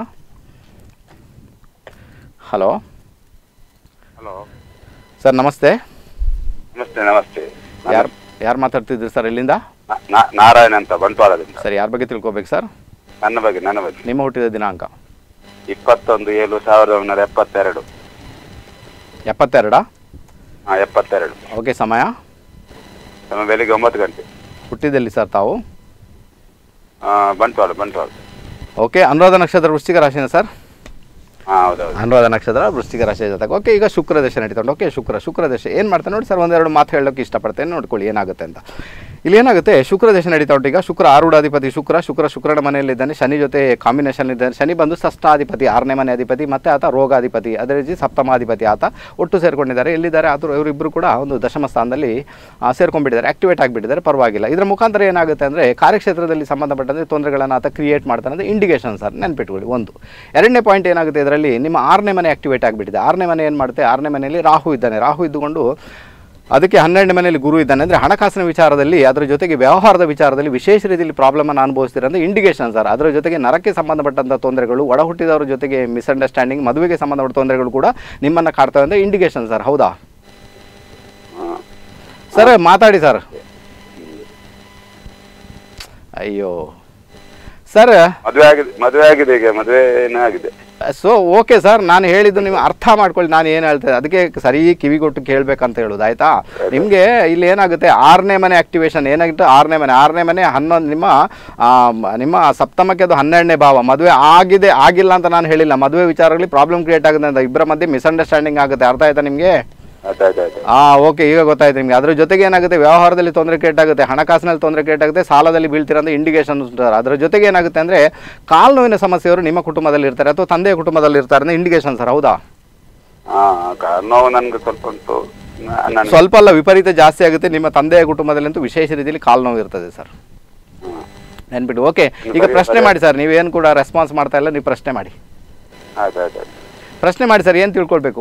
ಹಲೋ ಹಲೋ ಸರ್ ನಮಸ್ತೆ ನಮಸ್ತೆ ನಮಸ್ತೆ ಯಾರು ಯಾರು ಮಾತಾಡ್ತಿದ್ರಿ ಸರ್ ಇಲ್ಲಿಂದ ನಾ- ನಾ- ನಾರಾಯಣ ಅಂತ ಬಂಟ್ವಾಳದಿಂದ ಸರ್ ಯಾರ ಬಗ್ಗೆ ತಿಳ್ಕೊಬೇಕು ಸರ್ ನನ್ನ ಬಗ್ಗೆ ನನ್ನ ಬಗ್ಗೆ ನಿಮ್ಮ ಹುಟ್ಟಿದ ದಿನಾಂಕ ಇಪ್ಪತ್ತೊಂದು ಏಳು ಸಾವಿರದ ಒಂಬೈನೂರ ಎಪ್ಪತ್ತೆರಡು ಎಪ್ಪತ್ತೆರಡಾ ಹಾಂ ಎಪ್ಪತ್ತೆರಡು ಓಕೆ ಸಮಯ ನಮ್ಮ ಬೆಳಿಗ್ಗೆ ಒಂಬತ್ತು ಗಂಟೆ ಹುಟ್ಟಿದಲ್ಲಿ ಸರ್ ತಾವು ಆ, ಬಂಟ್ವಾಳ ಬಂಟ್ವಾಳ ಓಕೆ ಅನುರಾಧ ನಕ್ಷತ್ರ ವೃಶ್ಚಿಕ ರಾಶಿನ ಸರ್ ಹಾಂ ಹೌದೌದು ಅನುರಾಧ ನಕ್ಷತ್ರ ವೃಶ್ಚಿಕ ರಾಶಿಯ ಜಾತಕ ಓಕೆ ಈಗ ಶುಕ್ರ ದಶೆ ನಡೀತಾ ಉಂಟು ಓಕೆ ಶುಕ್ರ ಶುಕ್ರ ದಶೆ ಏನು ಮಾಡ್ತಾನೆ ನೋಡಿ ಸರ್ ಒಂದೆರಡು ಮಾತು ಹೇಳೋಕ್ಕೆ ಇಷ್ಟಪಡ್ತೇನೆ ನೋಡ್ಕೊಳ್ಳಿ ಏನಾಗುತ್ತೆ ಅಂತ ಇಲ್ಲಿ ಏನಾಗುತ್ತೆ ಶುಕ್ರ ದಶೆ ನಡೀತಾ ಉಂಟು ಈಗ ಶುಕ್ರ ಆರೂಢಾಧಿಪತಿ ಶುಕ್ರ ಶುಕ್ರ ಶುಕ್ರನ ಮನೆಯಲ್ಲಿದ್ದಾನೆ ಶನಿ ಜೊತೆ ಕಾಂಬಿನೇಷನ್ ಇದ್ದಾನೆ ಶನಿ ಬಂದು ಷಷ್ಠಾಧಿಪತಿ ಆರನೇ ಮನೆ ಅಧಿಪತಿ ಮತ್ತು ಆತ ರೋಗಾಧಿಪತಿ ಅದೇ ರೀತಿ ಸಪ್ತಮಾಧಿಪತಿ ಆತ ಒಟ್ಟು ಸೇರ್ಕೊಂಡಿದ್ದಾರೆ ಎಲ್ಲಿದ್ದಾರೆ ಆದರೂ ಇವರಿಬ್ಬರು ಕೂಡ ಒಂದು ದಶಮ ಸ್ಥಾನದಲ್ಲಿ ಆ, ಸೇರ್ಕೊಂಡ್ಬಿಟ್ಟಿದ್ದಾರೆ ಆಕ್ಟಿವೇಟ್ ಆಗಿಬಿಟ್ಟಿದ್ದಾರೆ ಪರವಾಗಿಲ್ಲ ಇದರ ಮುಖಾಂತರ ಏನಾಗುತ್ತೆ ಅಂದರೆ ಕಾರ್ಯಕ್ಷೇತ್ರದಲ್ಲಿ ಸಂಬಂಧಪಟ್ಟಂತೆ ತೊಂದರೆಗಳನ್ನು ಆತ ಕ್ರಿಯೇಟ್ ಮಾಡ್ತಾನೆ ಅಂದರೆ ಇಂಡಿಕೇಶನ್ ಸರ್ ನೆನ್ಪಿಟ್ಕೊಳ್ಳಿ ಒಂದು ಎರಡನೇ ಪಾಯಿಂಟ್ ಏನಾಗುತ್ತೆ ಇದರಲ್ಲಿ ನಿಮ್ಮ ಆರನೇ ಮನೆ ಆಕ್ಟಿವೇಟ್ ಆಗಿಬಿಟ್ಟಿದೆ ಆರನೇ ಮನೆ ಏನು ಮಾಡುತ್ತೆ ಆರನೇ ಮನೆಯಲ್ಲಿ ರಾಹು ಇದ್ದಾನೆ ರಾಹು ಇದ್ದುಕೊಂಡು ಅದಕ್ಕೆ ಹನ್ನೆರಡನೇ ಮನೆಯಲ್ಲಿ ಗುರು ಇದ್ದಾನೆ ಅಂದರೆ ಹಣಕಾಸಿನ ವಿಚಾರದಲ್ಲಿ ಅದರ ಜೊತೆಗೆ ವ್ಯವಹಾರದ ವಿಚಾರದಲ್ಲಿ ವಿಶೇಷ ರೀತಿಯಲ್ಲಿ ಪ್ರಾಬ್ಲಮನ್ನು ಅನುಭವಿಸ್ತೀರ ಅಂದರೆ ಇಂಡಿಕೇಶನ್ ಸರ್ ಅದರ ಜೊತೆಗೆ ನರಕ್ಕೆ ಸಂಬಂಧಪಟ್ಟಂಥ ತೊಂದರೆಗಳು ಒಡ ಹುಟ್ಟಿದವರ ಜೊತೆಗೆ ಮಿಸ್ಅಂಡರ್ಸ್ಟ್ಯಾಂಡಿಂಗ್ ಮದುವೆಗೆ ಸಂಬಂಧಪಟ್ಟ ತೊಂದರೆಗಳು ಕೂಡ ನಿಮ್ಮನ್ನು ಕಾಡ್ತವೆ ಅಂದರೆ ಇಂಡಿಕೇಶನ್ ಸರ್ ಹೌದಾ ಹಾಂ ಸರ್ ಮಾತಾಡಿ ಸರ್ ಅಯ್ಯೋ ಸರ್ ಮದುವೆ ಆಗಿದೆ ಮದುವೆ ಆಗಿದೆ ಈಗ ಮದುವೆ ಏನೋ ಆಗಿದೆ ಸೊ ಓಕೆ ಸರ್ ನಾನು ಹೇಳಿದ್ದು ನೀವು ಅರ್ಥ ಮಾಡ್ಕೊಳ್ಳಿ ನಾನು ಏನು ಹೇಳ್ತೇನೆ ಅದಕ್ಕೆ ಸರಿ ಕಿವಿಗೊಟ್ಟು ಕೇಳಬೇಕಂತ ಹೇಳೋದು ಆಯಿತಾ ನಿಮಗೆ ಇಲ್ಲಿ ಏನಾಗುತ್ತೆ ಆರನೇ ಮನೆ ಆಕ್ಟಿವೇಶನ್ ಏನಾಗುತ್ತೆ ಆರನೇ ಮನೆ ಆರನೇ ಮನೆ ಹನ್ನೊಂದು ನಿಮ್ಮ ಆ, ಮ- ನಿಮ್ಮ ಸಪ್ತಮಕ್ಕೆ ಅದು ಹನ್ನೆರಡನೇ ಭಾವ ಮದುವೆ ಆಗಿದೆ ಆಗಿಲ್ಲ ಅಂತ ನಾನು ಹೇಳಿಲ್ಲ ಮದುವೆ ವಿಚಾರಗಳಲ್ಲಿ ಪ್ರಾಬ್ಲಮ್ ಕ್ರಿಯೇಟ್ ಆಗುತ್ತೆ ಅಂತ ಇಬ್ಬರ ಮಧ್ಯೆ ಮಿಸ್ಅಂಡರ್ಸ್ಟ್ಯಾಂಡಿಂಗ್ ಆಗುತ್ತೆ ಅರ್ಥ ಆಯ್ತಾ ನಿಮಗೆ ಅದೇ ಅದೇ ಅದೇ ಆ ಓಕೆ ಈಗ ಗೊತ್ತಾಯ್ತು ನಿಮಗೆ ಅದ್ರ ಜೊತೆಗೆ ಏನಾಗುತ್ತೆ ವ್ಯವಹಾರದಲ್ಲಿ ತೊಂದರೆ ಕ್ರಿಯೇಟ್ ಆಗುತ್ತೆ ಹಣಕಾಸಿನಲ್ಲಿ ತೊಂದರೆ ಕ್ರಿಯೇಟ್ ಆಗುತ್ತೆ ಸಾಲದಲ್ಲಿ ಬೀಳ್ತೀರ ಅಂತ ಇಂಡಿಕೇಶನ್ ಅದರ ಜೊತೆಗೆ ಏನಾಗುತ್ತೆ ಅಂದರೆ ಕಾಲು ನೋವಿನ ಸಮಸ್ಯೆಯವರು ನಿಮ್ಮ ಕುಟುಂಬದಲ್ಲಿ ಇರ್ತಾರೆ ಅಥವಾ ತಂದೆಯ ಕುಟುಂಬದಲ್ಲಿ ಇರ್ತಾರೆ ಅಂತ ಇಂಡಿಕೇಶನ್ ಸರ್ ಹೌದಾ ಹಾ ಕಾಲು ನೋವು ನನ್ಗೆ ಸ್ವಲ್ಪ ಉಂಟು ನನ್ನ ಸ್ವಲ್ಪ ಅಲ್ಲ ವಿಪರೀತ ಜಾಸ್ತಿ ಆಗುತ್ತೆ ನಿಮ್ಮ ತಂದೆಯ ಕುಟುಂಬದಲ್ಲಂತೂ ವಿಶೇಷ ರೀತಿಯಲ್ಲಿ ಕಾಲು ನೋವು ಇರ್ತದೆ ಸರ್ ನೆನ್ಬಿಟ್ಟು ಓಕೆ ಈಗ ಪ್ರಶ್ನೆ ಮಾಡಿ ಸರ್ ನೀವೇನು ಕೂಡ ರೆಸ್ಪಾನ್ಸ್ ಮಾಡ್ತಾ ಇಲ್ಲ ನೀವು ಪ್ರಶ್ನೆ ಮಾಡಿ ಅದೇ ಅದೇ ಪ್ರಶ್ನೆ ಮಾಡಿ ಸರ್ ಏನು ತಿಳ್ಕೊಳ್ಬೇಕು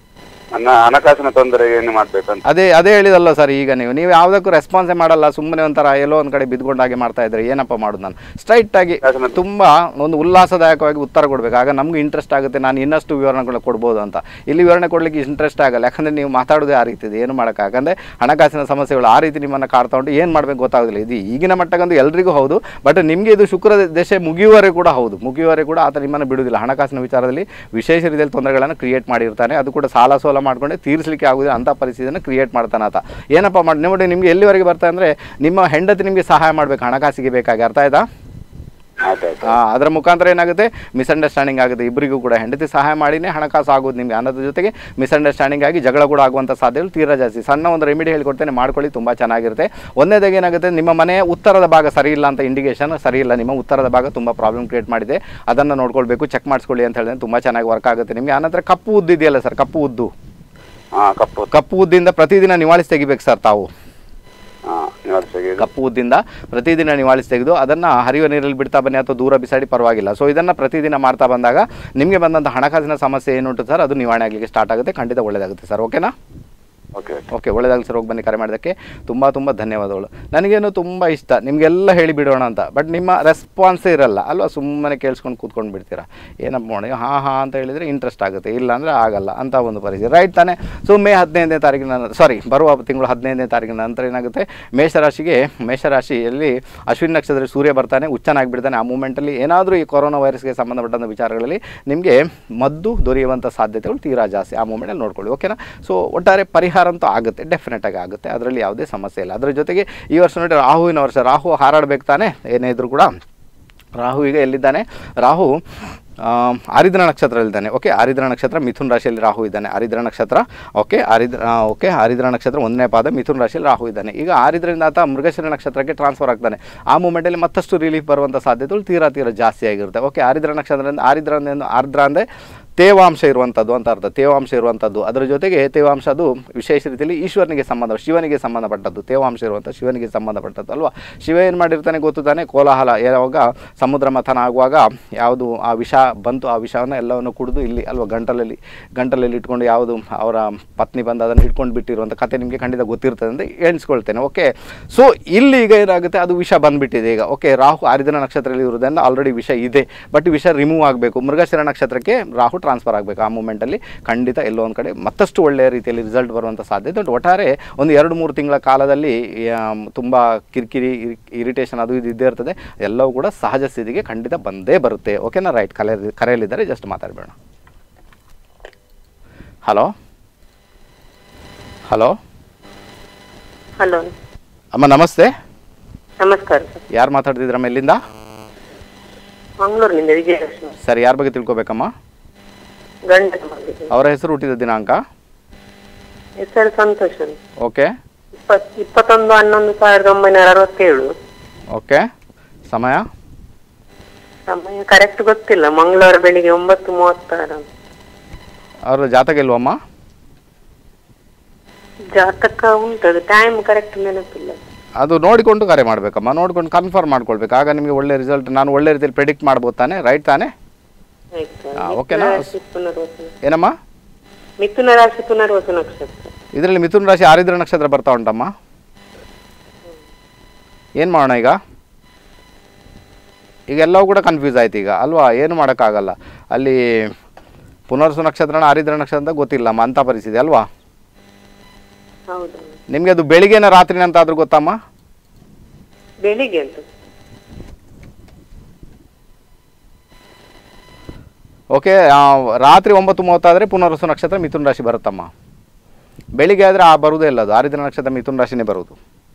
ನನ್ನ ಹಣಕಾಸಿನ ತೊಂದರೆ ಏನು ಮಾಡ್ಬೇಕಂತ ಅದೇ ಅದೇ ಹೇಳಿದಲ್ಲ ಸರ್ ಈಗ ನೀವು ನೀವು ಯಾವುದಕ್ಕೂ ರೆಸ್ಪಾನ್ಸೇ ಮಾಡಲ್ಲ ಸುಮ್ಮನೆ ಒಂಥರ ಎಲ್ಲೋ ಒಂದು ಕಡೆ ಬಿದ್ಕೊಂಡಾಗೆ ಮಾಡ್ತಾ ಇದ್ರೆ ಏನಪ್ಪ ಮಾಡೋದು ನಾನು ಸ್ಟ್ರೈಟ್ ಆಗಿ ಅದನ್ನ- ತುಂಬ ಒಂದು ಉಲ್ಲಾಸದಾಯಕವಾಗಿ ಉತ್ತರ ಕೊಡಬೇಕು ಆಗ ನಮಗೂ ಇಂಟ್ರೆಸ್ಟ್ ಆಗುತ್ತೆ ನಾನು ಇನ್ನಷ್ಟು ವಿವರಣೆಗಳು ಕೊಡ್ಬೋದು ಅಂತ ಇಲ್ಲಿ ವಿವರಣೆ ಕೊಡ್ಲಿಕ್ಕೆ ಇಂಟ್ರೆಸ್ಟ್ ಆಗಲ್ಲ ಯಾಕಂದರೆ ನೀವು ಮಾತಾಡೋದೇ ಆ ರೀತಿ ಇದೆ ಏನು ಮಾಡೋಕ್ಕೆ ಯಾಕಂದರೆ ಹಣಕಾಸಿನ ಸಮಸ್ಯೆಗಳು ಆ ರೀತಿ ನಿಮ್ಮನ್ನು ಕಾಡ್ತಾ ಉಂಟು ಏನು ಮಾಡಬೇಕು ಗೊತ್ತಾಗೋದಿಲ್ಲ ಇದು ಈಗಿನ ಮಟ್ಟಕ್ಕಂತೂ ಎಲ್ರಿಗೂ ಹೌದು ಬಟ್ ನಿಮಗೆ ಇದು ಶುಕ್ರ ದಶೆ ಮುಗಿಯುವವರೆಗೂ ಕೂಡ ಹೌದು ಮುಗಿಯುವವರೆಗೂ ಕೂಡ ಆತ ನಿಮ್ಮನ್ನು ಬಿಡುವುದಿಲ್ಲ ಹಣಕಾಸಿನ ವಿಚಾರದಲ್ಲಿ ವಿಶೇಷ ರೀತಿಯಲ್ಲಿ ತೊಂದರೆಗಳನ್ನು ಕ್ರಿಯೇಟ್ ಮಾಡಿರ್ತಾನೆ ಅದು ಕೂಡ ಸಾಲ ಸೋಲ ಮಾಡ್ಕೊಂಡೆ ತೀರಿಸಲಿಕ್ಕೆ ಆಗುದಿಲ್ಲ ಅಂಥ ಪರಿಸ್ಥಿತಿಯನ್ನು ಕ್ರಿಯೇಟ್ ಮಾಡ್ತಾನೆ ಆತ ಏನಪ್ಪ ಮಾಡಿ ನೋಡಿ ನಿಮಗೆ ಎಲ್ಲಿವರೆಗೆ ಬರ್ತಾ ಅಂದರೆ ನಿಮ್ಮ ಹೆಂಡತಿ ನಿಮಗೆ ಸಹಾಯ ಮಾಡಬೇಕು ಹಣಕಾಸಿಗೆ ಬೇಕಾಗಿ ಅರ್ಥ ಆಯ್ತಾ ಅದೇ ಅದೇ ಆ, ಅದರ ಮುಖಾಂತರ ಏನಾಗುತ್ತೆ ಮಿಸ್ಅಂಡರ್ಸ್ಟ್ಯಾಂಡಿಂಗ್ ಆಗುತ್ತೆ ಇಬ್ಬರಿಗೂ ಕೂಡ ಹೆಂಡತಿ ಸಹಾಯ ಮಾಡಿನೇ ಹಣಕಾಸು ಆಗೋದು ನಿಮಗೆ ಅನ್ನೋದ್ರ ಜೊತೆಗೆ ಮಿಸ್ಅಂಡರ್ಸ್ಟ್ಯಾಂಡಿಂಗ್ ಆಗಿ ಜಗಳ ಕೂಡ ಆಗುವಂಥ ಸಾಧ್ಯತೆಗಳು ತೀರಾ ಜಾಸ್ತಿ ಸಣ್ಣ ಒಂದು ರೆಮಿಡಿ ಹೇಳ್ಕೊಡ್ತೇನೆ ಮಾಡ್ಕೊಳ್ಳಿ ತುಂಬ ಚೆನ್ನಾಗಿರುತ್ತೆ ಒಂದನೇದಾಗಿ ಏನಾಗುತ್ತೆ ನಿಮ್ಮ ಮನೆಯ ಉತ್ತರದ ಭಾಗ ಸರಿ ಇಲ್ಲ ಅಂತ ಇಂಡಿಕೇಶನ್ ಸರಿ ಇಲ್ಲ ನಿಮ್ಮ ಉತ್ತರದ ಭಾಗ ತುಂಬ ಪ್ರಾಬ್ಲಮ್ ಕ್ರಿಯೇಟ್ ಮಾಡಿದೆ ಅದನ್ನು ನೋಡ್ಕೊಳ್ಬೇಕು ಚೆಕ್ ಮಾಡಿಸ್ಕೊಳ್ಳಿ ಅಂತ ಹೇಳಿದ್ರೆ ತುಂಬ ಚೆನ್ನಾಗಿ ವರ್ಕ್ ಆಗುತ್ತೆ ನಿಮಗೆ ಆನಂತರ ಕಪ್ಪು ಉದ್ದು ಇದೆಯಲ್ಲ ಸರ್ ಕಪ್ಪು ಉದ್ದು ಹಾ ಕಪ್ಪು ಕಪ್ಪು ಉದ್ದಿಂದ ಪ್ರತಿದಿನ ನಿವಾಳಿಸಿ ತೆಗಿಬೇಕು ಸರ್ ತಾವು ಹಾ ನಿವಾರಿಸಿಗೆ ಕಪ್ಪು ಉದ್ದಿಂದ ಪ್ರತಿದಿನ ನಿವಾಳಿಸಿ ತೆಗೆದು ಅದನ್ನು ಹರಿಯುವ ನೀರಲ್ಲಿ ಬಿಡ್ತಾ ಬನ್ನಿ ಅಥವಾ ದೂರ ಬಿಸಾಡಿ ಪರವಾಗಿಲ್ಲ ಸೊ ಇದನ್ನು ಪ್ರತಿದಿನ ಮಾಡ್ತಾ ಬಂದಾಗ ನಿಮಗೆ ಬಂದಂಥ ಹಣಕಾಸಿನ ಸಮಸ್ಯೆ ಏನುಂಟು ಸರ್ ಅದು ನಿವಾರಣೆ ಆಗಲಿಕ್ಕೆ ಸ್ಟಾರ್ಟ್ ಆಗುತ್ತೆ ಖಂಡಿತ ಒಳ್ಳೆಯದಾಗುತ್ತೆ ಸರ್ ಓಕೆನಾ ಓಕೆ ಓಕೆ ಒಳ್ಳೆದಾಗಲಿ ಸರ್ ಹೋಗಿ ಬನ್ನಿ ಕರೆ ಮಾಡೋದಕ್ಕೆ ತುಂಬ ತುಂಬ ಧನ್ಯವಾದಗಳು ನನಗೇನು ತುಂಬ ಇಷ್ಟ ನಿಮಗೆಲ್ಲ ಹೇಳಿ ಬಿಡೋಣ ಅಂತ ಬಟ್ ನಿಮ್ಮ ರೆಸ್ಪಾನ್ಸೇ ಇರಲ್ಲ ಅಲ್ವಾ ಸುಮ್ಮನೆ ಕೇಳಿಸ್ಕೊಂಡು ಕೂತ್ಕೊಂಡು ಬಿಡ್ತೀರಾ ಏನಪ್ಪ ಮಾಡಿ ಹಾಂ ಹಾಂ ಅಂತ ಹೇಳಿದರೆ ಇಂಟ್ರೆಸ್ಟ್ ಆಗುತ್ತೆ ಇಲ್ಲ ಅಂದರೆ ಆಗಲ್ಲ ಅಂತ ಒಂದು ಪರಿಸ್ಥಿತಿ ರೈಟ್ ತಾನೇ ಸೊ ಮೇ ಹದಿನೈದನೇ ತಾರೀಕಿನ ಸಾರಿ ಬರುವ ತಿಂಗಳು ಹದಿನೈದನೇ ತಾರೀಕಿನ ನಂತರ ಏನಾಗುತ್ತೆ ಮೇಷರಾಶಿಗೆ ಮೇಷರಾಶಿಯಲ್ಲಿ ಅಶ್ವಿನ್ ನಕ್ಷತ್ರದಲ್ಲಿ ಸೂರ್ಯ ಬರ್ತಾನೆ ಹುಚ್ಚನಾಗಿ ಬಿಡ್ತಾನೆ ಆ ಮೂಮೆಂಟಲ್ಲಿ ಏನಾದರೂ ಈ ಕೊರೋನಾ ವೈರಸ್ಗೆ ಸಂಬಂಧಪಟ್ಟಂಥ ವಿಚಾರಗಳಲ್ಲಿ ನಿಮಗೆ ಮದ್ದು ದೊರೆಯುವಂಥ ಸಾಧ್ಯತೆಗಳು ತೀರಾ ಜಾಸ್ತಿ ಆ ಮೂಮೆಂಟಲ್ಲಿ ನೋಡ್ಕೊಳ್ಳಿ ಓಕೆನಾ ಸೊ ಒಟ್ಟಾರೆ ಪರಿಹಾರ ಅಂತೂ ಆಗುತ್ತೆ ಡೆಫಿನೆಟ್ ಆಗಿ ಆಗುತ್ತೆ ಅದರಲ್ಲಿ ಯಾವುದೇ ಸಮಸ್ಯೆ ಇಲ್ಲ ಅದರ ಜೊತೆಗೆ ಈ ವರ್ಷ ನೋಡಿ ರಾಹುವಿನ ವರ್ಷ ರಾಹು ಹಾರಾಡಬೇಕು ತಾನೆ ಏನೇ ಇದ್ರೂ ಕೂಡ ರಾಹು ಈಗ ಎಲ್ಲಿದ್ದಾನೆ ರಾಹು ಆ, ಆರಿದ್ರ ನಕ್ಷತ್ರದಲ್ಲಿದ್ದಾನೆ ಓಕೆ ಆರಿದ್ರ ನಕ್ಷತ್ರ ಮಿಥುನ್ ರಾಶಿಯಲ್ಲಿ ರಾಹು ಇದ್ದಾನೆ ಆರಿದ್ರ ನಕ್ಷತ್ರ ಓಕೆ ಆರಿದ್ರ ಆ, ಓಕೆ ಆರಿದ್ರ ನಕ್ಷತ್ರ ಒಂದನೇ ಪಾದ ಮಿಥುನ್ ರಾಶಿಯಲ್ಲಿ ರಾಹು ಇದ್ದಾನೆ ಈಗ ಆರಿದ್ರಿಂದ ಆತ ಮೃಗಶಿರ ನಕ್ಷತ್ರಕ್ಕೆ ಟ್ರಾನ್ಸ್ಫರ್ ಆಗ್ತಾನೆ ಆ ಮೂಮೆಂಟಲ್ಲಿ ಮತ್ತಷ್ಟು ರಿಲೀಫ್ ಬರುವಂಥ ಸಾಧ್ಯತೆಗಳು ತೀರಾ ತೀರಾ ಜಾಸ್ತಿ ಆಗಿರುತ್ತೆ ಓಕೆ ಆರಿದ್ರ ನಕ್ಷತ್ರದಿಂದ ಆರಿದ್ರ ಅಂದ್ರೆ- ಆರ್ದ್ರ ಅಂದರೆ ತೇವಾಂಶ ಇರುವಂಥದ್ದು ಅಂತ ಅರ್ಥ ತೇವಾಂಶ ಇರುವಂಥದ್ದು ಅದರ ಜೊತೆಗೆ ತೇವಾಂಶ ಅದು ವಿಶೇಷ ರೀತಿಯಲ್ಲಿ ಈಶ್ವರನಿಗೆ ಸಂಬಂಧ ಶಿವನಿಗೆ ಸಂಬಂಧಪಟ್ಟದ್ದು ತೇವಾಂಶ ಇರುವಂಥ ಶಿವನಿಗೆ ಸಂಬಂಧಪಟ್ಟದ್ದು ಅಲ್ವಾ ಶಿವ ಏನು ಮಾಡಿರ್ತಾನೆ ಗೊತ್ತು ತಾನೆ ಕೋಲಾಹಲ ಯಾವಾಗ ಸಮುದ್ರ ಮಥನ ಆಗುವಾಗ ಯಾವುದು ಆ ವಿಷ ಬಂತು ಆ ವಿಷವನ್ನು ಎಲ್ಲವನ್ನು ಕುಡಿದು ಇಲ್ಲಿ ಅಲ್ವಾ ಗಂಟಲಲ್ಲಿ ಗಂಟಲಲ್ಲಿ ಇಟ್ಕೊಂಡು ಯಾವುದು ಅವರ ಪತ್ನಿ ಬಂದು ಅದನ್ನು ಹಿಡ್ಕೊಂಡು ಬಿಟ್ಟಿರುವಂಥ ಕತೆ ನಿಮಗೆ ಖಂಡಿತ ಗೊತ್ತಿರ್ತದೆ ಅಂತ ಎಣಿಸ್ಕೊಳ್ತೇನೆ ಓಕೆ ಸೊ ಇಲ್ಲಿ ಈಗ ಏನಾಗುತ್ತೆ ಅದು ವಿಷ ಬಂದುಬಿಟ್ಟಿದೆ ಈಗ ಓಕೆ ರಾಹು ಆರಿದಿನ ನಕ್ಷತ್ರದಲ್ಲಿ ಇರೋದ್ರಿಂದ ಆಲ್ರೆಡಿ ವಿಷ ಇದೆ ಬಟ್ ವಿಷ ರಿಮೂವ್ ಆಗಬೇಕು ಮೃಗಶಿರ ನಕ್ಷತ್ರಕ್ಕೆ ರಾಹು ಟ್ರಾನ್ಸ್ಫರ್ ಆಗಬೇಕು ಆ ಮೂಮೆಂಟಲ್ಲಿ ಖಂಡಿತ ಎಲ್ಲೋ ಒಂದು ಕಡೆ ಮತ್ತಷ್ಟು ಒಳ್ಳೆಯ ರೀತಿಯಲ್ಲಿ ರಿಸಲ್ಟ್ ಬರುವಂಥ ಸಾಧ್ಯತೆ ಉಂಟು ಒಟ್ಟಾರೆ ಒಂದು ಎರಡು ಮೂರು ತಿಂಗಳ ಕಾಲದಲ್ಲಿ ಆಮ್, ತುಂಬ ಕಿರಿಕಿರಿ ಇರಿಟೇಷನ್ ಅದು ಇದು ಇದ್ದೇ ಇರ್ತದೆ ಎಲ್ಲವೂ ಕೂಡ ಸಹಜ ಸ್ಥಿತಿಗೆ ಖಂಡಿತ ಬಂದೇ ಬರುತ್ತೆ ಓಕೆನಾ ರೈಟ್ ಕಲೆ ಕರೆಯಲ್ಲಿದ್ದಾರೆ ಜಸ್ಟ್ ಮಾತಾಡಬೇಡ ಹಲೋ ಹಲೋ ಹಲೋ ಅಮ್ಮ ನಮಸ್ತೆ ನಮಸ್ಕಾರ ಸರ್ ಯಾರು ಮಾತಾಡ್ತಿದ್ರಮ್ಮ ಎಲ್ಲಿಂದ ಮಂಗಳೂರಿನಿಂದ ವಿಜಯಲಕ್ಷ್ಮಿ ಸರಿ ಯಾರ ಬಗ್ಗೆ ತಿಳ್ಕೊಬೇಕಮ್ಮ ಗಂಡನ ಮಗಳಿಗೆ ಅವರ ಹೆಸರು ಹುಟ್ಟಿದ ದಿನಾಂಕ ಹೆಸರು ಸಂತೋಷ್ ಅಂತ. ಓಕೆ ಇಪ್ಪತ್ ಇಪ್ಪತ್ತೊಂದು ಹನ್ನೊಂದು ಸಾವಿರದ ಒಂಬೈನೂರ ಅರವತ್ತೇಳು ಓಕೆ ಸಮಯ ಸಮಯ ಕರೆಕ್ಟ್ ಗೊತ್ತಿಲ್ಲ ಮಂಗಳವಾರ ಬೆಳಿಗ್ಗೆ ಒಂಬತ್ತು ಮೂವತ್ತಾರು ಅಂತ. ಅವ್ರ ಜಾತಕ ಇಲ್ವಮ್ಮ ಜಾತಕ ಉಂಟು ಅದು ಟೈಮ್ ಕರೆಕ್ಟ್ ನೆನಪಿಲ್ಲ ಅದು ನೋಡಿಕೊಂಡು ಕರೆ ಮಾಡಬೇಕಮ್ಮ ನೋಡ್ಕೊಂಡು ಕನ್ಫರ್ಮ್ ಮಾಡ್ಕೊಳ್ಬೇಕು ಆಗ ನಿಮಗೆ ಒಳ್ಳೆ ರಿಸಲ್ಟ್ ನಾನು ಒಳ್ಳೆ ರೀತಿಯಲ್ಲಿ ಪ್ರೆಡಿಕ್ಟ್ ಮಾಡ್ಬೋದು ತಾನೆ ರೈಟ್ ತಾನೆ ಆಯ್ತು ಹಾ, ಮಿಥುನ ಓಕೆನಾ? ರಾಶಿ ಪುನರ್ವಸು ಏನಮ್ಮ ಮಿಥುನ ರಾಶಿ ಪುನರ್ವಸು ನಕ್ಷತ್ರ ಇದರಲ್ಲಿ ಮಿಥುನ ರಾಶಿ ಆರಿದ್ರ ನಕ್ಷತ್ರ ಬರ್ತಾ ಉಂಟಮ್ಮ ಏನು ಮಾಡೋಣ ಈಗ ಈಗ ಎಲ್ಲವೂ ಕೂಡ ಕನ್ಫ್ಯೂಸ್ ಆಯ್ತು ಈಗ ಅಲ್ವಾ ಏನು ಮಾಡೋಕ್ಕಾಗಲ್ಲ ಅಲ್ಲಿ ಪುನರ್ಸು ನಕ್ಷತ್ರನ ಆರಿದ್ರ ನಕ್ಷತ್ರ ಅಂತ ಗೊತ್ತಿಲ್ಲಮ್ಮ ಅಂಥ ಪರಿಸ್ಥಿತಿ ಅಲ್ವಾ ಹೌದು ನಿಮಗೆ ಅದು ಬೆಳಿಗ್ಗೆನ ರಾತ್ರಿನ ಅಂತ ಆದ್ರೂ ಗೊತ್ತಮ್ಮ ಬೆಳಿಗ್ಗೆ ಅಂತ ಓಕೆ ಆ, ರಾತ್ರಿ ಒಂಬತ್ತು ಮೂವತ್ತಾದರೆ ಪುನರ್ವಸು ನಕ್ಷತ್ರ ಮಿಥುನ್ ರಾಶಿ ಬರುತ್ತಮ್ಮ ಬೆಳಿಗ್ಗೆ ಆದರೆ ಆ ಬರುವುದೇ ಇಲ್ಲ ಅದು ಆರಿದ್ರ ನಕ್ಷತ್ರ ಮಿಥುನ್ ರಾಶಿನೇ ಬರುವುದು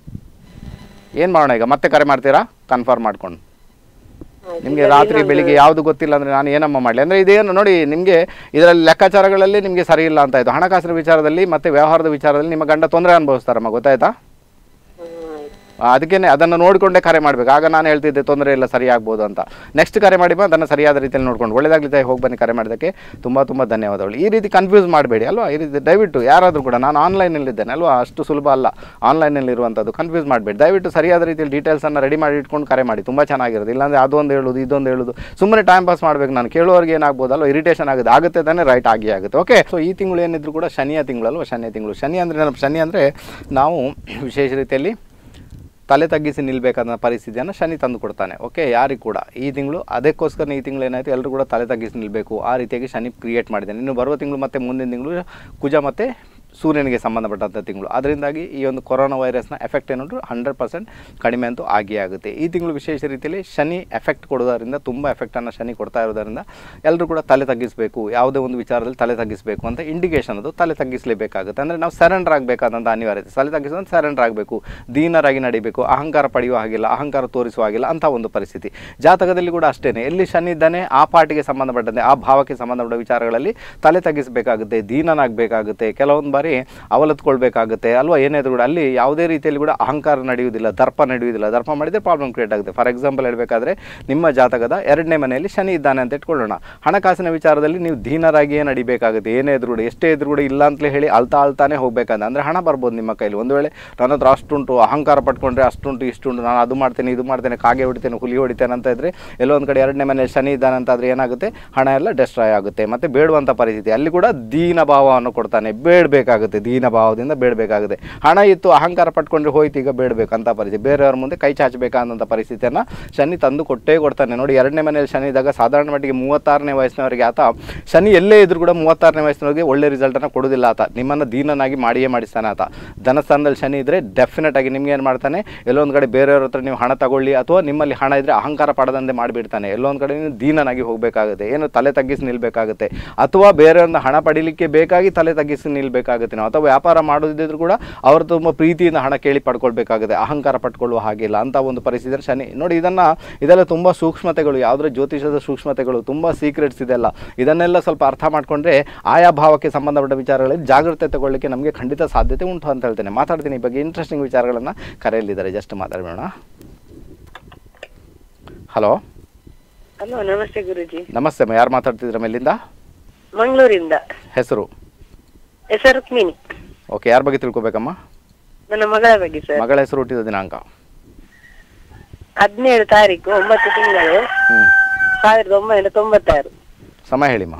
ಏನು ಮಾಡೋಣ ಈಗ ಮತ್ತೆ ಕರೆ ಮಾಡ್ತೀರಾ ಕನ್ಫರ್ಮ್ ಮಾಡ್ಕೊಂಡು ನಿಮಗೆ ರಾತ್ರಿ ಬೆಳಿಗ್ಗೆ ಯಾವುದು ಗೊತ್ತಿಲ್ಲ ಅಂದರೆ ನಾನು ಏನಮ್ಮ ಮಾಡಲಿ ಅಂದರೆ ಇದೇನು ನೋಡಿ ನಿಮಗೆ ಇದರಲ್ಲಿ ಲೆಕ್ಕಾಚಾರಗಳಲ್ಲಿ ನಿಮಗೆ ಸರಿ ಇಲ್ಲ ಅಂತ ಆಯಿತು ಹಣಕಾಸಿನ ವಿಚಾರದಲ್ಲಿ ಮತ್ತು ವ್ಯವಹಾರದ ವಿಚಾರದಲ್ಲಿ ನಿಮ್ಮ ಗಂಡ ತೊಂದರೆ ಅನುಭವಿಸ್ತಾರಮ್ಮ ಗೊತ್ತಾಯ್ತಾ ಅದಕ್ಕೇ ಅದನ್ನು ನೋಡಿಕೊಂಡೇ ಕರೆ ಮಾಡಬೇಕು ಆಗ ನಾನು ಹೇಳ್ತಿದ್ದೆ ತೊಂದರೆ ಇಲ್ಲ ಸರಿ ಆಗ್ಬೋದು ಅಂತ ನೆಕ್ಸ್ಟ್ ಕರೆ ಮಾಡಿ ಬಾ ಅದನ್ನು ಸರಿಯಾದ ರೀತಿಯಲ್ಲಿ ನೋಡ್ಕೊಂಡು ಒಳ್ಳೆದಾಗಲಿ ತಾಯಿ ಹೋಗಿ ಬನ್ನಿ ಕರೆ ಮಾಡೋದಕ್ಕೆ ತುಂಬ ತುಂಬ ಧನ್ಯವಾದಗಳು ಈ ರೀತಿ ಕನ್ಫ್ಯೂಸ್ ಮಾಡಬೇಡಿ ಅಲ್ವಾ ಈ ರೀತಿ ದಯವಿಟ್ಟು ಯಾರಾದರೂ ಕೂಡ ನಾನು ಆನ್ಲೈನಲ್ಲಿದ್ದೇನೆ ಅಲ್ವಾ ಅಷ್ಟು ಸುಲಭ ಅಲ್ಲ ಆನ್ಲೈನಲ್ಲಿ ಇರುವಂಥದ್ದು ಕನ್ಫ್ಯೂಸ್ ಮಾಡಬೇಡಿ ದಯವಿಟ್ಟು ಸರಿಯಾದ ರೀತಿಯಲ್ಲಿ ಡೀಟೇಲ್ಸನ್ನು ರೆಡಿ ಮಾಡಿ ಇಟ್ಕೊಂಡು ಕರೆ ಮಾಡಿ ತುಂಬ ಚೆನ್ನಾಗಿರುತ್ತೆ ಇಲ್ಲಾಂದರೆ ಅದೊಂದು ಹೇಳೋದು ಇದೊಂದು ಹೇಳೋದು ಸುಮ್ಮನೆ ಟೈಮ್ ಪಾಸ್ ಮಾಡಬೇಕು ನಾನು ಕೇಳೋರಿಗೆ ಏನಾಗ್ಬೋದಲ್ಲ ಇರಿಟೇಷನ್ ಆಗುತ್ತೆ ಆಗುತ್ತೆ ತಾನೇ ರೈಟ್ ಆಗಿ ಆಗುತ್ತೆ ಓಕೆ ಸೊ ಈ ತಿಂಗಳು ಏನಿದ್ರು ಕೂಡ ಶನಿಯ ತಿಂಗಳು ಅಲ್ವಾ ಶನಿಯ ತಿಂಗಳು ಶನಿ ಅಂದರೆ ನೆನಪು ಶನಿ ಅಂದರೆ ನಾವು ವಿಶೇಷ ರೀತಿಯಲ್ಲಿ ತಲೆ ತಗ್ಗಿಸಿ ನಿಲ್ಬೇಕಾದ ಪರಿಸ್ಥಿತಿಯನ್ನು ಶನಿ ತಂದು ಕೊಡ್ತಾನೆ ಓಕೆ ಯಾರಿಗೆ ಕೂಡ ಈ ತಿಂಗಳು ಅದಕ್ಕೋಸ್ಕರ ಈ ತಿಂಗಳು ಏನಾಯಿತು ಎಲ್ಲರೂ ಕೂಡ ತಲೆ ತಗ್ಗಿಸಿ ನಿಲ್ಲಬೇಕು ಆ ರೀತಿಯಾಗಿ ಶನಿ ಕ್ರಿಯೇಟ್ ಮಾಡಿದ್ದಾನೆ ಇನ್ನು ಬರುವ ತಿಂಗಳು ಮತ್ತು ಮುಂದಿನ ತಿಂಗಳು ಕುಜ ಮತ್ತು ಸೂರ್ಯನಿಗೆ ಸಂಬಂಧಪಟ್ಟಂಥ ತಿಂಗಳು ಅದರಿಂದಾಗಿ ಈ ಒಂದು ಕೊರೋನಾ ವೈರಸ್ನ ಎಫೆಕ್ಟ್ ಏನುಂಟು ಹಂಡ್ರೆಡ್ ಪರ್ಸೆಂಟ್ ಕಡಿಮೆ ಅಂತೂ ಆಗಿಯೇ ಆಗುತ್ತೆ ಈ ತಿಂಗಳು ವಿಶೇಷ ರೀತಿಯಲ್ಲಿ ಶನಿ ಎಫೆಕ್ಟ್ ಕೊಡೋದರಿಂದ ತುಂಬ ಎಫೆಕ್ಟನ್ನು ಶನಿ ಕೊಡ್ತಾ ಇರೋದರಿಂದ ಎಲ್ಲರೂ ಕೂಡ ತಲೆ ತಗ್ಗಿಸಬೇಕು ಯಾವುದೇ ಒಂದು ವಿಚಾರದಲ್ಲಿ ತಲೆ ತಗ್ಗಿಸಬೇಕು ಅಂತ ಇಂಡಿಕೇಶನ್ ಅದು ತಲೆ ತಗ್ಗಿಸಲೇಬೇಕಾಗುತ್ತೆ ಅಂದರೆ ನಾವು ಸರೆಂಡರ್ ಆಗಬೇಕಾದಂಥ ಅನಿವಾರ್ಯತೆ ತಲೆ ತಗ್ಗಿಸೋದು ಸರೆಂಡರ್ ಆಗಬೇಕು ದೀನರಾಗಿ ನಡಿಬೇಕು ಅಹಂಕಾರ ಪಡೆಯುವ ಹಾಗಿಲ್ಲ ಅಹಂಕಾರ ತೋರಿಸುವ ಹಾಗಿಲ್ಲ ಅಂತ ಒಂದು ಪರಿಸ್ಥಿತಿ ಜಾತಕದಲ್ಲಿ ಕೂಡ ಅಷ್ಟೇ ಎಲ್ಲಿ ಶನಿ ಇದ್ದಾನೆ ಆ ಪಾರ್ಟಿಗೆ ಸಂಬಂಧಪಟ್ಟಂತೆ ಆ ಭಾವಕ್ಕೆ ಸಂಬಂಧಪಟ್ಟ ವಿಚಾರಗಳಲ್ಲಿ ತಲೆ ತಗ್ಗಿಸಬೇಕಾಗುತ್ತೆ ದೀನನಾಗಬೇಕಾಗುತ್ತೆ ಕೆಲವೊಂದು ಬಾರಿ ಅವಲತ್ಕೊಳ್ಬೇಕಾಗುತ್ತೆ ಅಲ್ವಾ ಏನಾದರೂ ಕೂಡ ಅಲ್ಲಿ ಯಾವುದೇ ರೀತಿಯಲ್ಲಿ ಕೂಡ ಅಹಂಕಾರ ನಡೆಯುವುದಿಲ್ಲ ದರ್ಪ ನಡೆಯುವುದಿಲ್ಲ ದರ್ಪ ಮಾಡಿದರೆ ಪ್ರಾಬ್ಲಮ್ ಕ್ರಿಯೇಟ್ ಆಗುತ್ತೆ ಫಾರ್ ಎಕ್ಸಾಂಪಲ್ ಹೇಳಬೇಕಾದ್ರೆ ನಿಮ್ಮ ಜಾತಕದ ಎರಡನೇ ಮನೆಯಲ್ಲಿ ಶನಿ ಇದ್ದಾನೆ ಅಂತ ಇಟ್ಕೊಳ್ಳೋಣ ಹಣಕಾಸಿನ ವಿಚಾರದಲ್ಲಿ ನೀವು ದೀನರಾಗಿಯೇ ನಡಿಬೇಕಾಗುತ್ತೆ ಏನೇ ಎದುರು ಕೂಡ ಎಷ್ಟೇ ಎದುರು ಕೂಡ ಇಲ್ಲ ಅಂತಲೇ ಹೇಳಿ ಅಳ್ತಾ ಅಳ್ತಾನೆ ಹೋಗ್ಬೇಕಂತ ಅಂದರೆ ಹಣ ಬರ್ಬೋದು ನಿಮ್ಮ ಕೈಲಿ ಒಂದು ವೇಳೆ ನನ್ನ ಹತ್ರ ಅಷ್ಟುಂಟು ಅಹಂಕಾರ ಪಟ್ಕೊಂಡ್ರೆ ಅಷ್ಟುಂಟು ಇಷ್ಟುಂಟು ನಾನು ಅದು ಮಾಡ್ತೇನೆ ಇದು ಮಾಡ್ತೇನೆ ಕಾಗೆ ಹೊಡಿತೇನೆ ಹುಲಿ ಹೊಡಿತೇನೆ ಅಂತ ಇದ್ದರೆ ಎಲ್ಲೋ ಒಂದು ಕಡೆ ಎರಡನೇ ಮನೆಯಲ್ಲಿ ಶನಿ ಇದ್ದಾನೆ ಅಂತ ಆದರೆ ಏನಾಗುತ್ತೆ ಹಣ ಎಲ್ಲ ಡೆಸ್ಟ್ರಾಯ್ ಆಗುತ್ತೆ ಮತ್ತು ಬೇಡುವಂಥ ಪರಿಸ್ಥಿತಿ ಅಲ್ಲಿ ಕೂಡ ದೀನ ಭಾವವನ್ನು ಕೊಡ್ತಾನೆ ಬೇಡಬೇಕಾಗುತ್ತೆ ದೀನ ಭಾವದಿಂದ ಬೇಡಬೇಕಾಗುತ್ತೆ ಹಣ ಇತ್ತು ಅಹಂಕಾರ ಪಟ್ಕೊಂಡ್ರೆ ಹೋಯ್ತು ಈಗ ಬೇಡಬೇಕಂತ ಪರಿಸ್ಥಿತಿ ಬೇರೆಯವ್ರ ಮುಂದೆ ಕೈ ಚಾಚಬೇಕಂತ ಪರಿಸ್ಥಿತಿಯನ್ನು ಶನಿ ತಂದು ಕೊಟ್ಟೇ ಕೊಡ್ತಾನೆ ನೋಡಿ ಎರಡನೇ ಮನೆಯಲ್ಲಿ ಶನಿ ಇದ್ದಾಗ ಸಾಧಾರಣ ಮಟ್ಟಿಗೆ ಮೂವತ್ತಾರನೇ ವಯಸ್ಸಿನವರಿಗೆ ಆತ ಶನಿ ಎಲ್ಲೇ ಇದ್ರೂ ಕೂಡ ಮೂವತ್ತಾರನೇ ವಯಸ್ಸಿನವರಿಗೆ ಒಳ್ಳೆ ರಿಸಲ್ಟನ್ನು ಕೊಡೋದಿಲ್ಲ ಆತ ನಿಮ್ಮನ್ನು ದೀನನಾಗಿ ಮಾಡಿಯೇ ಮಾಡಿಸ್ತಾನೆ ಆತ ಧನಸ್ಥಾನದಲ್ಲಿ ಶನಿ ಇದ್ದರೆ ಡೆಫಿನೆಟ್ ಆಗಿ ನಿಮ್ಗೆ ಏನು ಮಾಡ್ತಾನೆ ಎಲ್ಲೊಂದು ಕಡೆ ಬೇರೆಯವ್ರ ಹತ್ರ ನೀವು ಹಣ ತಗೊಳ್ಳಿ ಅಥವಾ ನಿಮ್ಮಲ್ಲಿ ಹಣ ಇದ್ದರೆ ಅಹಂಕಾರ ಪಡದಂತೆ ಮಾಡಿಬಿಡ್ತಾನೆ ಎಲ್ಲೊಂದು ಕಡೆ ನೀವು ದೀನನಾಗಿ ಹೋಗಬೇಕಾಗುತ್ತೆ ಏನು ತಲೆ ತಗ್ಗಿಸಿ ನಿಲ್ಬೇಕಾಗುತ್ತೆ ಅಥವಾ ಬೇರೆಯವ್ರನ್ನ ಹಣ ಪಡೀಲಿಕ್ಕೆ ಬೇಕಾಗಿ ತಲೆ ತಗ್ಗಿಸಿ ನಿಲ್ಬೇಕಾಗುತ್ತೆ ನಾವು ಅಥವಾ ವ್ಯಾಪಾರ ಮಾಡೋದಿದ್ರು ಕೂಡ ಅವ್ರ ತುಂಬ ಪ್ರೀತಿಯಿಂದ ಹಣ ಕೇಳಿ ಪಡ್ಕೊಳ್ಬೇಕಾಗುತ್ತೆ ಅಹಂಕಾರ ಪಟ್ಕೊಳ್ಳುವ ಹಾಗಿಲ್ಲ ಅಂತ ಒಂದು ಪರಿಸ್ಥಿತಿ ಶನಿ ನೋಡಿ ಇದನ್ನು ಇದೆಲ್ಲ ತುಂಬ ಸೂಕ್ಷ್ಮತೆಗಳು ಯಾವುದ್ರ ಜ್ಯೋತಿಷದ ಸೂಕ್ಷ್ಮತೆಗಳು ತುಂಬ ಸೀಕ್ರೆಟ್ಸ್ ಇದೆಲ್ಲ ಇದನ್ನೆಲ್ಲ ಸ್ವಲ್ಪ ಅರ್ಥ ಮಾಡ್ಕೊಂಡ್ರೆ ಆಯಾ ಭಾವಕ್ಕೆ ಸಂಬಂಧಪಟ್ಟ ವಿಚಾರಗಳಲ್ಲಿ ಜಾಗ್ರತೆ ತಗೊಳ್ಳಿಕ್ಕೆ ನಮಗೆ ಖಂಡಿತ ಸಾಧ್ಯತೆ ಉಂಟು ಅಂತ ಹೇಳ್ತೇನೆ ಮಾತಾಡ್ತೀನಿ ಈ ಬಗ್ಗೆ ಇಂಟ್ರೆಸ್ಟಿಂಗ್ ವಿಚಾರಗಳನ್ನು ಕರೆಯಲ್ಲಿದ್ದಾರೆ ಜಸ್ಟ್ ಮಾತಾಡೋಣ ಹಲೋ ಹಲೋ ನಮಸ್ತೆ ಗುರುಜಿ ನಮಸ್ತೆ ಅಮ್ಮ ಯಾರು ಮಾತಾಡ್ತಿದ್ರ ಮೇಲಿಂದ ಮಂಗಳೂರಿಂದ ಹೆಸರು ಹೆಸರು ರುಕ್ಮಿಣಿ ಓಕೆ ಯಾರ ಬಗ್ಗೆ ತಿಳ್ಕೊಬೇಕಮ್ಮ ನನ್ನ ಮಗಳ ಬಗ್ಗೆ ಸರ್ ಮಗಳ ಹೆಸರು ಹುಟ್ಟಿದ ದಿನಾಂಕ ಹದಿನೇಳು ತಾರೀಕು ಒಂಬತ್ತು ತಿಂಗಳು ಹ್ಞೂ ಸಾವಿರದ ಒಂಬೈನೂರ ತೊಂಬತ್ತಾರು ಸಮಯ ಹೇಳಿಮ್ಮ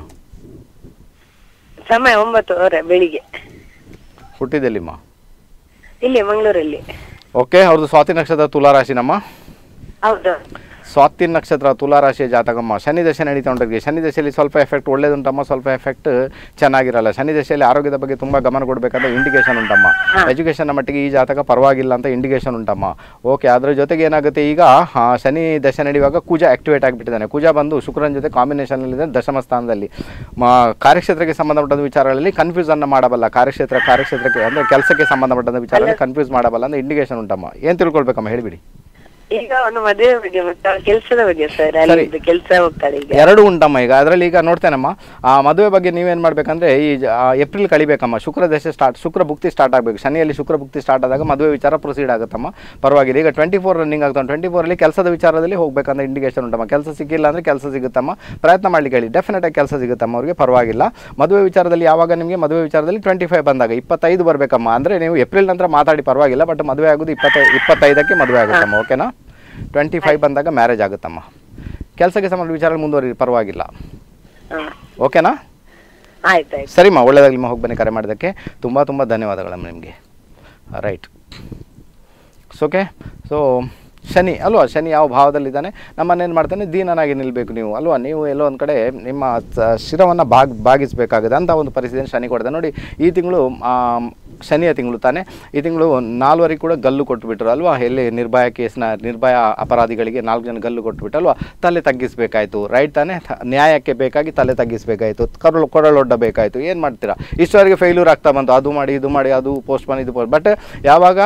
ಸಮಯ ಒಂಬತ್ತುವರೆ ಬೆಳಿಗ್ಗೆ ಹುಟ್ಟಿದೆಲ್ಲಿಮ್ಮ ಇಲ್ಲಿ ಮಂಗಳೂರಲ್ಲಿ ಓಕೆ ಅವ್ರದ್ದು ಸ್ವಾತಿ ನಕ್ಷತ್ರ ತುಲಾರಾಶಿನಮ್ಮ ಹೌದು ಸ್ವಾತಿ ನಕ್ಷತ್ರ ತುಲಾರಾಶಿಯ ಜಾತಕಮ್ಮ ಶನಿ ದಶೆ ನಡೀತಾ ಉಂಟು ಶನಿ ದಶೆಯಲ್ಲಿ ಸ್ವಲ್ಪ ಎಫೆಕ್ಟ್ ಒಳ್ಳೇದುಂಟಮ್ಮ ಸ್ವಲ್ಪ ಎಫೆಕ್ಟ್ ಚೆನ್ನಾಗಿರಲ್ಲ ಶನಿ ದಶೆಯಲ್ಲಿ ಆರೋಗ್ಯದ ಬಗ್ಗೆ ತುಂಬ ಗಮನ ಕೊಡಬೇಕಂತ ಇಂಡಿಕೇಶನ್ ಉಂಟಮ್ಮ ಎಜುಕೇಷನ್ನ ಮಟ್ಟಿಗೆ ಈ ಜಾತಕ ಪರವಾಗಿಲ್ಲ ಅಂತ ಇಂಡಿಕೇಶನ್ ಉಂಟಮ್ಮ ಓಕೆ ಅದರ ಜೊತೆಗೆ ಏನಾಗುತ್ತೆ ಈಗ ಆ, ಶನಿ ದಶೆ ನಡೆಯುವಾಗ ಕುಜ ಆಕ್ಟಿವೇಟ್ ಆಗಿಬಿಟ್ಟಿದ್ದಾನೆ ಕುಜ ಬಂದು ಶುಕ್ರನ ಜೊತೆ ಕಾಂಬಿನೇಷನಲ್ಲಿದೆ ದಶಮ ಸ್ಥಾನದಲ್ಲಿ ಮ ಕಾರ್ಯಕ್ಷೇತ್ರಕ್ಕೆ ಸಂಬಂಧಪಟ್ಟಂಥ ವಿಚಾರಗಳಲ್ಲಿ ಕನ್ಫ್ಯೂಸನ್ನು ಮಾಡಬಲ್ಲ ಕಾರ್ಯಕ್ಷೇತ್ರ ಕಾರ್ಯಕ್ಷೇತ್ರಕ್ಕೆ ಅಂದರೆ ಕೆಲಸಕ್ಕೆ ಸಂಬಂಧಪಟ್ಟಂಥ ವಿಚಾರದಲ್ಲಿ ಕನ್ಫ್ಯೂಸ್ ಮಾಡಬಲ್ಲ ಅಂತ ಇಂಡಿಕೇಶನ್ ಉಂಟಮ್ಮ ಏನು ತಿಳ್ಕೊಳ್ಬೇಕಮ್ಮ ಹೇಳಿಬಿಡಿ ಈಗ ಅವನು ಮದುವೆ ಬಗ್ಗೆ ಮತ್ತೆ ಅವಳ ಕೆಲಸದ ಬಗ್ಗೆ ಸರ್ ಅಲ್ಲಿ ಕೆಲಸ ಹೋಗ್ತಾಳೆ ಈಗ ಎರಡು ಉಂಟಮ್ಮ ಈಗ ಅದರಲ್ಲಿ ಈಗ ನೋಡ್ತೇನಮ್ಮ ಆ ಮದುವೆ ಬಗ್ಗೆ ನೀವೇನು ಮಾಡಬೇಕಂದ್ರೆ ಈ ಜ- ಆ, ಏಪ್ರಿಲ್ ಕಳಿಬೇಕಮ್ಮ ಶುಕ್ರ ದಶೆ ಸ್ಟಾರ್ಟ್ ಶುಕ್ರ ಭುಕ್ತಿ ಸ್ಟಾರ್ಟ್ ಆಗಬೇಕು ಶನಿಯಲ್ಲಿ ಶುಕ್ರ ಭುಕ್ತಿ ಸ್ಟಾರ್ಟ್ ಆದಾಗ ಮದುವೆ ವಿಚಾರ ಪ್ರೊಸೀಡ್ ಆಗುತ್ತಮ್ಮ ಪರವಾಗಿಲ್ಲ ಈಗ ಟ್ವೆಂಟಿ ಫೋರ್ ರನ್ನಿಂಗ್ ಆಗ್ತಾನೆ ಟ್ವೆಂಟಿ ಫೋರಲ್ಲಿ ಕೆಲಸದ ವಿಚಾರದಲ್ಲಿ ಹೋಗ್ಬೇಕಂತ ಇಂಡಿಕೇಶನ್ ಉಂಟಮ್ಮ ಕೆಲಸ ಸಿಕ್ಕಿಲ್ಲ ಅಂದರೆ ಕೆಲಸ ಸಿಗುತ್ತಮ್ಮ ಪ್ರಯತ್ನ ಮಾಡ್ಲಿಕ್ಕೆ ಹೇಳಿ ಡೆಫಿನೆಟ್ ಆಗಿ ಕೆಲಸ ಸಿಗುತ್ತಮ್ಮ ಅವ್ರಿಗೆ ಪರವಾಗಿಲ್ಲ ಮದುವೆ ವಿಚಾರದಲ್ಲಿ ಯಾವಾಗ ನಿಮಗೆ ಮದುವೆ ವಿಚಾರದಲ್ಲಿ ಟ್ವೆಂಟಿ ಫೈವ್ ಬಂದಾಗ ಇಪ್ಪತ್ತೈದು ಬರಬೇಕಮ್ಮ ಅಂದರೆ ನೀವು ಏಪ್ರಿಲ್ ನಂತರ ಮಾತಾಡಿ ಪರವಾಗಿಲ್ಲ ಬಟ್ ಮದುವೆ ಆಗೋದು ಇಪ್ಪತ್ತೈ ಇಪ್ಪತ್ತೈದಕ್ಕೆ ಮದುವೆ ಆಗುತ್ತಮ್ಮ ಓಕೆನಾ ಟ್ವೆಂಟಿ ಫೈವ್ ಬಂದಾಗ ಮ್ಯಾರೇಜ್ ಆಗುತ್ತಮ್ಮ ಕೆಲಸಕ್ಕೆ ಸಂಬಂಧ ವಿಚಾರ ಮುಂದುವರಿ ಪರವಾಗಿಲ್ಲ ಹಾ ಓಕೆನಾ ಆಯ್ತಾಯ್ತು ಸರಿಮ್ಮ ಒಳ್ಳೆಯದಾಗಲಿ ಹೋಗಿ ಬನ್ನಿ ಕರೆ ಮಾಡೋದಕ್ಕೆ ತುಂಬ ತುಂಬ ಧನ್ಯವಾದಗಳಮ್ಮ ನಿಮಗೆ ರೈಟ್ ಓಕೆ ಸೊ ಶನಿ ಅಲ್ವಾ ಶನಿ ಯಾವ ಭಾವದಲ್ಲಿದ್ದಾನೆ ನಮ್ಮನ್ನೇನು ಮಾಡ್ತಾನೆ ದೀನನಾಗಿ ನಿಲ್ಲಬೇಕು ನೀವು ಅಲ್ವಾ ನೀವು ಎಲ್ಲೋ ಒಂದು ಕಡೆ ನಿಮ್ಮ ಸ- ಶಿರವನ್ನು ಬಾಗ್ ಬಾಗಿಸಬೇಕಾಗಿದೆ ಅಂತ ಒಂದು ಪರಿಸ್ಥಿತಿಯನ್ನು ಶನಿ ಕೊಡ್ತಾನೆ ನೋಡಿ ಈ ತಿಂಗಳು ಶನಿಯ ತಿಂಗಳು ತಾನೇ ಈ ತಿಂಗಳು ನಾಲ್ವರಿಗೆ ಕೂಡ ಗಲ್ಲು ಕೊಟ್ಟುಬಿಟ್ರು ಅಲ್ವಾ ಎಲ್ಲಿ ನಿರ್ಭಯ ಕೇಸ್ನ ನಿರ್ಭಯ ಅಪರಾಧಿಗಳಿಗೆ ನಾಲ್ಕು ಜನ ಗಲ್ಲು ಕೊಟ್ಬಿಟ್ಟಲ್ವಾ ತಲೆ ತಗ್ಗಿಸ್ಬೇಕಾಯ್ತು ರೈಟ್ ತಾನೇ ಥ- ನ್ಯಾಯಕ್ಕೆ ಬೇಕಾಗಿ ತಲೆ ತಗ್ಗಿಸ್ಬೇಕಾಯ್ತು ಕರಳು ಕೊರಳೊಡ್ಡಬೇಕಾಯ್ತು ಏನು ಮಾಡ್ತೀರಾ ಇಷ್ಟವರೆಗೆ ಫೇಲ್ಯೂರ್ ಆಗ್ತಾ ಬಂತು ಅದು ಮಾಡಿ ಇದು ಮಾಡಿ ಅದು ಪೋಸ್ಟ್ ಮಾಡಿ ಇದು ಬಟ್ ಯಾವಾಗ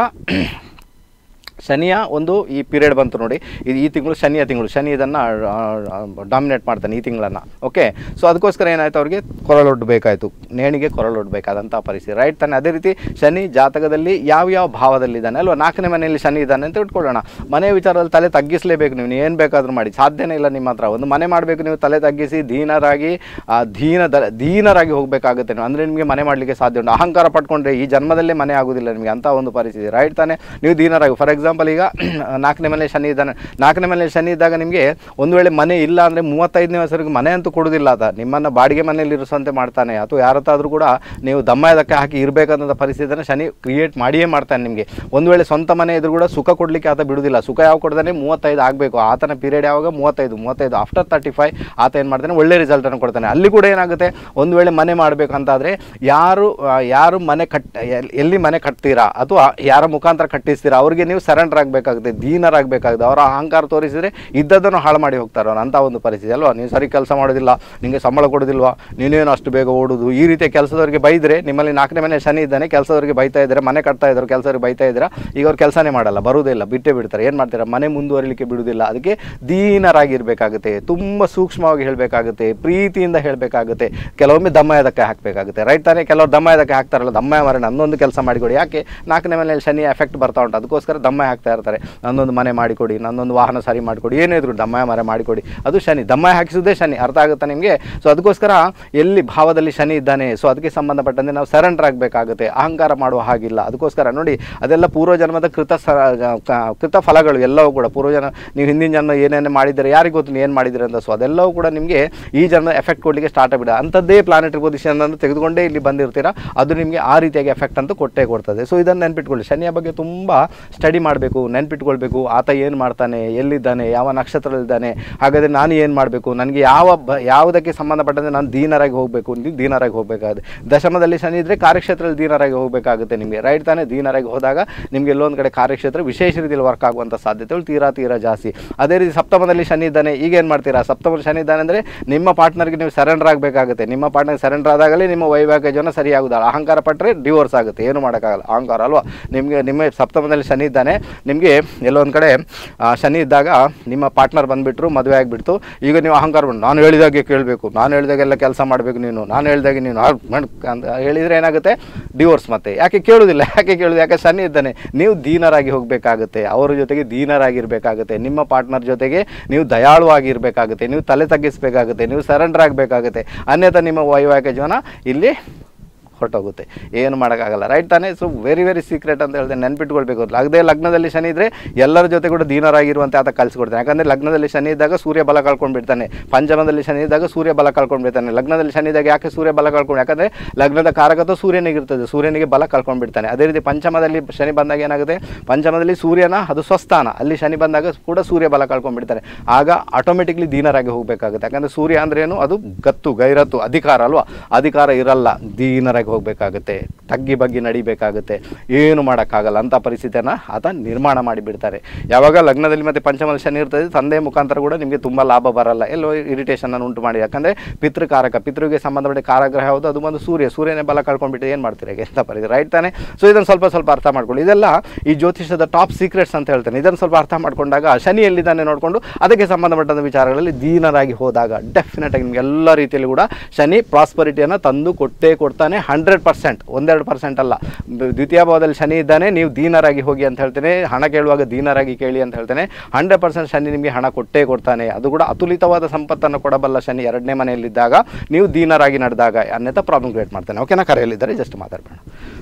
ಶನಿಯ ಒಂದು ಈ ಪೀರಿಯಡ್ ಬಂತು ನೋಡಿ ಇದು ಈ ತಿಂಗಳು ಶನಿಯ ತಿಂಗಳು ಶನಿ ಇದನ್ನು ಡಾಮಿನೇಟ್ ಮಾಡ್ತಾನೆ ಈ ತಿಂಗಳನ್ನು ಓಕೆ ಸೊ ಅದಕ್ಕೋಸ್ಕರ ಏನಾಯ್ತು ಅವ್ರಿಗೆ ಕೊರಳೊಡ್ಡಬೇಕಾಯ್ತು ನೇಣಿಗೆ ಕೊರಳೊಡ್ಡಬೇಕಾದಂಥ ಪರಿಸ್ಥಿತಿ ರೈಟ್ ತಾನೆ ಅದೇ ರೀತಿ ಶನಿ ಜಾತಕದಲ್ಲಿ ಯಾವ ಯಾವ ಭಾವದಲ್ಲಿದ್ದಾನೆ ಅಲ್ವಾ ನಾಲ್ಕನೇ ಮನೆಯಲ್ಲಿ ಶನಿ ಇದ್ದಾನೆ ಅಂತ ಇಟ್ಕೊಳ್ಳೋಣ ಮನೆ ವಿಚಾರದಲ್ಲಿ ತಲೆ ತಗ್ಗಿಸಲೇಬೇಕು ನೀವು ಏನು ಬೇಕಾದರೂ ಮಾಡಿ ಸಾಧ್ಯನೇ ಇಲ್ಲ ನಿಮ್ಮ ಹತ್ರ ಒಂದು ಮನೆ ಮಾಡಬೇಕು ನೀವು ತಲೆ ತಗ್ಗಿಸಿ ದೀನರಾಗಿ ಆ ದೀನದ ದೀನರಾಗಿ ಹೋಗಬೇಕಾಗುತ್ತೆ ನೀವು ಅಂದರೆ ನಿಮಗೆ ಮನೆ ಮಾಡಲಿಕ್ಕೆ ಸಾಧ್ಯ ಉಂಟು ಅಹಂಕಾರ ಪಟ್ಕೊಂಡ್ರೆ ಈ ಜನ್ಮದಲ್ಲೇ ಮನೆ ಆಗೋದಿಲ್ಲ ನಿಮಗೆ ಅಂತ ಒಂದು ಪರಿಸ್ಥಿತಿ ರೈಟ್ ತಾನೆ ನೀವು ದೀನರಾಗಿ ಫಾರ್ ಎಕ್ಸಾಂಪಲ್ ಈಗ ನಾಲ್ಕನೇ ಮನೆ ಶನಿ ಇದ್ದಾನೆ ನಾಲ್ಕನೇ ಮನೆ ಶನಿ ಇದ್ದಾಗ ನಿಮಗೆ ಒಂದು ವೇಳೆ ಮನೆ ಇಲ್ಲ ಅಂದರೆ ಮೂವತ್ತೈದನೇ ವಯಸ್ಸರಿಗೆ ಮನೆ ಅಂತೂ ಕೊಡೋದಿಲ್ಲ ಆತ ನಿಮ್ಮನ್ನು ಬಾಡಿಗೆ ಮನೆಯಲ್ಲಿ ಇರಿಸುವಂತೆ ಮಾಡ್ತಾನೆ ಅಥವಾ ಯಾರತ್ತಾದರೂ ಕೂಡ ನೀವು ದಮ್ಮಯದಕ್ಕೆ ಹಾಕಿ ಇರಬೇಕಾದಂಥ ಪರಿಸ್ಥಿತಿಯನ್ನು ಶನಿ ಕ್ರಿಯೇಟ್ ಮಾಡಿಯೇ ಮಾಡ್ತಾನೆ ನಿಮಗೆ ಒಂದು ವೇಳೆ ಸ್ವಂತ ಮನೆ ಇದ್ರೂ ಕೂಡ ಸುಖ ಕೊಡಲಿಕ್ಕೆ ಆತ ಬಿಡುವುದಿಲ್ಲ ಸುಖ ಯಾವ ಕೊಡ್ತಾನೆ ಮೂವತ್ತೈದು ಆಗಬೇಕು ಆತನ ಪೀರಿಯಡ್ ಯಾವಾಗ ಮೂವತ್ತೈದು ಮೂವತ್ತೈದು ಆಫ್ಟರ್ ತರ್ಟಿ ಫೈವ್ ಆತ ಏನು ಮಾಡ್ತಾನೆ ಒಳ್ಳೆ ರಿಸಲ್ಟನ್ನು ಕೊಡ್ತಾನೆ ಅಲ್ಲಿ ಕೂಡ ಏನಾಗುತ್ತೆ ಒಂದು ವೇಳೆ ಮನೆ ಮಾಡಬೇಕಂತಾದರೆ ಯಾರು ಆ, ಯಾರು ಮನೆ ಕಟ್ ಎಲ್- ಎಲ್ಲಿ ಮನೆ ಕಟ್ತೀರಾ ಅಥವಾ ಯಾರ ಮುಖಾಂತರ ಕಟ್ಟಿಸ್ತೀರಾ ಅವ್ರಿಗೆ ನೀವು ಸರೆಂಡರ್ ಆಗಬೇಕಾಗುತ್ತೆ ದೀನರಾಗಬೇಕಾಗುತ್ತೆ ಅವರ ಅಹಂಕಾರ ತೋರಿಸಿದರೆ ಇದ್ದದನ್ನು ಹಾಳು ಮಾಡಿ ಹೋಗ್ತಾರೆ ಅವ್ರು ಅಂಥ ಒಂದು ಪರಿಸ್ಥಿತಿ ಅಲ್ವಾ ನೀವು ಸರಿ ಕೆಲಸ ಮಾಡೋದಿಲ್ಲ ನಿಮಗೆ ಸಂಬಳ ಕೊಡೋದಿಲ್ವಾ ನೀನೇನು ಅಷ್ಟು ಬೇಗ ಓಡೋದು ಈ ರೀತಿಯ ಕೆಲಸದವರಿಗೆ ಬೈದರೆ ನಿಮ್ಮಲ್ಲಿ ನಾಲ್ಕನೇ ಮನೆ ಶನಿ ಇದ್ದಾನೆ ಕೆಲಸದವರಿಗೆ ಬೈತಾ ಇದ್ದಾರೆ ಮನೆ ಕಟ್ತಾ ಇದ್ದಾರೆ ಕೆಲಸದವ್ರಿಗೆ ಬೈತಾ ಇದ್ದೀರಾ ಈಗ ಅವ್ರು ಕೆಲಸನೇ ಮಾಡಲ್ಲ ಬರುವುದೇ ಇಲ್ಲ ಬಿಟ್ಟೇ ಬಿಡ್ತಾರೆ ಏನು ಮಾಡ್ತೀರಾ ಮನೆ ಮುಂದುವರಿಲಿಕ್ಕೆ ಬಿಡುವುದಿಲ್ಲ ಅದಕ್ಕೆ ದೀನರಾಗಿರಬೇಕಾಗುತ್ತೆ ತುಂಬ ಸೂಕ್ಷ್ಮವಾಗಿ ಹೇಳಬೇಕಾಗುತ್ತೆ ಪ್ರೀತಿಯಿಂದ ಹೇಳಬೇಕಾಗುತ್ತೆ ಕೆಲವೊಮ್ಮೆ ದಮ್ಮಯದಕ್ಕೆ ಹಾಕಬೇಕಾಗುತ್ತೆ ರೈಟ್ ತಾನೇ ಕೆಲವರು ದಮ್ಮಯದಕ್ಕೆ ಹಾಕ್ತಾರಲ್ಲ ದಮ್ಮಯ ಮರ ನನ್ನೊಂದು ಕೆಲಸ ಮಾಡಿಕೊಡಿ ಯಾಕೆ ನಾಲ್ಕನೇ ಮನೆಯಲ್ಲಿ ಶನಿ ಎಫೆಕ್ಟ್ ಬರ್ತಾ ಉಂಟು ಅದಕ್ಕೋಸ್ಕರ ದಮ್ಮಯ ಹಾಕ್ತಾ ಇರ್ತಾರೆ ನನ್ನೊಂದು ಮನೆ ಮಾಡಿಕೊಡಿ ನನ್ನೊಂದು ವಾಹನ ಸರಿ ಮಾಡಿಕೊಡಿ ಏನೇ ಇದ್ರು ದಮ್ಮಯ ಮರ ಮಾಡಿಕೊಡಿ ಅದು ಶನಿ ದಮ್ಮಯ ಹಾಕಿಸುವುದೇ ಶನಿ ಅರ್ಥ ಆಗುತ್ತಾ ನಿಮಗೆ ಸೊ ಅದಕ್ಕೋಸ್ಕರ ಎಲ್ಲಿ ಭಾವದಲ್ಲಿ ಶನಿ ಇದ್ದಾನೆ ಸೊ ಅದಕ್ಕೆ ಸಂಬಂಧಪಟ್ಟಂತೆ ನಾವು ಸರೆಂಡರ್ ಆಗಬೇಕಾಗುತ್ತೆ ಅಹಂಕಾರ ಮಾಡುವ ಹಾಗಿಲ್ಲ ಅದಕ್ಕೋಸ್ಕರ ನೋಡಿ ಅದೆಲ್ಲ ಪೂರ್ವಜನ್ಮದ ಕೃತ ಸ ಕ- ಕೃತ ಫಲಗಳು ಎಲ್ಲವೂ ಕೂಡ ಪೂರ್ವಜನ ನೀವು ಹಿಂದಿನ ಜನ್ಮ ಏನೇನು ಮಾಡಿದ್ದೀರಿ ಯಾರಿಗೆ ಗೊತ್ತು ನೀವು ಏನು ಮಾಡಿದ್ದೀರಿ ಅಂತ ಸೊ ಅದೆಲ್ಲವೂ ಕೂಡ ನಿಮಗೆ ಈ ಜನ್ಮ ಎಫೆಕ್ಟ್ ಕೊಡಲಿಕ್ಕೆ ಸ್ಟಾರ್ಟ್ ಆಗಿಬಿಡ ಅಂಥದ್ದೇ ಪ್ಲಾನೆಟರಿ ಪೊಸಿಷನ್ ಅನ್ನು ತೆಗೆದುಕೊಂಡೇ ಇಲ್ಲಿ ಬಂದಿರ್ತೀರಾ ಅದು ನಿಮಗೆ ಆ ರೀತಿಯಾಗಿ ಎಫೆಕ್ಟ್ ಅಂತೂ ಕೊಟ್ಟೇ ಕೊಡ್ತದೆ ಸೊ ಇದನ್ನು ನೆನ್ಪಿಟ್ಕೊಳ್ಳಿ ಶನಿಯ ಬಗ್ಗೆ ತುಂಬ ಸ್ಟಡಿ ಮಾಡಬೇಕು ನೆನ್ಪಿಟ್ಕೊಳ್ಬೇಕು ಆತ ಏನು ಮಾಡ್ತಾನೆ ಎಲ್ಲಿದ್ದಾನೆ ಯಾವ ನಕ್ಷತ್ರದಲ್ಲಿದ್ದಾನೆ ಹಾಗಾದರೆ ನಾನು ಏನು ಮಾಡಬೇಕು ನನಗೆ ಯಾವ ಬ ಯಾವುದಕ್ಕೆ ಸಂಬಂಧಪಟ್ಟಂತೆ ನಾನು ದೀನರಾಗಿ ಹೋಗಬೇಕು ನೀವು ದೀನರಾಗಿ ಹೋಗಬೇಕಾಗುತ್ತೆ ದಶಮದಲ್ಲಿ ಶನಿ ಇದ್ದರೆ ಕಾರ್ಯಕ್ಷೇತ್ರದಲ್ಲಿ ದೀನರಾಗಿ ಹೋಗಬೇಕಾಗುತ್ತೆ ನಿಮಗೆ ರೈಟ್ ತಾನೇ ದೀನರಾಗಿ ಹೋದಾಗ ನಿಮಗೆ ಎಲ್ಲೊಂದು ಕಡೆ ಕಾರ್ಯಕ್ಷೇತ್ರ ವಿಶೇಷ ರೀತಿಯಲ್ಲಿ ವರ್ಕ್ ಆಗುವಂಥ ಸಾಧ್ಯತೆಗಳು ತೀರಾ ತೀರಾ ಜಾಸ್ತಿ ಅದೇ ರೀತಿ ಸಪ್ತಮದಲ್ಲಿ ಶನಿ ಇದ್ದಾನೆ ಈಗ ಏನು ಮಾಡ್ತೀರಾ ಸಪ್ತಮದಲ್ಲಿ ಶನಿ ಇದ್ದಾನೆ ಅಂದರೆ ನಿಮ್ಮ ಪಾರ್ಟ್ನರ್ಗೆ ನೀವು ಸರೆಂಡರ್ ಆಗಬೇಕಾಗುತ್ತೆ ನಿಮ್ಮ ಪಾರ್ಟ್ನರ್ ಸರೆಂಡರ್ ಆದಾಗಲೇ ನಿಮ್ಮ ವೈವಾಹಿಕ ಜೀವನ ಸರಿಯಾಗುವುದಲ್ಲ ಅಹಂಕಾರ ಪಟ್ಟರೆ ಡಿವೋರ್ಸ್ ಆಗುತ್ತೆ ಏನು ಮಾಡೋಕ್ಕಾಗಲ್ಲ ಅಹಂಕಾರ ಅಲ್ವಾ ನಿಮಗೆ ನಿಮ್ಮ ಸಪ್ತಮದಲ್ಲಿ ಶನಿ ಇದ್ದಾನೆ ನಿಮಗೆ ಎಲ್ಲೊಂದು ಕಡೆ ಆ, ಶನಿ ಇದ್ದಾಗ ನಿಮ್ಮ ಪಾರ್ಟ್ನರ್ ಬಂದುಬಿಟ್ರು ಮದುವೆ ಆಗಿಬಿಡ್ತು ಈಗ ನೀವು ಅಹಂಕಾರ ಬಂದು ನಾನು ಹೇಳಿದಾಗೆ ಕೇಳಬೇಕು ನಾನು ಹೇಳಿದಾಗೆಲ್ಲ ಕೆಲಸ ಮಾಡಬೇಕು ನೀನು ನಾನು ಹೇಳಿದಾಗೆ ನೀನು ಹಾಗ್ ಮಾಡ್ ಅಂತ ಹೇಳಿದರೆ ಏನಾಗುತ್ತೆ ಡಿವೋರ್ಸ್ ಮತ್ತೆ ಯಾಕೆ ಕೇಳೋದಿಲ್ಲ ಯಾಕೆ ಕೇಳೋದು ಯಾಕೆ ಶನಿ ಇದ್ದಾನೆ ನೀವು ದೀನರಾಗಿ ಹೋಗಬೇಕಾಗುತ್ತೆ ಅವರ ಜೊತೆಗೆ ದೀನರಾಗಿರಬೇಕಾಗುತ್ತೆ ನಿಮ್ಮ ಪಾರ್ಟ್ನರ್ ಜೊತೆಗೆ ನೀವು ದಯಾಳುವಾಗಿರಬೇಕಾಗುತ್ತೆ ನೀವು ತಲೆ ತಗ್ಗಿಸಬೇಕಾಗುತ್ತೆ ನೀವು ಸರೆಂಡರ್ ಆಗಬೇಕಾಗುತ್ತೆ ಅನ್ಯथा ನಿಮ್ಮ ವೈವಾಹಿಕ ಜೀವನ ಇಲ್ಲಿ ಹೊರಟೋಗುತ್ತೆ ಏನು ಮಾಡೋಕ್ಕಾಗಲ್ಲ ರೈಟ್ ತಾನೇ ಸೊ ವೆರಿ ವೆರಿ ಸೀಕ್ರೆಟ್ ಅಂತ ಹೇಳಿದೆ ನೆನ್ಪಿಟ್ಕೊಳ್ಬೇಕು ಅದೇ ಲಗ್ನದಲ್ಲಿ ಶನಿ ಇದ್ದರೆ ಎಲ್ಲರ ಜೊತೆ ಕೂಡ ದೀನರಾಗಿರುವಂತೆ ಆತ ಕಲಿಸ್ಕೊಡ್ತಾನೆ ಯಾಕಂದರೆ ಲಗ್ನದಲ್ಲಿ ಶನಿ ಇದ್ದಾಗ ಸೂರ್ಯ ಬಲ ಕಳ್ಕೊಂಡು ಬಿಡ್ತಾನೆ ಪಂಚಮದಲ್ಲಿ ಶನಿ ಇದ್ದಾಗ ಸೂರ್ಯ ಬಲ ಕಳ್ಕೊಂಡು ಬಿಡ್ತಾನೆ ಲಗ್ನದಲ್ಲಿ ಶನಿ ಇದ್ದಾಗ ಯಾಕೆ ಸೂರ್ಯ ಬಲ ಕಳ್ಕೊಂಡು ಯಾಕಂದರೆ ಲಗ್ನದ ಕಾರಕತ್ವ ಸೂರ್ಯನಿಗಿರ್ತದೆ ಸೂರ್ಯನಿಗೆ ಬಲ ಕಳ್ಕೊಂಡು ಬಿಡ್ತಾನೆ ಅದೇ ರೀತಿ ಪಂಚಮದಲ್ಲಿ ಶನಿ ಬಂದಾಗ ಏನಾಗುತ್ತೆ ಪಂಚಮದಲ್ಲಿ ಸೂರ್ಯನ ಅದು ಸ್ವಸ್ಥಾನ ಅಲ್ಲಿ ಶನಿ ಬಂದಾಗ ಕೂಡ ಸೂರ್ಯ ಬಲ ಕಳ್ಕೊಂಡು ಬಿಡ್ತಾನೆ ಆಗ ಆಟೋಮೆಟಿಕ್ಲಿ ದೀನರಾಗಿ ಹೋಗಬೇಕಾಗುತ್ತೆ ಯಾಕಂದರೆ ಸೂರ್ಯ ಅಂದ್ರೆ ಏನು ಅದು ಗತ್ತು ಗೈರತ್ತು ಅಧಿಕಾರ ಅಲ್ವಾ ಅಧಿಕಾರ ಇರಲ್ಲ ದೀನರಾಗಿ ಹೋಗಬೇಕಾಗುತ್ತೆ ತಗ್ಗಿ ಬಗ್ಗಿ ನಡಿಬೇಕಾಗುತ್ತೆ ಏನು ಮಾಡೋಕ್ಕಾಗಲ್ಲ ಅಂಥ ಪರಿಸ್ಥಿತಿಯನ್ನು ಆತ ನಿರ್ಮಾಣ ಮಾಡಿಬಿಡ್ತಾರೆ ಯಾವಾಗ ಲಗ್ನದಲ್ಲಿ ಮತ್ತು ಪಂಚಮದ ಶನಿ ಇರ್ತದೆ ತಂದೆ ಮುಖಾಂತರ ಕೂಡ ನಿಮಗೆ ತುಂಬ ಲಾಭ ಬರಲ್ಲ ಎಲ್ಲೋ ಇರಿಟೇಷನನ್ನು ಉಂಟು ಮಾಡಿ ಯಾಕಂದರೆ ಪಿತೃಕಾರಕ ಪಿತೃಗೆ ಸಂಬಂಧಪಟ್ಟ ಕಾರಗ್ರಹ ಯಾವುದು ಅದು ಒಂದು ಸೂರ್ಯ ಸೂರ್ಯನೇ ಬಲ ಕಳ್ಕೊಂಡ್ಬಿಟ್ಟು ಏನು ಮಾಡ್ತೀರಿ ಈಗ ಎಂಥ ಪರಿಸ್ಥಿತಿ ರೈಟ್ ತಾನೆ ಸೊ ಇದನ್ನು ಸ್ವಲ್ಪ ಸ್ವಲ್ಪ ಅರ್ಥ ಮಾಡ್ಕೊಳ್ಳಿ ಇದೆಲ್ಲ ಈ ಜ್ಯೋತಿಷದ ಟಾಪ್ ಸೀಕ್ರೆಟ್ಸ್ ಅಂತ ಹೇಳ್ತೇನೆ ಇದನ್ನು ಸ್ವಲ್ಪ ಅರ್ಥ ಮಾಡ್ಕೊಂಡಾಗ ಶನಿ ಎಲ್ಲಿದ್ದಾನೆ ನೋಡಿಕೊಂಡು ಅದಕ್ಕೆ ಸಂಬಂಧಪಟ್ಟಂಥ ವಿಚಾರಗಳಲ್ಲಿ ದೀನರಾಗಿ ಹೋದಾಗ ಡೆಫಿನೆಟ್ ಆಗಿ ನಿಮಗೆ ಎಲ್ಲ ರೀತಿಯಲ್ಲಿ ಕೂಡ ಶನಿ ಪ್ರಾಸ್ಪರಿಟಿಯನ್ನು ತಂದು ಕೊಟ್ಟೇ ಕೊಡ್ತಾನೆ ಹಂಡ್ರೆಡ್ ಪರ್ಸೆಂಟ್ ಒಂದೆರಡು ಪರ್ಸೆಂಟ್ ಅಲ್ಲ ಬ- ದ್ವಿತೀಯ ಭಾವದಲ್ಲಿ ಶನಿ ಇದ್ದಾನೆ ನೀವು ದೀನರಾಗಿ ಹೋಗಿ ಅಂತ ಹೇಳ್ತೇನೆ ಹಣ ಕೇಳುವಾಗ ದೀನರಾಗಿ ಕೇಳಿ ಅಂತ ಹೇಳ್ತೇನೆ ಹಂಡ್ರೆಡ್ ಪರ್ಸೆಂಟ್ ಶನಿ ನಿಮಗೆ ಹಣ ಕೊಟ್ಟೇ ಕೊಡ್ತಾನೆ ಅದು ಕೂಡ ಅತುಲಿತವಾದ ಸಂಪತ್ತನ್ನು ಕೊಡಬಲ್ಲ ಶನಿ ಎರಡನೇ ಮನೆಯಲ್ಲಿದ್ದಾಗ ನೀವು ದೀನರಾಗಿ ನಡೆದಾಗ ಅನ್ಯಥ ಪ್ರಾಬ್ಲಮ್ ಕ್ರಿಯೇಟ್ ಮಾಡ್ತಾನೆ ಓಕೆನಾ ಕರೆಯಲ್ಲಿದ್ದಾರೆ ಜಸ್ಟ್ ಮಾತಾಡಬೇಡ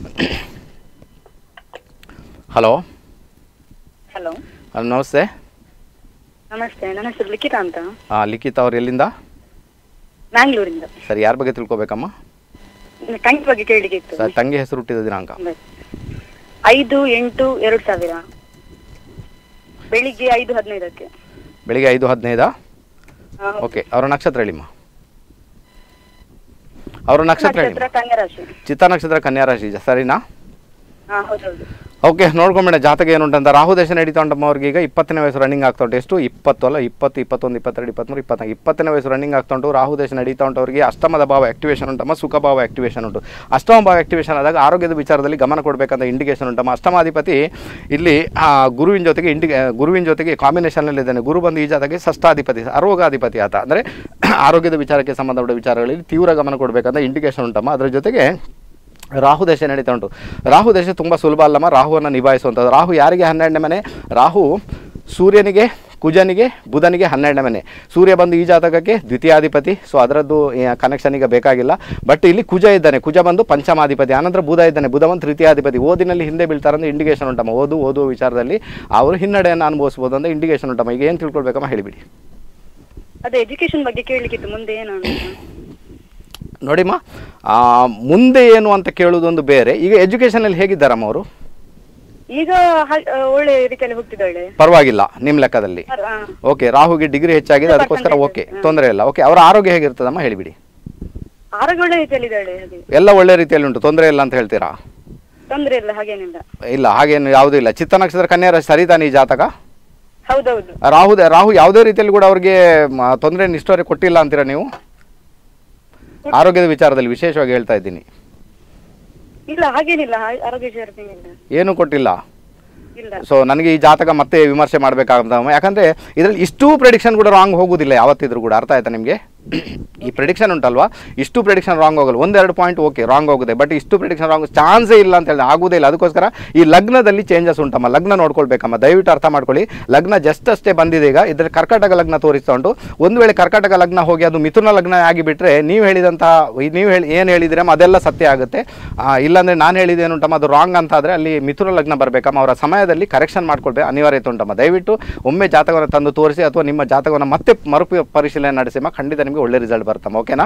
ಹಲೋ ಹಲೋ ಹಲೋ ನಮಸ್ತೆ ನಮಸ್ತೆ ನನ್ನ ಹೆಸರು ಲಿಖಿತಾ ಅಂತ ಹಾಂ ಲಿಖಿತ್ ಅವ್ರು ಎಲ್ಲಿಂದ ಮ್ಯಾಂಗ್ಳೂರಿಂದ ಸರಿ ಯಾರ ಬಗ್ಗೆ ತಿಳ್ಕೊಬೇಕಮ್ಮ ತಂಗಿ ಬಗ್ಗೆ ಕೇಳಿಕ್ಕೆ ಇತ್ತು ಸರ್ ತಂಗಿ ಹೆಸರು ಹುಟ್ಟಿದ ದಿನಾಂಕ ಐದು ಎಂಟು ಎರಡು ಸಾವಿರ ಬೆಳಿಗ್ಗೆ ಐದು ಹದಿನೈದಕ್ಕೆ ಬೆಳಿಗ್ಗೆ ಐದು ಹದಿನೈದಾ ಆ, ಓಕೆ ಅವರ ನಕ್ಷತ್ರ ಹೇಳಿಮ್ಮ ಅವರ ನಕ್ಷತ್ರ ನಕ್ಷತ್ರ ಹೇಳಿಮ್ಮ ಕನ್ಯಾ ರಾಶಿ ಚಿತ್ತ ನಕ್ಷತ್ರ ಕನ್ಯಾ ರಾಶಿ ಜ- ಸರಿನಾ ಹಾ ಹೌದೌದು ಓಕೆ ನೋಡ್ಕೊಂಬೇಡ ಜಾತಕ ಏನುಂಟಂತ ರಾಹು ದಶ ನಡೀತಾ ಉಂಟಮ್ಮ ಅವ್ರಿಗೆ ಈಗ ಇಪ್ಪತ್ತನೇ ವಯಸ್ಸು ರನ್ನಿಂಗ್ ಆಗ್ತಾ ಉಂಟು ಎಷ್ಟು ಇಪ್ಪತ್ತು ಅಲ್ಲ ಇಪ್ಪತ್ತು ಇಪ್ಪತ್ತೊಂದು ಇಪ್ಪತ್ತೆರಡು ಇಪ್ಪತ್ತ್ಮೂರು ಇಪ್ಪತ್ನಾಲ್ಕು ಇಪ್ಪತ್ತನೇ ವಯಸ್ಸು ರನ್ನಿಂಗ್ ಆಗ್ತಾ ಉಂಟು ರಾಹು ದಶ ನಡೀತಾ ಉಂಟು ಅವರಿಗೆ ಅಷ್ಟಮದ ಭಾವ ಆಕ್ಟಿವೇಶನ್ ಉಂಟಮ್ಮ ಸುಖ ಭಾವ ಆಕ್ಟಿವೇಶನ್ ಉಂಟು ಅಷ್ಟಮ ಭಾವ ಆಕ್ಟಿವೇಶನ್ ಆದಾಗ ಆರೋಗ್ಯದ ವಿಚಾರದಲ್ಲಿ ಗಮನ ಕೊಡಬೇಕಂತ ಇಂಡಿಕೇಶನ್ ಉಂಟಮ್ಮ ಅಷ್ಟಮಾಧಿಪತಿ ಇಲ್ಲಿ ಆ, ಗುರುವಿನ ಜೊತೆಗೆ ಇಂಡಿ ಗುರುವಿನ ಜೊತೆಗೆ ಕಾಂಬಿನೇಷನಲ್ಲಿ ಇದ್ದಾನೆ ಗುರು ಬಂದು ಈ ಜಾತಕ್ಕೆ ಷಷ್ಠಾಧಿಪತಿ ಅರೋಗಾಧಿಪತಿ ಆತ ಅಂದರೆ ಆರೋಗ್ಯದ ವಿಚಾರಕ್ಕೆ ಸಂಬಂಧಪಟ್ಟ ವಿಚಾರಗಳಲ್ಲಿ ತೀವ್ರ ಗಮನ ಕೊಡಬೇಕಂತ ಇಂಡಿಕೇಶನ್ ಉಂಟಮ್ಮ ಅದರ ಜೊತೆಗೆ ರಾಹು ದಶೆ ನಡೀತಾ ಉಂಟು ರಾಹು ದಶೆ ತುಂಬ ಸುಲಭ ಅಲ್ಲಮ್ಮ ರಾಹುವನ್ನು ನಿಭಾಯಿಸುವಂಥದ್ದು ರಾಹು ಯಾರಿಗೆ ಹನ್ನೆರಡನೇ ಮನೆ ರಾಹು ಸೂರ್ಯನಿಗೆ ಕುಜನಿಗೆ ಬುಧನಿಗೆ ಹನ್ನೆರಡನೇ ಮನೆ ಸೂರ್ಯ ಬಂದು ಈ ಜಾತಕಕ್ಕೆ ದ್ವಿತೀಯಾಧಿಪತಿ ಸೊ ಅದರದ್ದು ಕನೆಕ್ಷನ್ ಈಗ ಬೇಕಾಗಿಲ್ಲ ಬಟ್ ಇಲ್ಲಿ ಕುಜ ಇದ್ದಾನೆ ಕುಜ ಬಂದು ಪಂಚಮಾಧಿಪತಿ ಆನಂತರ ಬುಧ ಇದ್ದಾನೆ ಬುಧ ಒಂದು ತೃತೀಯಾಧಿಪತಿ ಓದಿನಲ್ಲಿ ಹಿಂದೆ ಬೀಳ್ತಾರೆ ಅಂತ ಇಂಡಿಕೇಶನ್ ಉಂಟಮ್ಮ ಓದು ಓದುವ ವಿಚಾರದಲ್ಲಿ ಅವರು ಹಿನ್ನಡೆಯನ್ನು ಅನುಭವಿಸ್ಬೋದು ಅಂತ ಇಂಡಿಕೇಶನ್ ಉಂಟಮ್ಮ ಈಗ ಏನು ತಿಳ್ಕೊಳ್ಬೇಕಮ್ಮ ಹೇಳಿಬಿಡಿ ಅದೇ ಎಜುಕೇಶನ್ ಬಗ್ಗೆ ಕೇಳಲಿಕ್ಕಿತ್ತು ಮುಂದೆ ಏನು ಅಂತ ನೋಡಿಮ್ಮ ಆ, ಮುಂದೆ ಏನು ಅಂತ ಕೇಳುವುದೊಂದು ಬೇರೆ ಈಗ ಎಜುಕೇಷನಲ್ಲಿ ಹೇಗಿದ್ದಾರಮ್ಮ ಅವರು ಈಗ ಹ- ಆ, ಒಳ್ಳೆ ರೀತಿಯಲ್ಲಿ ಹೋಗ್ತಿದ್ದಾಳೆ ಪರವಾಗಿಲ್ಲ ನಿಮ್ಮ ಲೆಕ್ಕದಲ್ಲಿ ಅರ್- ಆ, ಓಕೆ ರಾಹುಗೆ ಡಿಗ್ರಿ ಹೆಚ್ಚಾಗಿದೆ ಅದಕ್ಕೋಸ್ಕರ ಓಕೆ ತೊಂದರೆ ಇಲ್ಲ ಓಕೆ ಅವರ ಆರೋಗ್ಯ ಹೇಗಿರ್ತದಮ್ಮ ಹೇಳಿಬಿಡಿ ಆರೋಗ್ಯ ಒಳ್ಳೆ ರೀತಿಯಲ್ಲಿ ಇದ್ದಾಳೆ ಹಾಗೆ ಎಲ್ಲ ಒಳ್ಳೆ ರೀತಿಯಲ್ಲಿ ಉಂಟು ತೊಂದರೆ ಇಲ್ಲ ಅಂತ ಹೇಳ್ತೀರಾ ತೊಂದ್ರೆ ಇಲ್ಲ ಹಾಗೇನಿಲ್ಲ ಇಲ್ಲ ಹಾಗೇನು ಯಾವುದೂ ಇಲ್ಲ ಚಿತ್ತ ನಕ್ಷತ್ರ ಕನ್ಯಾ ರಾಶಿ ಸರಿತಾನೆ ಈ ಜಾತಕ ಹೌದೌದು ರಾಹು ರಾಹು ಯಾವುದೇ ರೀತಿಯಲ್ಲಿ ಕೂಡ ಅವ್ರಿಗೆ ಮ, ತೊಂದರೆ ಇಷ್ಟವರೆ ಕೊಟ್ಟಿಲ್ಲ ಅಂತೀರಾ ನೀವು ಆರೋಗ್ಯದ ವಿಚಾರದಲ್ಲಿ ವಿಶೇಷವಾಗಿ ಹೇಳ್ತಾ ಇದ್ದೀನಿ ಇಲ್ಲ ಹಾಗೇನಿಲ್ಲ ಹಾ- ಆರೋಗ್ಯ ವಿಚಾರದೇನಿಲ್ಲ ಏನೂ ಕೊಟ್ಟಿಲ್ಲ ಇಲ್ಲ ಸೊ ನನಗೆ ಈ ಜಾತಕ ಮತ್ತೆ ವಿಮರ್ಶೆ ಮಾಡಬೇಕಾಗ್ತದೆ ಯಾಕಂದರೆ ಇದರಲ್ಲಿ ಇಷ್ಟು ಪ್ರೆಡಿಕ್ಷನ್ ಕೂಡ ರಾಂಗ್ ಹೋಗುದಿಲ್ಲ ಯಾವತ್ತಿದ್ರು ಕೂಡ ಅರ್ಥ ಆಯ್ತಾ ನಿಮಗೆ ಈ ಪ್ರೆಡಿಕ್ಷನ್ ಉಂಟಲ್ವಾ ಇಷ್ಟು ಪ್ರೆಡಿಕ್ಷನ್ ರಾಂಗ್ ಹೋಗಲ್ಲ ಒಂದೆರಡು ಪಾಯಿಂಟ್ ಓಕೆ ರಾಂಗ್ ಹೋಗುತ್ತೆ ಬಟ್ ಇಷ್ಟು ಪ್ರೆಡಿಕ್ಷನ್ ರಾಂಗ್ ಚಾನ್ಸೇ ಇಲ್ಲ ಅಂತ ಹೇಳಿ ಆಗುವುದೇ ಇಲ್ಲ ಅದಕ್ಕೋಸ್ಕರ ಈ ಲಗ್ನದಲ್ಲಿ ಚೇಂಜಸ್ ಉಂಟಮ್ಮ ಲಗ್ನ ನೋಡ್ಕೊಳ್ಬೇಕಮ್ಮ ದಯವಿಟ್ಟು ಅರ್ಥ ಮಾಡ್ಕೊಳ್ಳಿ ಲಗ್ನ ಜಸ್ಟ್ ಅಷ್ಟೇ ಬಂದಿದೆ ಈಗ ಇದ್ರ ಕರ್ಕಾಟಕ ಲಗ್ನ ತೋರಿಸ್ತಾ ಉಂಟು ಒಂದು ವೇಳೆ ಕರ್ಕಾಟಕ ಲಗ್ನ ಹೋಗಿ ಅದು ಮಿಥುನ ಲಗ್ನ ಆಗಿಬಿಟ್ರೆ ನೀವು ಹೇಳಿದಂಥ ನೀವು ಹೇಳಿ ಏನು ಹೇಳಿದಿರಮ್ಮ ಅದೆಲ್ಲ ಸತ್ಯ ಆಗುತ್ತೆ ಆ, ಇಲ್ಲಾಂದ್ರೆ ನಾನು ಹೇಳಿದ್ದೇನುಂಟಮ್ಮ ಅದು ರಾಂಗ್ ಅಂತ ಆದರೆ ಅಲ್ಲಿ ಮಿಥುನ ಲಗ್ನ ಬರಬೇಕಮ್ಮ ಅವರ ಸಮಯದಲ್ಲಿ ಕರೆಕ್ಷನ್ ಮಾಡ್ಕೊಳ್ಬೇಕು ಅನಿವಾರ್ಯತೆ ಉಂಟಮ್ಮ ದಯವಿಟ್ಟು ಒಮ್ಮೆ ಜಾತಕವನ್ನು ತಂದು ತೋರಿಸಿ ಅಥವಾ ನಿಮ್ಮ ಜಾತಕವನ್ನು ಮತ್ತೆ ಮರು ಪರಿಶೀಲನೆ ನಡೆಸಿಮ್ಮ ಖಂಡಿತ ನಿಮಗೆ ಒಳ್ಳೆ ರಿಸಲ್ಟ್ ಬರ್ತಮ್ಮ ಓಕೆನಾ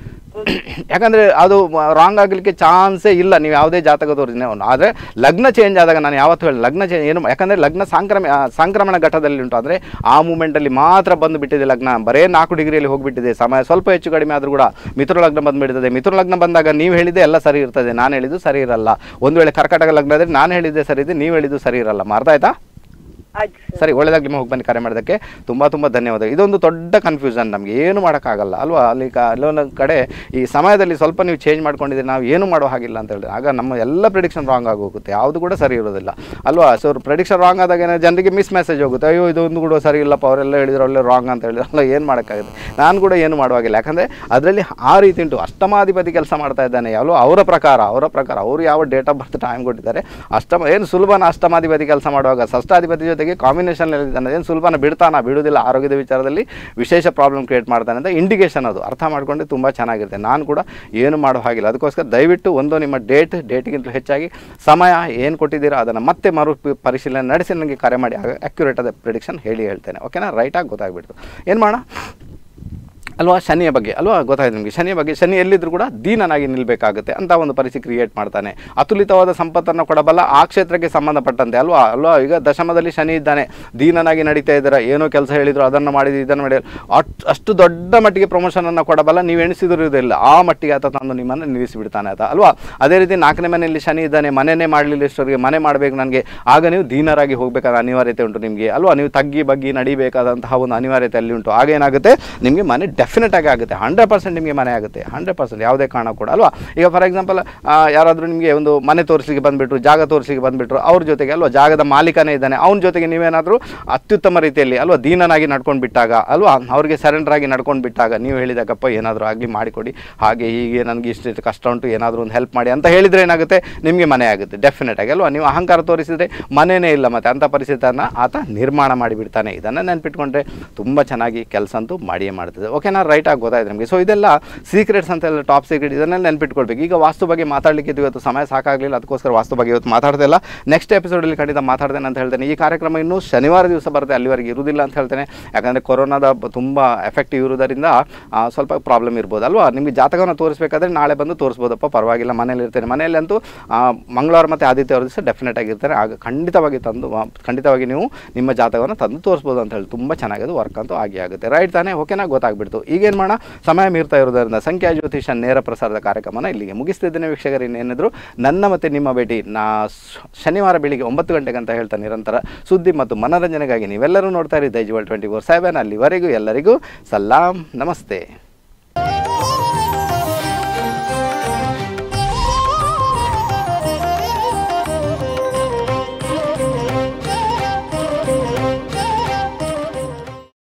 ಯಾಕಂದರೆ ಅದು ರಾಂಗ್ ಆಗಲಿಕ್ಕೆ ಚಾನ್ಸೇ ಇಲ್ಲ ನೀವು ಯಾವುದೇ ಜಾತಕ ತೋರಿಸಿ ಆದರೆ ಲಗ್ನ ಚೇಂಜ್ ಆದಾಗ ನಾನು ಯಾವತ್ತೂ ಹೇಳಿ ಲಗ್ನ ಚೇಂಜ್ ಏನು ಯಾಕಂದರೆ ಲಗ್ನ ಸಾಂಕ್ರಮ ಆ, ಸಂಕ್ರಮಣ ಘಟ್ಟದಲ್ಲಿ ಉಂಟು ಅಂದರೆ ಆ ಮೂಮೆಂಟಲ್ಲಿ ಮಾತ್ರ ಬಂದು ಬಿಟ್ಟಿದೆ ಲಗ್ನ ಬರೇ ನಾಲ್ಕು ಡಿಗ್ರಿಯಲ್ಲಿ ಹೋಗಿಬಿಟ್ಟಿದೆ ಸಮಯ ಸ್ವಲ್ಪ ಹೆಚ್ಚು ಕಡಿಮೆ ಆದರೂ ಕೂಡ ಮಿಥುನ ಲಗ್ನ ಬಂದುಬಿಡ್ತದೆ ಮಿಥುನ ಲಗ್ನ ಬಂದಾಗ ನೀವು ಹೇಳಿದೆ ಎಲ್ಲ ಸರಿ ಇರ್ತದೆ ನಾನು ಹೇಳಿದ್ದು ಸರಿ ಇರಲ್ಲ ಒಂದು ವೇಳೆ ಕರ್ಕಾಟಕ ಲಗ್ನ ಆದರೆ ನಾನು ಹೇಳಿದ್ದೆ ಸರಿ ಇದೆ ನೀವು ಹೇಳಿದ್ದು ಸರಿ ಇರಲ್ಲ ಅರ್ಥ ಆಯ್ತಾ ಆಯ್ತು ಸರ್ ಸರಿ ಒಳ್ಳೆದಾಗ್ಲಿ ನಿಮ್ಮ ಹೋಗಿ ಬನ್ನಿ ಕರೆ ಮಾಡೋದಕ್ಕೆ ತುಂಬ ತುಂಬ ಧನ್ಯವಾದ ಇದೊಂದು ದೊಡ್ಡ ಕನ್ಫ್ಯೂಷನ್ ನಮಗೆ ಏನು ಮಾಡೋಕ್ಕಾಗಲ್ಲ ಅಲ್ವಾ ಅಲ್ಲಿ ಕ ಅಲ್ಲೊಂದು ಕಡೆ ಈ ಸಮಯದಲ್ಲಿ ಸ್ವಲ್ಪ ನೀವು ಚೇಂಜ್ ಮಾಡ್ಕೊಂಡಿದ್ರೆ ನಾವು ಏನು ಮಾಡೋ ಹಾಗಿಲ್ಲ ಅಂತ ಹೇಳಿದ್ರೆ ಆಗ ನಮ್ಮ ಎಲ್ಲ ಪ್ರಿಡಿಕ್ಷನ್ ರಾಂಗ್ ಆಗಿ ಹೋಗುತ್ತೆ ಯಾವುದು ಕೂಡ ಸರಿ ಇರೋದಿಲ್ಲ ಅಲ್ವಾ ಸೊ ಪ್ರಿಡಿಕ್ಷನ್ ರಾಂಗ್ ಆದಾಗ ಏನಾದ್ರು ಜನರಿಗೆ ಮಿಸ್ ಮೆಸೇಜ್ ಹೋಗುತ್ತೆ ಅಯ್ಯೋ ಇದೊಂದು ಕೂಡ ಸರಿ ಇಲ್ಲಪ್ಪ ಅವರೆಲ್ಲ ಹೇಳಿದ್ರು ಒಳ್ಳೆ ರಾಂಗ್ ಅಂತ ಹೇಳಿದ್ರು ಅಲ್ಲ ಏನು ಮಾಡೋಕ್ಕಾಗುತ್ತೆ ನಾನು ಕೂಡ ಏನು ಮಾಡುವಾಗಿಲ್ಲ ಯಾಕಂದರೆ ಅದರಲ್ಲಿ ಆ ರೀತಿ ಉಂಟು ಅಷ್ಟಮಾಧಿಪತಿ ಕೆಲಸ ಮಾಡ್ತಾ ಇದ್ದಾನೆ ಯಾವಲೋ ಅವರ ಪ್ರಕಾರ ಅವರ ಪ್ರಕಾರ ಅವರು ಯಾವ ಡೇಟ್ ಆಫ್ ಬರ್ತ್ ಟೈಮ್ ಕೊಟ್ಟಿದ್ದಾರೆ ಅಷ್ಟಮ ಏನು ಸುಲಭನ ಅಷ್ಟಮಾಧಿಪತಿ ಕೆಲಸ ಮಾಡುವಾಗ ಷಷ್ಟಾಧಿಪತಿ ಜೊತೆಗೆ ಕಾಂಬಿನೇಷನ್ ಇದ್ದಾನೆ ಏನು ಸುಲಭನ ಬಿಡ್ತಾನ ಬಿಡುವುದಿಲ್ಲ ಆರೋಗ್ಯದ ವಿಚಾರದಲ್ಲಿ ವಿಶೇಷ ಪ್ರಾಬ್ಲಮ್ ಕ್ರಿಯೇಟ್ ಮಾಡ್ತಾನೆ ಅಂತ ಇಂಡಿಕೇಶನ್ ಅದು ಅರ್ಥ ಮಾಡ್ಕೊಂಡ್ರೆ ತುಂಬ ಚೆನ್ನಾಗಿರುತ್ತೆ ನಾನು ಕೂಡ ಏನು ಮಾಡೋ ಹಾಗಿಲ್ಲ ಅದಕ್ಕೋಸ್ಕರ ದಯವಿಟ್ಟು ಒಂದು ನಿಮ್ಮ ಡೇಟ್ ಡೇಟ್ಗಿಂತ ಹೆಚ್ಚಾಗಿ ಸಮಯ ಏನು ಕೊಟ್ಟಿದ್ದೀರಾ ಅದನ್ನು ಮತ್ತೆ ಮರು ಪಿ- ಪರಿಶೀಲನೆ ನಡೆಸಿ ನನಗೆ ಕರೆ ಮಾಡಿ ಆಗ ಅಕ್ಯುರೇಟ್ ಆದ ಪ್ರಿಡಿಕ್ಷನ್ ಹೇಳಿ ಹೇಳ್ತೇನೆ ಓಕೆನಾ ರೈಟಾಗಿ ಗೊತ್ತಾಗ್ಬಿಡ್ತು ಏನು ಮಾಡೋಣ ಅಲ್ವಾ ಶನಿಯ ಬಗ್ಗೆ ಅಲ್ವಾ ಗೊತ್ತಾಯ್ತು ನಿಮಗೆ ಶನಿಯ ಬಗ್ಗೆ ಶನಿ ಎಲ್ಲಿದ್ದರೂ ಕೂಡ ದೀನನಾಗಿ ನಿಲ್ಲಬೇಕಾಗುತ್ತೆ ಅಂತ ಒಂದು ಪರಿಸ್ಥಿತಿ ಕ್ರಿಯೇಟ್ ಮಾಡ್ತಾನೆ ಅತುಲಿತವಾದ ಸಂಪತ್ತನ್ನು ಕೊಡಬಲ್ಲ ಆ ಕ್ಷೇತ್ರಕ್ಕೆ ಸಂಬಂಧಪಟ್ಟಂತೆ ಅಲ್ವಾ ಅಲ್ವಾ ಈಗ ದಶಮದಲ್ಲಿ ಶನಿ ಇದ್ದಾನೆ ದೀನನಾಗಿ ನಡೀತಾ ಇದ್ದೀರಾ ಏನೋ ಕೆಲಸ ಹೇಳಿದ್ರು ಅದನ್ನು ಮಾಡಿದ್ರು ಇದನ್ನು ಮಾಡಿ ಅಟ್- ಅಷ್ಟು ದೊಡ್ಡ ಮಟ್ಟಿಗೆ ಪ್ರಮೋಷನನ್ನು ಕೊಡಬಲ್ಲ ನೀವು ಎಣಿಸಿದಿರುವುದಿಲ್ಲ ಆ ಮಟ್ಟಿಗೆ ಆತ ತಂದು ನಿಮ್ಮನ್ನು ನಿಲ್ಲಿಸಿಬಿಡ್ತಾನೆ ಆತ ಅಲ್ವಾ ಅದೇ ರೀತಿ ನಾಲ್ಕನೇ ಮನೆಯಲ್ಲಿ ಶನಿ ಇದ್ದಾನೆ ಮನೆಯೇ ಮಾಡಲಿಲ್ಲ ಇಷ್ಟವರಿಗೆ ಮನೆ ಮಾಡಬೇಕು ನನಗೆ ಆಗ ನೀವು ದೀನರಾಗಿ ಹೋಗಬೇಕಾದ ಅನಿವಾರ್ಯತೆ ಉಂಟು ನಿಮಗೆ ಅಲ್ವಾ ನೀವು ತಗ್ಗಿ ಬಗ್ಗಿ ನಡಿಬೇಕಾದಂತಹ ಒಂದು ಅನಿವಾರ್ಯತೆ ಅಲ್ಲಿ ಉಂಟು ಆಗ ಏನಾಗುತ್ತೆ ನಿಮಗೆ ಮನೆ ಡೆಫಿನೆಟ್ ಆಗಿ ಆಗುತ್ತೆ ಹಂಡ್ರೆಡ್ ಪರ್ಸೆಂಟ್ ನಿಮಗೆ ಮನೆ ಆಗುತ್ತೆ ಹಂಡ್ರೆಡ್ ಪರ್ಸೆಂಟ್ ಯಾವುದೇ ಕಾರಣ ಕೂಡ ಅಲ್ವಾ ಈಗ ಫಾರ್ ಎಕ್ಸಾಂಪಲ್ ಯಾರಾದರೂ ನಿಮಗೆ ಒಂದು ಮನೆ ತೋರಿಸ್ಲಿಕ್ಕೆ ಬಂದುಬಿಟ್ರು ಜಾಗ ತೋರಿಸ್ಲಿಕ್ಕೆ ಬಂದುಬಿಟ್ರು ಅವ್ರ ಜೊತೆಗೆ ಅಲ್ವಾ ಜಾಗದ ಮಾಲೀಕನೇ ಇದ್ದಾನೆ ಅವನ ಜೊತೆಗೆ ನೀವೇನಾದರೂ ಅತ್ಯುತ್ತಮ ರೀತಿಯಲ್ಲಿ ಅಲ್ವಾ ದೀನನಾಗಿ ನಡ್ಕೊಂಡು ಬಿಟ್ಟಾಗ ಅಲ್ವಾ ಅವ್ರಿಗೆ ಸರೆಂಡರ್ ಆಗಿ ನಡ್ಕೊಂಡು ಬಿಟ್ಟಾಗ ನೀವು ಹೇಳಿದಾಗಪ್ಪ ಏನಾದರೂ ಆಗಲಿ ಮಾಡಿಕೊಡಿ ಹಾಗೆ ಹೀಗೆ ನನಗೆ ಇಷ್ಟು ಕಷ್ಟ ಉಂಟು ಏನಾದರೂ ಒಂದು ಹೆಲ್ಪ್ ಮಾಡಿ ಅಂತ ಹೇಳಿದರೆ ಏನಾಗುತ್ತೆ ನಿಮಗೆ ಮನೆ ಆಗುತ್ತೆ ಡೆಫಿನೆಟ್ ಆಗಿ ಅಲ್ವಾ ನೀವು ಅಹಂಕಾರ ತೋರಿಸಿದರೆ ಮನೆಯೇ ಇಲ್ಲ ಮತ್ತು ಅಂಥ ಪರಿಸ್ಥಿತಿಯನ್ನು ಆತ ನಿರ್ಮಾಣ ಮಾಡಿಬಿಡ್ತಾನೆ ಇದನ್ನು ನೆನ್ಪಿಟ್ಕೊಂಡ್ರೆ ತುಂಬ ಚೆನ್ನಾಗಿ ಕೆಲಸ ಅಂತೂ ಮಾಡಿಯೇ ಮಾಡ್ತದೆ ಓಕೆನಾ ರೈಟಾಗಿ ಗೊತ್ತಾಯ್ತು ನಮಗೆ ಸೊ ಇದೆಲ್ಲ ಸೀಕ್ರೆಟ್ಸ್ ಅಂತ ಎಲ್ಲ ಟಾಪ್ ಸೀಕ್ರೆಟ್ ಇದನ್ನೆಲ್ಲ ನೆನ್ಪಿಟ್ಕೊಳ್ಬೇಕು ಈಗ ವಾಸ್ತು ಬಗ್ಗೆ ಮಾತಾಡಲಿಕ್ಕೆ ಇವತ್ತು ಸಮಯ ಸಾಕಾಗಲಿಲ್ಲ ಅದಕ್ಕೋಸ್ಕರ ವಾಸ್ತು ಬಗ್ಗೆ ಇವತ್ತು ಮಾತಾಡ್ತಾ ಇಲ್ಲ ನೆಕ್ಸ್ಟ್ ಎಪಿಸೋಡಲ್ಲಿ ಖಂಡಿತ ಮಾತಾಡ್ತೇನೆ ಅಂತ ಹೇಳ್ತೇನೆ ಈ ಕಾರ್ಯಕ್ರಮ ಇನ್ನೂ ಶನಿವಾರ ದಿವಸ ಬರುತ್ತೆ ಅಲ್ಲಿವರೆಗೆ ಇರುವುದಿಲ್ಲ ಅಂತ ಹೇಳ್ತೇನೆ ಯಾಕಂದರೆ ಕೊರೋನಾದ ಬ- ತುಂಬ ಎಫೆಕ್ಟಿವ್ ಇರುವುದರಿಂದ ಆ, ಸ್ವಲ್ಪ ಪ್ರಾಬ್ಲಮ್ ಇರ್ಬೋದು ಅಲ್ವಾ ನಿಮಗೆ ಜಾತಕವನ್ನು ತೋರಿಸಬೇಕಾದ್ರೆ ನಾಳೆ ಬಂದು ತೋರಿಸ್ಬೋದಪ್ಪ ಪರವಾಗಿಲ್ಲ ಮನೇಲಿ ಇರ್ತೇನೆ ಮನೆಯಲ್ಲಂತೂ ಆ, ಮಂಗಳವಾರ ಮತ್ತು ಆದಿತ್ಯವಾರ ದಿವಸ ಡೆಫಿನೆಟ್ ಆಗಿರ್ತಾರೆ ಆಗ ಖಂಡಿತವಾಗಿ ತಂದು ಆ, ಖಂಡಿತವಾಗಿ ನೀವು ನಿಮ್ಮ ಜಾತಕವನ್ನು ತಂದು ತೋರಿಸ್ಬೋದು ಅಂತ ಹೇಳಿ ತುಂಬ ಚೆನ್ನಾಗಿ ಅದು ವರ್ಕ್ ಅಂತೂ ಆಗಿ ಆಗುತ್ತೆ ರೈಟ್ ತಾನೇ ಓಕೆನಾ ಗೊತ್ತಾಗ್ಬಿಡ್ತು ಈಗೇನು ಮಾಡೋಣ ಸಮಯ ಮೀರ್ತಾ ಇರೋದರಿಂದ ಸಂಖ್ಯಾ ಜ್ಯೋತಿಷ ನೇರ ಪ್ರಸಾರದ ಕಾರ್ಯಕ್ರಮನ ಇಲ್ಲಿಗೆ ಮುಗಿಸ್ತಿದ್ದೇನೆ ವೀಕ್ಷಕರು ಇನ್ನೇನಿದ್ರು ನನ್ನ ಮತ್ತು ನಿಮ್ಮ ಭೇಟಿ ನಾ ಸ್- ಶನಿವಾರ ಬೆಳಿಗ್ಗೆ ಒಂಬತ್ತು ಗಂಟೆಗೆ ಅಂತ ಹೇಳ್ತಾ ನಿರಂತರ ಸುದ್ದಿ ಮತ್ತು ಮನೋರಂಜನೆಗಾಗಿ ನೀವೆಲ್ಲರೂ ನೋಡ್ತಾ ಇರಿ ದೈಜುವಲ್ ಟ್ವೆಂಟಿ ಫೋರ್ ಸೆವೆನ್ ಅಲ್ಲಿವರೆಗೂ ಎಲ್ಲರಿಗೂ ಸಲಾಂ ನಮಸ್ತೆ